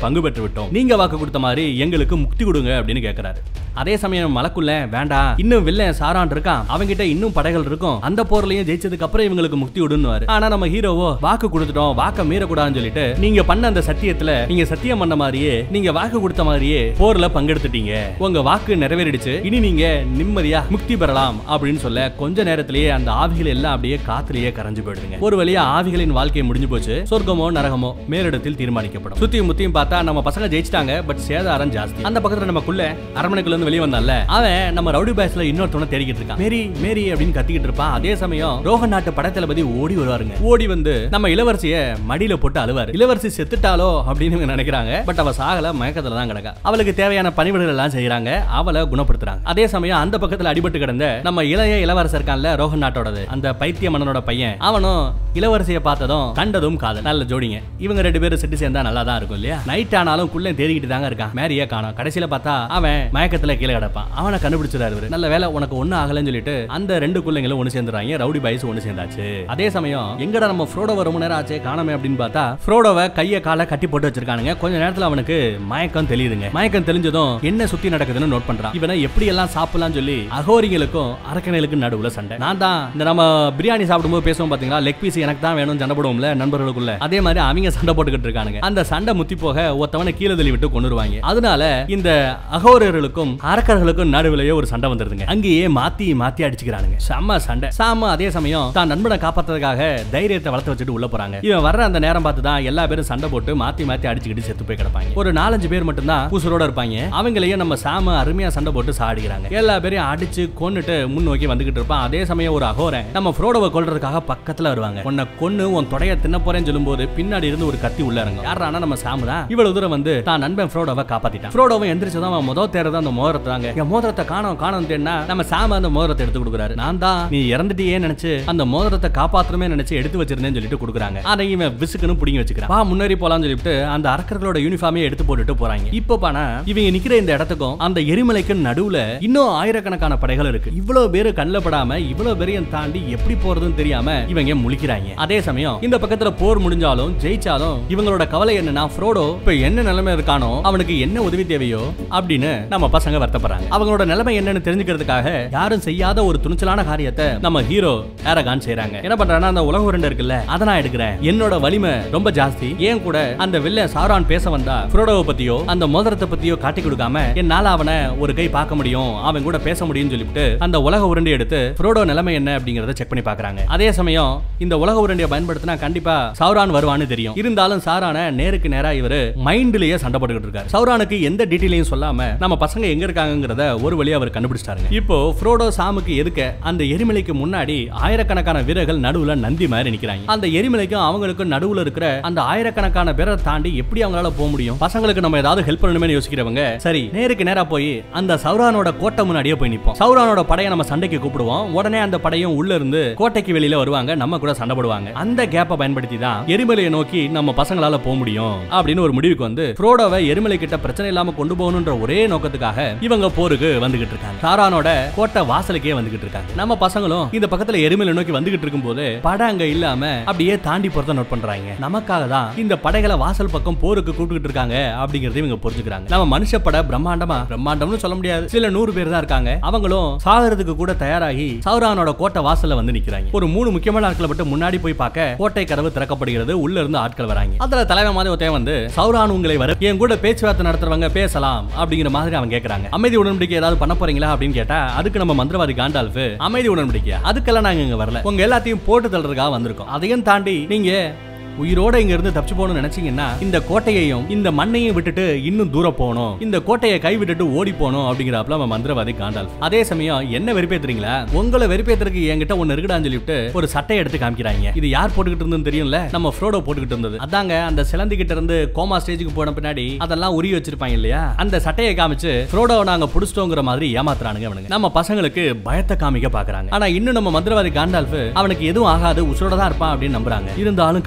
பங்கு பெற்று விட்டோம் நீங்க வாக்கு கொடுத்த மாதிரி எங்களுக்கு முக்தி கொடுங்க அப்படின்னு கேக்குறாரு அதே சமயம் மலக்குள்ள வேண்டாம் இன்னும் வில்லன் சாரான் இருக்கான் அவங்கிட்ட இன்னும் படைகள் இருக்கும் அந்த போர்லயும் ஜெயிச்சதுக்கு அப்புறம் இவங்களுக்கு முக்தி விடுன்னு ஆனா நம்ம ஹீரோவோ வாக்கு கொடுத்துட்டோம் வாக்க மீறக்கூடாதுன்னு சொல்லிட்டு நீங்க பண்ண அந்த சத்தியத்துல நீங்க சத்தியம் பண்ண மாதிரியே நீங்க வாக்கு கொடுத்த மாதிரியே போர்ல பங்கெடுத்துட்டீங்க உங்க வாக்கு நிறைவேறிடுச்சு இனி நீங்க நிம்மதியா முக்தி பெறலாம் அப்படின்னு சொல்ல கொஞ்ச நேரத்திலேயே அந்த ஆவிகள் எல்லாம் அப்படியே காத்துலயே கரைஞ்சு போயிடுதுங்க ஒரு வழியா ஆவிகளின் வாழ்க்கை முடிஞ்சு போச்சு சொர்க்கமோ நரகமோ மேலிடத்தில் தீர்மானிக்கப்படும் சுத்தியும் முத்தியும் பார்த்தா நம்ம பசங்க ஜெயிச்சிட்டாங்க பட் சேதாரம் ஜாஸ்தி அந்த பக்கத்துல நமக்குள்ள அரண்மனைக்குள்ள இருந்து வெளியே வந்தான்ல அவன் நம்ம ரவுடி பாய்ஸ்ல இன்னொருத்தவன தேடிக்கிட்டு இருக்கான் மேரி மேரி அப்படின்னு கத்திக்கிட்டு இருப்பான் அதே சமயம் ரோகன் நாட்டு படைத்தளபதி ஓடி வருவாருங்க ஓடி வந்து நம்ம இளவரசிய மடியில போட்டு அழுவாரு இளவரசி செத்துட்டாலோ அப்படின்னு இவங்க நினைக்கிறாங்க பட் அவ சாகல மயக்கத்துல தான் கிடக்கா அவளுக்கு தேவையான பணிவிடைகள் எல்லாம் செய்யறாங்க அவளை குணப்படுத்துறாங்க அதே சமயம் அந்த பக்கத்துல அடிபட்டு கிடந்த நம்ம இளைய இளவரசர் இருக்கான்ல ரோகன் நாட்டோடது அந்த பைத்திய மன்னனோட பையன் அவனும் இளவரசியை பார்த்ததும் கண்டதும் காதல் நல்ல ஜோடிங்க இவங்க ரெண்டு பேரும் செட்டு சேர்ந்தா நல்லா தான் இருக்கும் இல்லையா நைட் ஆனாலும் குள்ள தேடிக்கிட்டு தாங்க இருக்கான் மேரியே காணோம் கடைசியில பார்த்தா அவன் மயக்கத்துல கீழே கிடப்பான் அவனை கண்டுபிடிச்சிடாரு இவரு நல்ல வேலை உனக்கு ஒண்ணு ஆகலன்னு சொல்லிட்டு அந்த ரெண்டு பிள்ளைங்களும் ஒண்ணு சேர்ந்துறாங்க ரவுடி பாய்ஸ் ஒண்ணு சேர்ந்தாச்சு அதே சமயம் எங்கடா நம்ம ஃப்ரோடோ ரொம்ப நேரம் ஆச்சு காணாமே அப்படின்னு பார்த்தா ஃப்ரோடோவை கைய காலை கட்டி போட்டு வச்சிருக்கானுங்க கொஞ்ச நேரத்துல அவனுக்கு மயக்கம் தெளியுதுங்க மயக்கம் தெளிஞ்சதும் என்ன சுத்தி நடக்குதுன்னு நோட் பண்றான் இவனை எப்படி எல்லாம் சாப்பிடலாம் சொல்லி அகோரிங்களுக்கும் அரக்கணைகளுக்கும் நடுவுல சண்டை நான் தான் இந்த நம்ம பிரியாணி சாப்பிடும்போது பேசுவோம் பாத்தீங்களா லெக் பீஸ் எனக்கு தான் வேணும் சண்டை போடுவோம்ல நண்பர்களுக்குள்ள அதே மாதிரி அவங்க சண்டை போட்டுக்கிட்டு இருக்கானுங்க அந்த சண்டை முத்தி போக ஒருத்தவனை கீழே தள்ளி விட்டு கொண்டுருவாங்க அதனால இந்த அகோரர்களுக்கும் அரக்கர்களுக்கும் நடுவுலயே ஒரு சண்டை வந்துருதுங்க அங்கேயே மாத்தி மாத்தி அடிச்சுக்கிறானுங்க செம்ம சண்டை சாம அதே சமயம் தான் நண்பனை காப்பாத்துறதுக்காக தைரியத்தை வளர்த்து வச்சுட்டு உள்ள போறாங்க இவன் வர்ற அந்த நேரம் பார்த்து தான் எல்லா பேரும் சண்டை போட்டு மாத்தி மாத்தி அடிச்சுக்கிட்டு செத்து போய் கிடப்பாங்க ஒரு நாலஞ்சு பேர் மட்டும் தான் பூசரோட இருப்பாங்க அவங்களையும் நம்ம சாம அருமையா சண்டை போட்டு சாடிக்கிறாங்க எல்லா பேரையும் அடிச்சு கொன்னுட்டு முன்னோக்கி வந்துகிட்டு இருப்பான் அதே சமயம் ஒரு அகோரன் நம்ம ஃப்ரோடோவை கொல்றதுக்காக பக்கத்துல வருவாங்க உன்னை கொன்னு உன் தொடைய தின்ன போறேன்னு சொல்லும்போது பின்னாடி இருந்து ஒரு கத்தி உள்ள இறங்கும் யாரானா நம்ம சாமு தான் இவ்வளவு தூரம் வந்து தான் நண்பன் ஃப்ரோடோவை காப்பாத்திட்டான் ஃப்ரோடோவை எந்திரிச்சதான் அவன் முதல் தேர்றது அந்த மோதிரத்தை தாங்க என் மோதிரத்தை காணோம் காணோம் தேடினா நம்ம சாம அந்த மோதிரத்தை எடுத்து கொடுக்குறாரு நான் தான் நீ இறந்துட்டியே நினைச்சு அந்த மோதிரத்தை காப்பாத்தணுமே நினைச்சு எடுத்து வச்சிருந்தேன்னு சொல்லிட்டு கொடுக்குறாங்க அதை இவன் விசுக்குன்னு புடிங்கி வச்சுக்கிறான் வா முன்னேறி போலாம்னு சொல்லிட்டு அந்த அரக்கர்களோட யூனிஃபார்மே எடுத்து போட்டுட்டு போறாங்க இப்போ பானா இவங்க நிக்கிற இந்த இடத்துக்கும் அந்த எரிமலைக்கு நடுவுல இன்னும் ஆயிரக்கணக்கான படைகள் இருக்கு இவ்வளவு பேரு கண்ணில் படாம இவ்வளவு பேரையும் தாண்டி எப்படி போறதுன்னு தெரியாம இவங்க முழிக்கிறாங்க அதே சமயம் இந்த பக்கத்துல போர் முடிஞ்சாலும் ஜெயிச்சாலும் இவங்களோட கவலை என்னன்னா ஃப்ரோடோ இப்ப என்ன நிலைமை இருக்கானோ அவனுக்கு என்ன உதவி தேவையோ அப்படின்னு நம்ம பசங்க வருத்தப்படுறாங்க அவங்களோட நிலைமை என்னன்னு தெரிஞ்சுக்கிறதுக்காக யாரும் செய்யாத ஒரு துணிச்சலான காரியத்தை நம்ம ஹீரோ ஏரகான் செய்றாங்க என்ன பண்றான்னா அந்த உலக உருண்டை இருக்குல்ல அதை நான் எடுக்கிறேன் என்னோட வலிமை ரொம்ப ஜாஸ்தி ஏன் கூட அந்த வில்ல சாரான் பேச வந்தா ஃப்ரோடோவை பத்தியோ அந்த மோதிரத்தை பத்தியோ காட்டி கொடுக்காம என்னால அவனை ஒரு கை பார்க்க முடியும் அவன் கூட பேச முடியும்னு சொல்லிட்டு அந்த உலக உருண்டை எடுத்து ஃப்ரோடோ நிலைமை என்ன அப்படிங்கறத செக் பண்ணி பார்க்கறாங்க அதே சமயம் இந்த உலக உருண்டையை பயன்படுத்தினா கண்டிப்பா சௌரான் வருவான்னு தெரியும் இருந்தாலும் சாரான நேருக்கு நேரா இவரு மைண்ட்லயே சண்டை போட்டுக்கிட்டு இருக்காரு சௌரானுக்கு எந்த டீட்டெயிலையும் சொல்லாம நம்ம பசங்க எங்க இருக்காங்கங்கிறத ஒரு வழியா அவர் கண்டுபிடிச்சிட்டாருங்க இப்போ ஃப்ரோடோ சாமுக்கு எதுக்க அந்த எரிமலைக்கு முன்னாடி ஆயிரக்கணக்கான வீரர்கள் நடுவுல நந்தி மாதிரி நிக்கிறாங்க அந்த எரிமலைக்கும் அவங்களுக்கும் நடுவுல இருக்கிற அந்த ஆயிரக்கணக்கான பேரை தாண்டி எப்படி அவங்களால போக முடியும் பசங்களுக்கு நம்ம ஏதாவது ஹெல்ப் பண்ணணுமே யோசிக்கிறவங்க சரி நேருக்கு நேரா போய் அந்த சௌரானோட கோட்டை முன்னாடியே போய் நிப்போம் சௌரானோட படையை நம்ம சண்டைக்கு கூப்பிடுவோம் உடனே அந்த படையும் உள்ள இருந்து கோட்டைக்கு வெளியில வருவாங்க நம்ம கூட சண்டை போடுவாங்க அந்த கேப்பை பயன்படுத்தி தான் எரிமலையை நோக்கி நம்ம பசங்களால போக முடியும் அப்படின்னு ஒரு முடிவுக்கு வந்து ஃப்ரோடோவை எரிமலை கிட்ட பிரச்சனை இல்லாம கொண்டு போகணுன்ற ஒரே நோக்கத்துக்காக இவங்க போருக்கு வந்துகிட்டு இருக்காங்க சாரானோட கோட்டை வாசலுக்கே வந்துகிட்டு இருக்காங்க நம்ம பசங்களும் இந்த பக்கத்துல எரிமலை நோக்கி வந்துகிட்டு இருக்கும்போது படை அங்க இல்லாம அப்படியே தாண்டி போறத நோட் பண்றாங்க நமக்காக தான் இந்த படைகளை வாசல் பக்கம் போருக்கு கூப்பிட்டு இருக்காங்க அப்படிங்கறத இவங்க புரிஞ்சுக்கிறாங்க நம்ம மனுஷ படை பிரம்மாண்டமா பிரம்மாண்டம்னு சொல்ல முடியாது சில நூறு பேர் தான் இருக்காங்க அவங்களும் சாகறதுக்கு கூட தயாராகி சௌரானோட கோட்டை வாசல்ல வந்து நிக்கிறாங்க ஒரு மூணு முக்கியமான ஆட்களை மட்டும் முன்னாடி போய் பார்க்க கோட்டை கதவு திறக்கப்படுகிறது உள்ள இருந்து ஆட்கள் வராங்க அதுல தலைவன் மாதிரி ஒருத்தன் வந்து சௌரான் உங்களை வர என் கூட பேச்சுவார்த்தை நடத்துறவங்க பேசலாம் அப்படிங்கிற மாதிரி அவன் கேக்குறாங்க அமைதி உடன்படிக்கை ஏதாவது பண்ண போறீங்களா அப்படின்னு கேட்டா அதுக்கு நம்ம மந்திரவாதி காண்டால்ஃப் அமைதி உடன்படிக்கை அதுக்கெல்லாம் நாங்க இங்க வரல உங்க எல்லாத்தையும் போட்டு தள்ளுறதுக்காக வந்திருக்கோம் அதையும் தாண்டி நீங்க உயிரோட இங்க இருந்து தப்பிச்சு போகணும்னு நினைச்சீங்கன்னா இந்த கோட்டையையும் இந்த மண்ணையும் விட்டுட்டு இன்னும் தூரம் போகணும் இந்த கோட்டையை கை விட்டுட்டு ஓடி போகணும் அப்படிங்கிறப்பல அவன் மந்திரவாதி காண்டால் அதே சமயம் என்ன வெறுப்பேத்துறீங்களா உங்களை வெறுப்பேத்துறதுக்கு என்கிட்ட ஒன்னு இருக்குடான்னு சொல்லிட்டு ஒரு சட்டையை எடுத்து காமிக்கிறாங்க இது யார் போட்டுக்கிட்டு இருந்தது தெரியும்ல நம்ம ஃப்ரோடோ போட்டுக்கிட்டு இருந்தது அதாங்க அந்த சிலந்தி கிட்ட இருந்து கோமா ஸ்டேஜுக்கு போன பின்னாடி அதெல்லாம் உரி வச்சிருப்பாங்க இல்லையா அந்த சட்டையை காமிச்சு ஃப்ரோடோவை நாங்க புடிச்சிட்டோங்கிற மாதிரி ஏமாத்துறானுங்க அவனுங்க நம்ம பசங்களுக்கு பயத்தை காமிக்க பாக்குறாங்க ஆனா இன்னும் நம்ம மந்திரவாதி காண்டால்ஃப் அவனுக்கு எதுவும் ஆகாது உசுரோட தான் இருப்பான் அப்படின்னு நம்புறாங்க இருந்தாலும் கண்ணு கலங்குது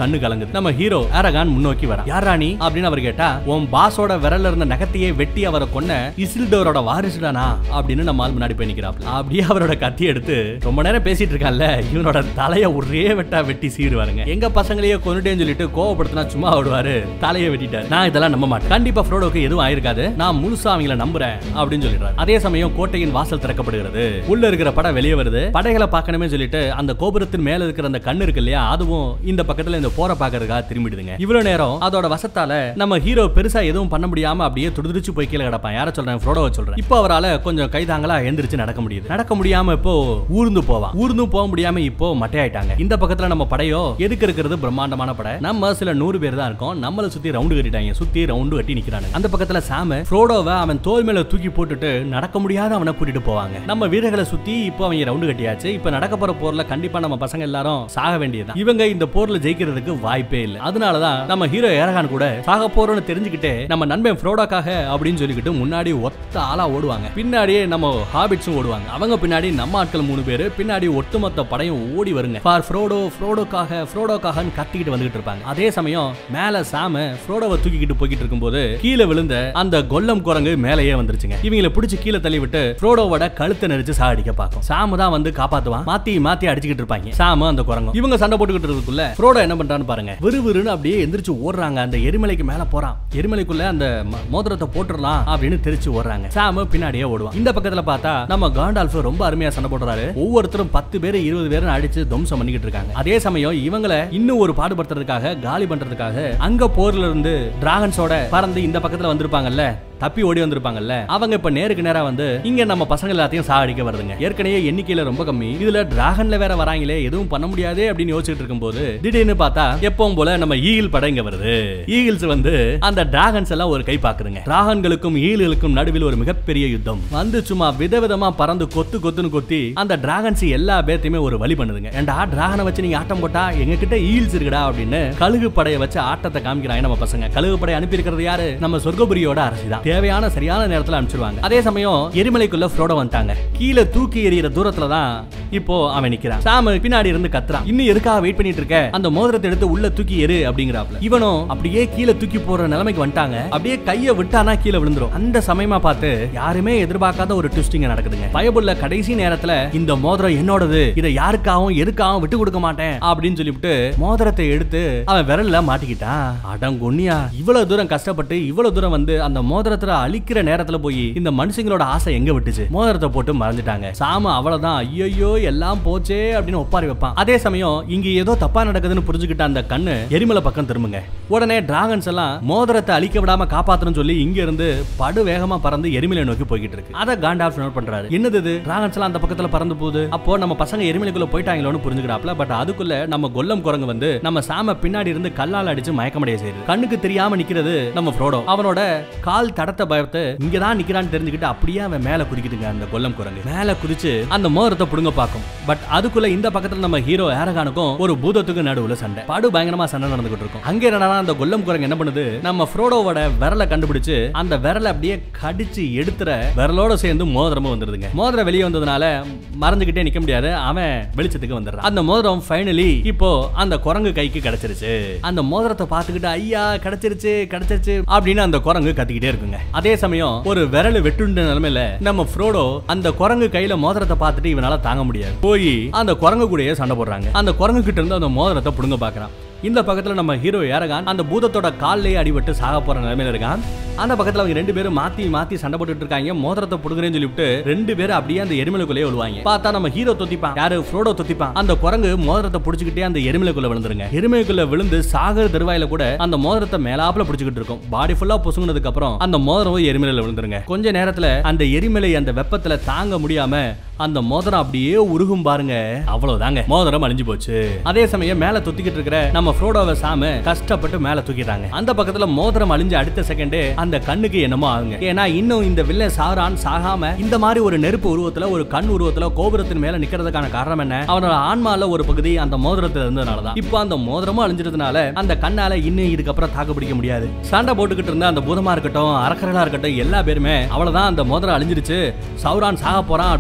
தொடங்குது நம்ம ஹீரோ அரகான் முன்னோக்கி வரான் யாரா நீ அப்படின்னு அவர் கேட்டா உன் பாஸோட விரல்ல இருந்த நகத்தையே வெட்டி அவரை கொன்ன இசில்டோரோட வாரிசுடானா அப்படின்னு நம்ம ஆள் முன்னாடி போய் நிக்கிறாப்ல அப்படியே அவரோட கத்தி எடுத்து ரொம்ப நேரம் பேசிட்டு இருக்கான்ல இவனோட தலைய ஒரே வெட்டா வெட்டி சீடுவாருங்க எங்க பசங்களையே கொண்டுட்டேன்னு சொல்லிட்டு கோவப்படுத்தினா சும்மா விடுவாரு தலையை வெட்டிட்டாரு நான் இதெல்லாம் நம்ப மாட்டேன் கண்டிப்பா ஃப்ரோடோக்கு எதுவும் ஆயிருக்காது நான் முழுசா அவங்கள நம்புறேன் அப்படின்னு சொல்லிடுறாரு அதே சமயம் கோட்டையின் வாசல் திறக்கப்படுகிறது உள்ள இருக்கிற படம் வெளியே வருது படைகளை பார்க்கணுமே சொல்லிட்டு அந்த கோபுரத்தின் மேல இருக்கிற அந்த கண்ணு இருக்கு இல்லையா அதுவும் இந்த பக்கத்துல இந்த போற பாக்குறதுக்காக திரும்பிடுதுங்க இவ்வளவு நேரம் அதோட வசத்தால நம்ம ஹீரோ பெருசா எதுவும் பண்ண முடியாம அப்படியே துடிதுடிச்சு போய் கீழே கிடப்பான் யார சொல்றேன் ஃப்ரோடோவை சொல்றேன் இப்போ அவரால கொஞ்சம் கைதாங்களா எந்திரிச்சு நடக்க முடியுது நடக்க முடியாம இப்போ ஊர்ந்து போவான் ஊர்ந்து போக முடியாம இப்போ மட்டையாயிட்டாங்க இந்த பக்கத்துல நம்ம படையோ எதுக்கு இருக்கிறது பிரம்மாண்டமான படை நம்ம சில நூறு பேர் தான் இருக்கோம் நம்மள சுத்தி ரவுண்டு கட்டிட்டாங்க சுத்தி ரவுண்டு கட்டி நிக்கிறாங்க அந்த பக்கத்துல சாம ஃப்ரோடோவை அவன் தோல் மேல தூக்கி போட்டுட்டு நடக்க முடியாத அவனை கூட்டிட்டு போவாங்க நம்ம வீரர்களை சுத்தி இப்போ அவங்க ரவுண்டு கட்டியாச்சு இப்ப நடக்க போற போர்ல கண்டிப்பா நம்ம பசங்க எல்லாரும் சாக வேண்டியதுதான் இவங்க இந்த போர்ல ஜெயிக்கிறதுக்கு வாய்ப்பே இல்லை அதனாலதான் நம்ம ஹீரோ ஏரகான் கூட சாக போறோம்னு தெரிஞ்சுக்கிட்டே நம்ம நண்பன் ஃப்ரோடோக்காக அப்படின்னு சொல்லிக்கிட்டு முன்னாடி ஒத்த ஆளா ஓடுவாங்க பின்னாடியே நம்ம ஹாபிட்ஸும் ஓடுவாங்க அவங்க பின்னாடி நம்ம ஆட்கள் மூணு பேரு பின்னாடி ஒட்டுமொத்த படையும் ஓடி வருங்க ஃபார் ஃப்ரோடோ ஃப்ரோடோக்காக ஃப்ரோடோக்காகன்னு கத்திக்கிட்டு வந்துகிட்டு இருப்பாங்க அதே சமயம் மேல சாம ஃப்ரோடோவை தூக்கிக்கிட்டு போய்கிட்டு இருக்கும்போது கீழே விழுந்த அந்த கொல்லம் குரங்கு மேலேயே வந்துருச்சுங்க இவங்கள பிடிச்சு கீழே தள்ளி விட்டு ஃப்ரோடோவோட கழுத்தை நெரிச்சு சாகடிக்க பார்க்கும் சாமு தான் வந்து காப்பாத்துவான் மாத்தி மாத்தி அடிச்சுக்கிட்டு இருப்பாங்க சாமு அந்த குரங்கும் இவங்க சண்டை போட்டுக்கிட்டு இருக்கக்குள்ள ஃப்ரோடோ என்ன பண்றான்னு பாருங்க விறுவிறுன்னு அப்படியே எந்திரிச்சு ஓடுறாங்க அந்த எரிமலைக்கு மேல போறான் எரிமலைக்குள்ள அந்த ம- மோதிரத்தை போட்டுடலாம் அப்படின்னு தெரிச்சு ஓடுறாங்க சாமு பின்னாடியே ஓடுவான் இந்த பக்கத்துல பார்த்தா நம்ம காண்டால்ஃப் ரொம்ப அருமையா சண்டை போடுறாரு ஒவ்வொருத்தரும் பத்து பேர் இருபது பேரும் அடிச்சு துவம்சம் பண்ணிக்கிட்டு இருக்காங்க அதே சமயம் இவங்களை இன்னும் ஒரு பாடுபடுத்துறதுக்காக காலி பண்றதுக்காக அங்க போர்ல இருந்து டிராகன்ஸோட பறந்து இந்த பக்கத்துல வந்திருப்பாங்கல்ல தப்பி ஓடி வந்திருப்பாங்கல்ல அவங்க இப்ப நேருக்கு நேரா வந்து இங்க நம்ம பசங்க எல்லாத்தையும் சாகடிக்க வருதுங்க ஏற்கனவே எண்ணிக்கையில ரொம்ப கம்மி இதுல டிராகன்ல வேற வராங்களே எதுவும் பண்ண முடியாதே அப்படின்னு யோசிச்சுட்டு இருக்கும்போது திடீர்னு பார்த்தா எப்பவும் போல நம்ம ஈகிள் படம் இங்க வருது ஈகிள்ஸ் வந்து அந்த டிராகன்ஸ் எல்லாம் ஒரு கை பாக்குதுங்க டிராகன்களுக்கும் ஈகிள்களுக்கும் நடுவில் ஒரு மிகப்பெரிய யுத்தம் வந்து சும்மா விதவிதமா பறந்து கொத்து கொத்துன்னு கொத்தி அந்த டிராகன்ஸ் எல்லா பேர்த்தையுமே ஒரு வழி பண்ணுதுங்க ஏன்டா டிராகனை வச்சு நீங்க ஆட்டம் போட்டா எங்க கிட்ட ஈல்ஸ் இருக்குடா அப்படின்னு கழுகு படையை வச்சு ஆட்டத்தை காமிக்கிறாங்க நம்ம பசங்க கழுகு படை அனுப்பி இருக்கிறது யாரு நம்ம சொர்க்கபுரியோட அரசு தான் தேவையான சரியான நேரத்துல அனுப்பிச்சிருவாங்க அதே சமயம் எரிமலைக்குள்ள ஃப்ரோடோ வந்துட்டாங்க கீழே தூக்கி எறிகிற தூரத்துல தான் இப்போ அவன் நிக்கிறான் சாம பின்னாடி இருந்து கத்துறான் இன்னும் எதுக்காக வெயிட் பண்ணிட்டு இருக்க அந்த மோதிரத்தை எடுத்து உள்ள தூக்கி எரு அப்படிங்கிறாப்ல இவனும் அப்படியே கீழே தூக்கி போற நிலைமைக்கு வந்துட்டாங்க அப்படியே கைய விட்டானா கீழே விழுந்துரும் அந்த சமயமா பார்த்து யாருமே எதிர்பார்க்காத ஒரு ட்விஸ்டிங் நடக்குதுங்க பயபுள்ள கடைசி நேரத்துல இந்த மோதிரம் என்னோடது இதை யாருக்காகவும் எதுக்காகவும் விட்டு கொடுக்க மாட்டேன் அப்படின்னு சொல்லிவிட்டு மோதிரத்தை எடுத்து அவன் விரல்ல மாட்டிக்கிட்டான் அடங்கொன்னியா இவ்வளவு தூரம் கஷ்டப்பட்டு இவ்வளவு தூரம் வந்து அந்த மோதிரத்துல அழிக்கிற நேரத்துல போய் இந்த மனுஷங்களோட ஆசை எங்க விட்டுச்சு மோதிரத்தை போட்டு மறைஞ்சிட்டாங்க சாம அவ்வளவுதான் ஐயோ எல்லாம் போச்சே அப்படின்னு ஒப்பாரி வைப்பான் அதே சமயம் இங்க ஏதோ தப்பா நடக்குதுன்னு புரிஞ்சுக்கிட்ட அந்த கண்ணு எரிமலை பக்கம் திரும்புங்க உடனே டிராகன்ஸ் எல்லாம் மோதிரத்தை அழிக்க விடாம காப்பாத்தணும்னு சொல்லி இங்க இருந்து படு வேகமா பறந்து எரிமலை நோக்கி போய்கிட்டு இருக்கு அத காண்டால்ஃப் நோட் பண்றாரு என்னது இது டிராகன்ஸ் எல்லாம் அந்த பக்கத்துல பறந்து போகுது அப்போ நம்ம பசங்க எரிமலைக்குள்ள போயிட்டாங்களோன்னு புரிஞ்சுக்கிறாப்ல பட் அதுக்குள்ள நம்ம கொல்லம் குரங்கு வந்து நம்ம சாம பின்னாடி இருந்து கல்லால் அடிச்சு மயக்கமடைய செய்யுது கண்ணுக்கு தெரியாம நிக்கிறது நம்ம ஃப்ரோடோ அவனோட கால் தடத்தை பயத்தை இங்கதான் நிக்கிறான்னு தெரிஞ்சுக்கிட்டு அப்படியே அவன் மேல குதிக்குதுங்க அந்த கொல்லம் குரங்கு மேல குதிச்சு அந்த மோதிரத்தை புடுங்க பார்க்கும் பட் அதுக்குள்ள இந்த பக்கத்துல நம்ம ஹீரோ ஏரகானுக்கும் ஒரு பூதத்துக்கு நடுவுல சண்டை படு பயங்கரமா சண்டை நடந்துகிட்டு இருக்கும் அங்க என்னடா அந்த கொல்லம் குரங்கு என்ன பண்ணுது நம்ம ஃப்ரோடோவோட விரலை கண்டுபிடிச்சு அந்த விரலை அப்படியே கடிச்சு எடுத்துற விரலோட சேர்ந்து மோதிரமும் வந்துருதுங்க மோதிரம் வெளியே வந்ததுனால மறைஞ்சுக்கிட்டே நிக்க முடியாது அவன் வெளிச்சத்துக்கு வந்துடுறான் அந்த மோதிரம் ஃபைனலி இப்போ அந்த குரங்கு கைக்கு கிடைச்சிருச்சு அந்த மோதிரத்தை பார்த்துக்கிட்டு ஐயா கிடைச்சிருச்சு கிடைச்சிருச்சு அப்படின்னு அந்த குரங்கு கத்திக்கிட்டே இருக்குங்க அதே சமயம் ஒரு விரல் வெட்டுண்ட நிலைமையில நம்ம ஃப்ரோடோ அந்த குரங்கு கையில மோதிரத்தை பார்த்துட்டு இவனால தாங்க முடியாது போய் அந்த குரங்கு கூடயே சண்டை போடுறாங்க அந்த குரங்கு கிட்ட இருந்து அந்த மோதிரத்தை புடுங்க பார்க்கறான் இந்த பக்கத்துல நம்ம ஹீரோ ஏரகான் அந்த பூதத்தோட கால்லயே அடிபட்டு சாக போற நிலைமையில இருக்கான் அந்த பக்கத்துல அவங்க ரெண்டு பேரும் மாத்தி மாத்தி சண்டை போட்டுட்டு இருக்காங்க மோதிரத்தை புடுங்குறேன்னு சொல்லிவிட்டு ரெண்டு பேரும் அப்படியே அந்த எரிமலைக்குள்ளே விழுவாங்க பார்த்தா நம்ம ஹீரோ தொத்திப்பான் யாரு ஃப்ரோடோ தொத்திப்பான் அந்த குரங்கு மோதிரத்தை புடிச்சுக்கிட்டே அந்த எரிமலைக்குள்ள விழுந்துருங்க எரிமலைக்குள்ள விழுந்து சாகர தருவாயில கூட அந்த மோதிரத்தை மேலாப்புல புடிச்சுக்கிட்டு இருக்கும் பாடி ஃபுல்லா பொசுங்கினதுக்கு அப்புறம் அந்த மோதிரம் எரிமலையில விழுந்துருங்க கொஞ்ச நேரத்துல அந்த எரிமலை அந்த வெப்பத்துல தாங்க முடியாம அந்த மோதிரம் அப்படியே உருகும் பாருங்க அவ்வளவுதாங்க மோதிரம் அழிஞ்சு போச்சு அதே சமயம் மேல தொத்திக்கிட்டு இருக்கிற நம்ம ஃப்ரோடோவை சாம கஷ்டப்பட்டு மேல தூக்கிட்டாங்க அந்த பக்கத்துல மோதிரம் அழிஞ்ச அடுத்த செகண்ட் அந்த கண்ணுக்கு என்னமோ ஆகுங்க ஏன்னா இன்னும் இந்த வில்லன் சாரான் சாகாம இந்த மாதிரி ஒரு நெருப்பு உருவத்துல ஒரு கண் உருவத்துல கோபுரத்தின் மேல நிக்கிறதுக்கான காரணம் என்ன அவனோட ஆன்மால ஒரு பகுதி அந்த மோதிரத்துல இருந்ததுனாலதான் இப்போ அந்த மோதிரமும் அழிஞ்சிருந்தனால அந்த கண்ணால இன்னும் இதுக்கப்புறம் தாக்கு பிடிக்க முடியாது சண்டை போட்டுக்கிட்டு இருந்த அந்த பூதமா இருக்கட்டும் அரக்கர்களா இருக்கட்டும் எல்லா பேருமே அவ்வளவுதான் அந்த மோதிரம் அழிஞ்சிருச்சு சௌரான் சாக போறான் அப்படின்றது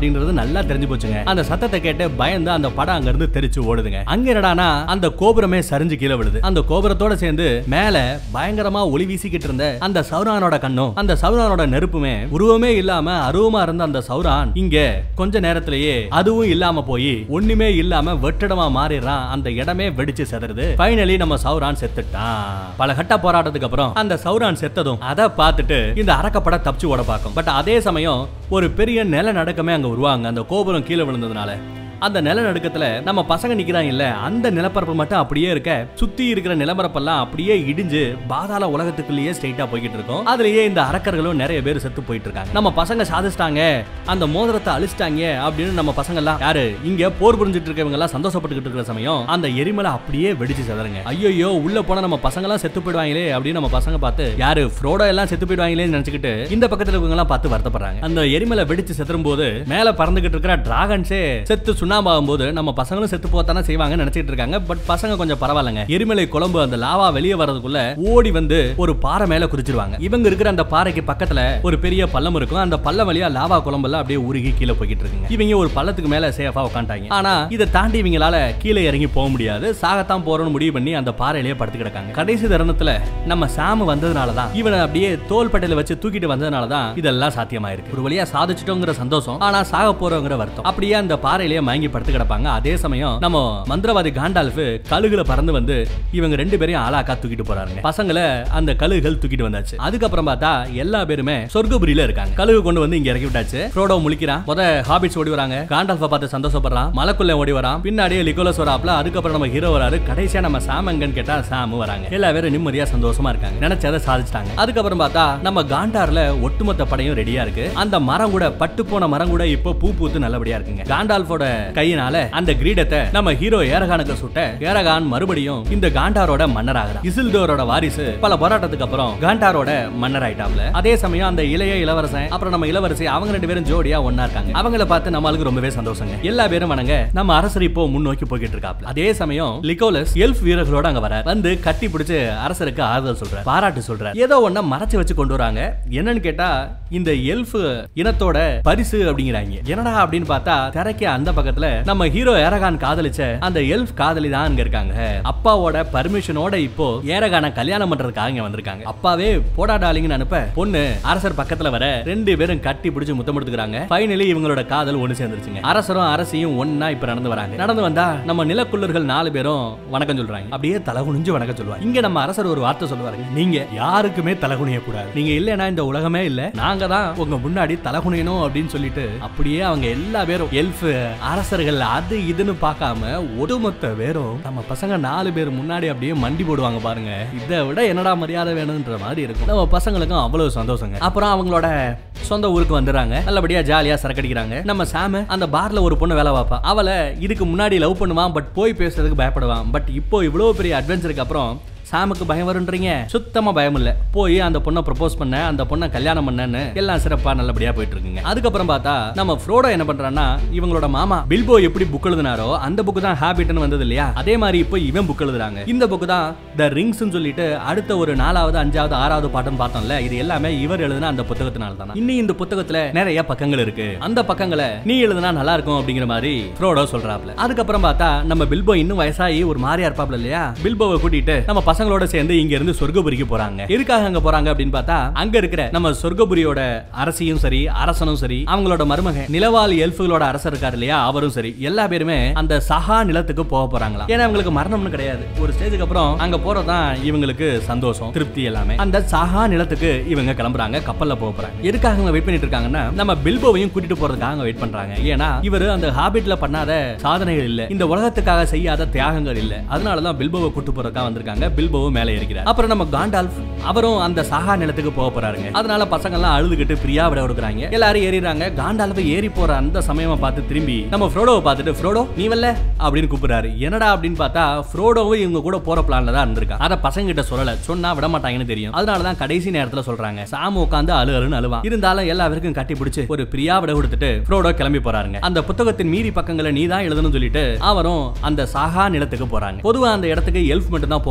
நல்லா தெரிஞ்சு போச்சுங்க அந்த சத்தத்தை கேட்டு பயந்து அந்த படம் அங்க இருந்து தெரிச்சு ஓடுதுங்க அங்க என்னடானா அந்த கோபுரமே சரிஞ்சு கீழே விழுது அந்த கோபுரத்தோட சேர்ந்து மேல பயங்கரமா ஒளி வீசிக்கிட்டு இருந்த அந்த சௌரானோட கண்ணும் அந்த சௌரானோட நெருப்புமே உருவமே இல்லாம அருவமா இருந்த அந்த சௌரான் இங்க கொஞ்ச நேரத்திலேயே அதுவும் இல்லாம போய் ஒண்ணுமே இல்லாம வெற்றிடமா மாறிடுறான் அந்த இடமே வெடிச்சு செதறுது ஃபைனலி நம்ம சௌரான் செத்துட்டான் பல கட்ட போராட்டத்துக்கு அப்புறம் அந்த சௌரான் செத்ததும் அதை பார்த்துட்டு இந்த அரக்கப்பட தப்பிச்சு ஓட பார்க்கும் பட் அதே சமயம் ஒரு பெரிய நிலநடுக்கமே அங்க உருவாங்க அந்த கோபுரம் கீழே விழுந்ததுனால அந்த நிலநடுக்கத்துல நம்ம பசங்க நிக்கிறாங்க இல்ல அந்த நிலப்பரப்பு மட்டும் அப்படியே இருக்க சுத்தி இருக்கிற நிலப்பரப்பெல்லாம் அப்படியே இடிஞ்சு பாதாள உலகத்துக்குள்ளேயே ஸ்ட்ரைட்டா போய்கிட்டு இருக்கும் அதுலயே இந்த அரக்கர்களும் நிறைய பேர் செத்து போயிட்டு இருக்காங்க நம்ம பசங்க சாதிச்சிட்டாங்க அந்த மோதிரத்தை அழிச்சிட்டாங்க அப்படின்னு நம்ம பசங்க எல்லாம் யாரு இங்க போர் புரிஞ்சிட்டு இருக்கவங்க எல்லாம் சந்தோஷப்பட்டுக்கிட்டு இருக்கிற சமயம் அந்த எரிமலை அப்படியே வெடிச்சு சதறங்க ஐயோ உள்ள போனா நம்ம பசங்க எல்லாம் செத்து போயிடுவாங்களே அப்படின்னு நம்ம பசங்க பார்த்து யாரு ஃப்ரோடோ எல்லாம் செத்து போயிடுவாங்களே நினைச்சுக்கிட்டு இந்த பக்கத்துல இருக்கவங்க எல்லாம் பார்த்து வருத்தப்படுறாங்க அந்த எரிமலை வெடிச்சு செத்துரும் போது மேல பறந்துகிட்டு இருக்கிற டிராகன்ஸே செத்து சுண்ணாம்பாகும் போது நம்ம பசங்களும் செத்து போத்தானே செய்வாங்கன்னு நினைச்சிட்டு இருக்காங்க பட் பசங்க கொஞ்சம் பரவாயில்லைங்க எரிமலை குழம்பு அந்த லாவா வெளியே வர்றதுக்குள்ள ஓடி வந்து ஒரு பாறை மேல குறிச்சிருவாங்க இவங்க இருக்கிற அந்த பாறைக்கு பக்கத்துல ஒரு பெரிய பள்ளம் இருக்கும் அந்த பள்ளம் வழியா லாவா குழம்பெல்லாம் அப்படியே உருகி கீழே போய்கிட்டு இருக்குங்க இவங்க ஒரு பள்ளத்துக்கு மேல சேஃபா உட்காந்துட்டாங்க ஆனா இதை தாண்டி இவங்களால கீழே இறங்கி போக முடியாது சாகத்தான் போறோம்னு முடிவு பண்ணி அந்த பாறையிலேயே படுத்து கிடக்காங்க கடைசி தருணத்துல நம்ம சாமு வந்ததுனாலதான் இவனை அப்படியே தோல் பட்டையில வச்சு தூக்கிட்டு வந்ததுனாலதான் இதெல்லாம் சாத்தியமாயிருக்கு ஒரு வழியா சாதிச்சிட்டோங்கிற சந்தோஷம் ஆனா சாக போறோங்கிற வருத்தம் அப்படியே அந்த பாறையிலேயே மயங்கி படுத்து கிடப்பாங்க அதே சமயம் நம்ம மந்திரவாதி காண்டால்ஃப் கழுகுல பறந்து வந்து இவங்க ரெண்டு பேரையும் ஆளாக்கா தூக்கிட்டு போறாங்க பசங்களை அந்த கழுகுகள் தூக்கிட்டு வந்தாச்சு அதுக்கப்புறம் பார்த்தா எல்லா பேருமே சொர்க்கபுரியில இருக்காங்க கழுகு கொண்டு வந்து இங்க இறக்கி விட்டாச்சு ஃப்ரோடோ முழிக்கிறான் முத ஹாபிட்ஸ் ஓடி வராங்க காண்டால்ஃப பார்த்து சந்தோஷப்படுறான் மலைக்குள்ள ஓடி வரான் பின்னாடியே லிகோலஸ் வராப்ல அதுக்கப்புறம் நம்ம ஹீரோ வராரு கடைசியா நம்ம சாம் எங்கன்னு கேட்டா சாம் வராங்க எல்லா பேரும் நிம்மதியா சந்தோஷமா இருக்காங்க நினைச்சதை சாதிச்சிட்டாங்க அதுக்கப்புறம் பார்த்தா நம்ம காண்டார்ல ஒட்டுமொத்த படையும் ரெடியா இருக்கு அந்த மரம் கூட பட்டு போன மரம் கூட இப்போ பூ பூத்து நல்லபடியா இருக்குங்க காண்டால்ஃபோட கையினால அந்த கிரீடத்தை நம்ம ஹீரோ ஏரகானுக்கு சுட்ட ஏரகான் மறுபடியும் இந்த காண்டாரோட மன்னர் ஆகிறார் இசில்டோரோட வாரிசு பல போராட்டத்துக்கு அப்புறம் காண்டாரோட மன்னர் ஆயிட்டாப்ல அதே சமயம் அந்த இளைய இளவரசன் அப்புறம் நம்ம இளவரசி அவங்க ரெண்டு பேரும் ஜோடியா ஒன்னா இருக்காங்க அவங்கள பார்த்து நம்மளுக்கு ரொம்பவே சந்தோஷங்க எல்லா பேரும் வணங்க நம்ம அரசர் இப்போ முன்னோக்கி போய்கிட்டு இருக்காப்ல அதே சமயம் லிகோலஸ் எல்ஃப் வீரர்களோட அங்க வர வந்து கட்டி பிடிச்சு அரசருக்கு ஆறுதல் சொல்றார் பாராட்டு சொல்றார் ஏதோ ஒண்ண மறைச்சு வச்சு கொண்டு வராங்க என்னன்னு கேட்டா இந்த எல்ஃப் இனத்தோட பரிசு அப்படிங்கிறாங்க என்னடா அப்படின்னு பார்த்தா திரைக்கு அந்த பக்கத்துல நம்ம ஹீரோ ஏரகான் காதலிச்ச அந்த எல்ஃப் காதலி தான் அங்க இருக்காங்க அப்பாவோட பர்மிஷனோட இப்போ ஏரகான கல்யாணம் பண்றதுக்காக இங்க வந்திருக்காங்க அப்பாவே போடா டாலிங்னு அனுப்ப பொண்ணு அரசர் பக்கத்துல வர ரெண்டு பேரும் கட்டி பிடிச்சு முத்தம் எடுத்துக்கிறாங்க ஃபைனலி இவங்களோட காதல் ஒண்ணு சேர்ந்துருச்சுங்க அரசரும் அரசியும் ஒண்ணா இப்ப நடந்து வராங்க நடந்து வந்தா நம்ம நிலக்குள்ளர்கள் நாலு பேரும் வணக்கம் சொல்றாங்க அப்படியே தலகுனிஞ்சு வணக்கம் சொல்லுவாங்க இங்க நம்ம அரசர் ஒரு வார்த்தை சொல்லுவாருங்க நீங்க யாருக்குமே தலகுனிய கூடாது நீங்க இல்லைன்னா இந்த உலகமே இல்ல நாங்க தான் உங்க முன்னாடி தலகுனியணும் அப்படின்னு சொல்லிட்டு அப்படியே அவங்க எல்லா பேரும் எல்ஃப் அரசர்கள் அது இதுன்னு பார்க்காம ஒட்டுமொத்த பேரும் நம்ம பசங்க நாலு பேர் முன்னாடி அப்படியே மண்டி போடுவாங்க பாருங்க இதை விட என்னடா மரியாதை வேணும்ன்ற மாதிரி இருக்கும் நம்ம பசங்களுக்கும் அவ்வளவு சந்தோஷங்க அப்புறம் அவங்களோட சொந்த ஊருக்கு வந்துடுறாங்க நல்லபடியா ஜாலியா சரக்கடிக்கிறாங்க நம்ம சாம அந்த பார்ல ஒரு பொண்ணு வேலை பார்ப்பா அவளை இதுக்கு முன்னாடி லவ் பண்ணுவான் பட் போய் பேசுறதுக்கு பயப்படுவான் பட் இப்போ இவ்வளவு பெரிய அட்வென்ச்சருக்கு அப்புறம் சாமுக்கு பயம் வரும்ன்றீங்க சுத்தமா பயம் இல்ல போய் அந்த பொண்ணை ப்ரப்போஸ் பண்ண அந்த பொண்ணை கல்யாணம் பண்ணன்னு எல்லாம் சிறப்பா நல்லபடியா போயிட்டு இருக்குங்க அதுக்கப்புறம் பார்த்தா நம்ம ஃப்ரோடோ என்ன பண்றான்னா இவங்களோட மாமா பில்போ எப்படி புக் எழுதினாரோ அந்த புக்கு தான் ஹேபிட்னு வந்தது இல்லையா அதே மாதிரி இப்போ இவன் புக் எழுதுறாங்க இந்த புக்கு தான் த ரிங்ஸ் சொல்லிட்டு அடுத்த ஒரு நாலாவது அஞ்சாவது ஆறாவது பாட்டுன்னு பார்த்தோம்ல இது எல்லாமே இவர் எழுதின அந்த புத்தகத்தினால தான் இன்னும் இந்த புத்தகத்துல நிறைய பக்கங்கள் இருக்கு அந்த பக்கங்களை நீ எழுதுனா நல்லா இருக்கும் அப்படிங்கிற மாதிரி ஃப்ரோடோ சொல்றாப்ல அதுக்கப்புறம் பார்த்தா நம்ம பில்போ இன்னும் வயசாகி ஒரு மாதிரியா இருப்பாப்ல இல்லையா பில்போவை கூட்டிட்டு நம்ம பசங்களோட சேர்ந்து இங்க இருந்து சொர்க்கபுரிக்கு போறாங்க எதுக்காக அங்க போறாங்க அப்படின்னு பார்த்தா அங்க இருக்கிற நம்ம சொர்க்கபுரியோட அரசியும் சரி அரசனும் சரி அவங்களோட மருமகன் நிலவால் எல்ஃபுகளோட அரசர் இருக்காரு இல்லையா அவரும் சரி எல்லா பேருமே அந்த சஹா நிலத்துக்கு போக போறாங்களா ஏன்னா அவங்களுக்கு மரணம்னு கிடையாது ஒரு ஸ்டேஜுக்கு அப்புறம் அங்க போறதுதான் இவங்களுக்கு சந்தோஷம் திருப்தி எல்லாமே அந்த சஹா நிலத்துக்கு இவங்க கிளம்புறாங்க கப்பல்ல போக போறாங்க எதுக்காக அவங்க வெயிட் பண்ணிட்டு இருக்காங்கன்னா நம்ம பில்போவையும் கூட்டிட்டு போறதுக்காக வெயிட் பண்றாங்க ஏன்னா இவரு அந்த ஹாபிட்ல பண்ணாத சாதனைகள் இல்ல இந்த உலகத்துக்காக செய்யாத தியாகங்கள் இல்ல அதனாலதான் பில்போவை கூட்டு போறதுக்காக வந்திருக்காங்க பில்போவும் மேலே இருக்கிறார் அப்புறம் நம்ம காண்டால்ஃப் அவரும் அந்த சஹா நிலத்துக்கு போக போறாருங்க அதனால பசங்க எல்லாம் அழுதுகிட்டு பிரியா விட கொடுக்குறாங்க எல்லாரும் ஏறிறாங்க காண்டால்ஃப் ஏறி போற அந்த சமயமா பார்த்து திரும்பி நம்ம ஃப்ரோடோவை பார்த்துட்டு ஃப்ரோடோ நீ வரல அப்படின்னு கூப்பிடுறாரு என்னடா அப்படின்னு பார்த்தா ஃப்ரோடோவும் இவங்க கூட போற பிளான்ல தான் இருந்திருக்கா அத பசங்க கிட்ட சொல்லல சொன்னா விட மாட்டாங்கன்னு தெரியும் அதனால தான் கடைசி நேரத்துல சொல்றாங்க சாமு உட்காந்து அழு அழுன்னு அழுவான் இருந்தாலும் எல்லாருக்கும் கட்டி பிடிச்சு ஒரு பிரியா விட கொடுத்துட்டு ஃப்ரோடோ கிளம்பி போறாருங்க அந்த புத்தகத்தின் மீறி பக்கங்களை நீ தான் எழுதணும்னு சொல்லிட்டு அவரும் அந்த சாகா நிலத்துக்கு போறாங்க பொதுவா அந்த இடத்துக்கு எல்ஃப் மட்டும் தான் போக முடியும்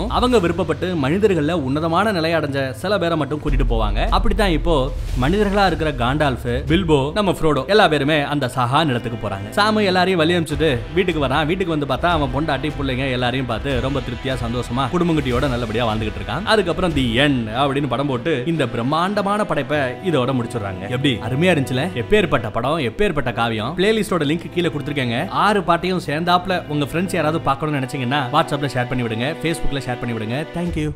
போனாலும் அவங்க விருப்பப்பட்டு மனிதர்கள்ல உன்னதமான நிலை அடைஞ்ச சில பேரை மட்டும் கூட்டிட்டு போவாங்க அப்படித்தான் இப்போ மனிதர்களா இருக்கிற காண்டால்ஃப் பில்போ நம்ம ஃப்ரோடோ எல்லா பேருமே அந்த சஹா நிலத்துக்கு போறாங்க சாமு எல்லாரையும் வழி அனுப்பிச்சிட்டு வீட்டுக்கு வரான் வீட்டுக்கு வந்து பார்த்தா அவன் பொண்டாட்டி பிள்ளைங்க எல்லாரையும் பார்த்து ரொம்ப திருப்தியா சந்தோஷமா குடும்பங்குட்டியோட நல்லபடியா வாழ்ந்துகிட்டு இருக்கான் அதுக்கப்புறம் தி என் அப்படின்னு படம் போட்டு இந்த பிரம்மாண்டமான படைப்பை இதோட முடிச்சிடுறாங்க எப்படி அருமையா இருந்துச்சுல எப்பேற்பட்ட படம் எப்பேற்பட்ட காவியம் பிளேலிஸ்டோட லிங்க் கீழே கொடுத்துருக்கேங்க ஆறு பாட்டையும் சேர்ந்தாப்ல உங்க ஃப்ரெண்ட்ஸ் யாராவது பார்க்கணும்னு நினைச்சீங்கன்னா வாட்ஸ்அப்ல ஷேர் பண்ணி விடுங்க ஃபேஸ்புக்ல ஷேர் பண்ணி விடுங்க தேங்க்யூ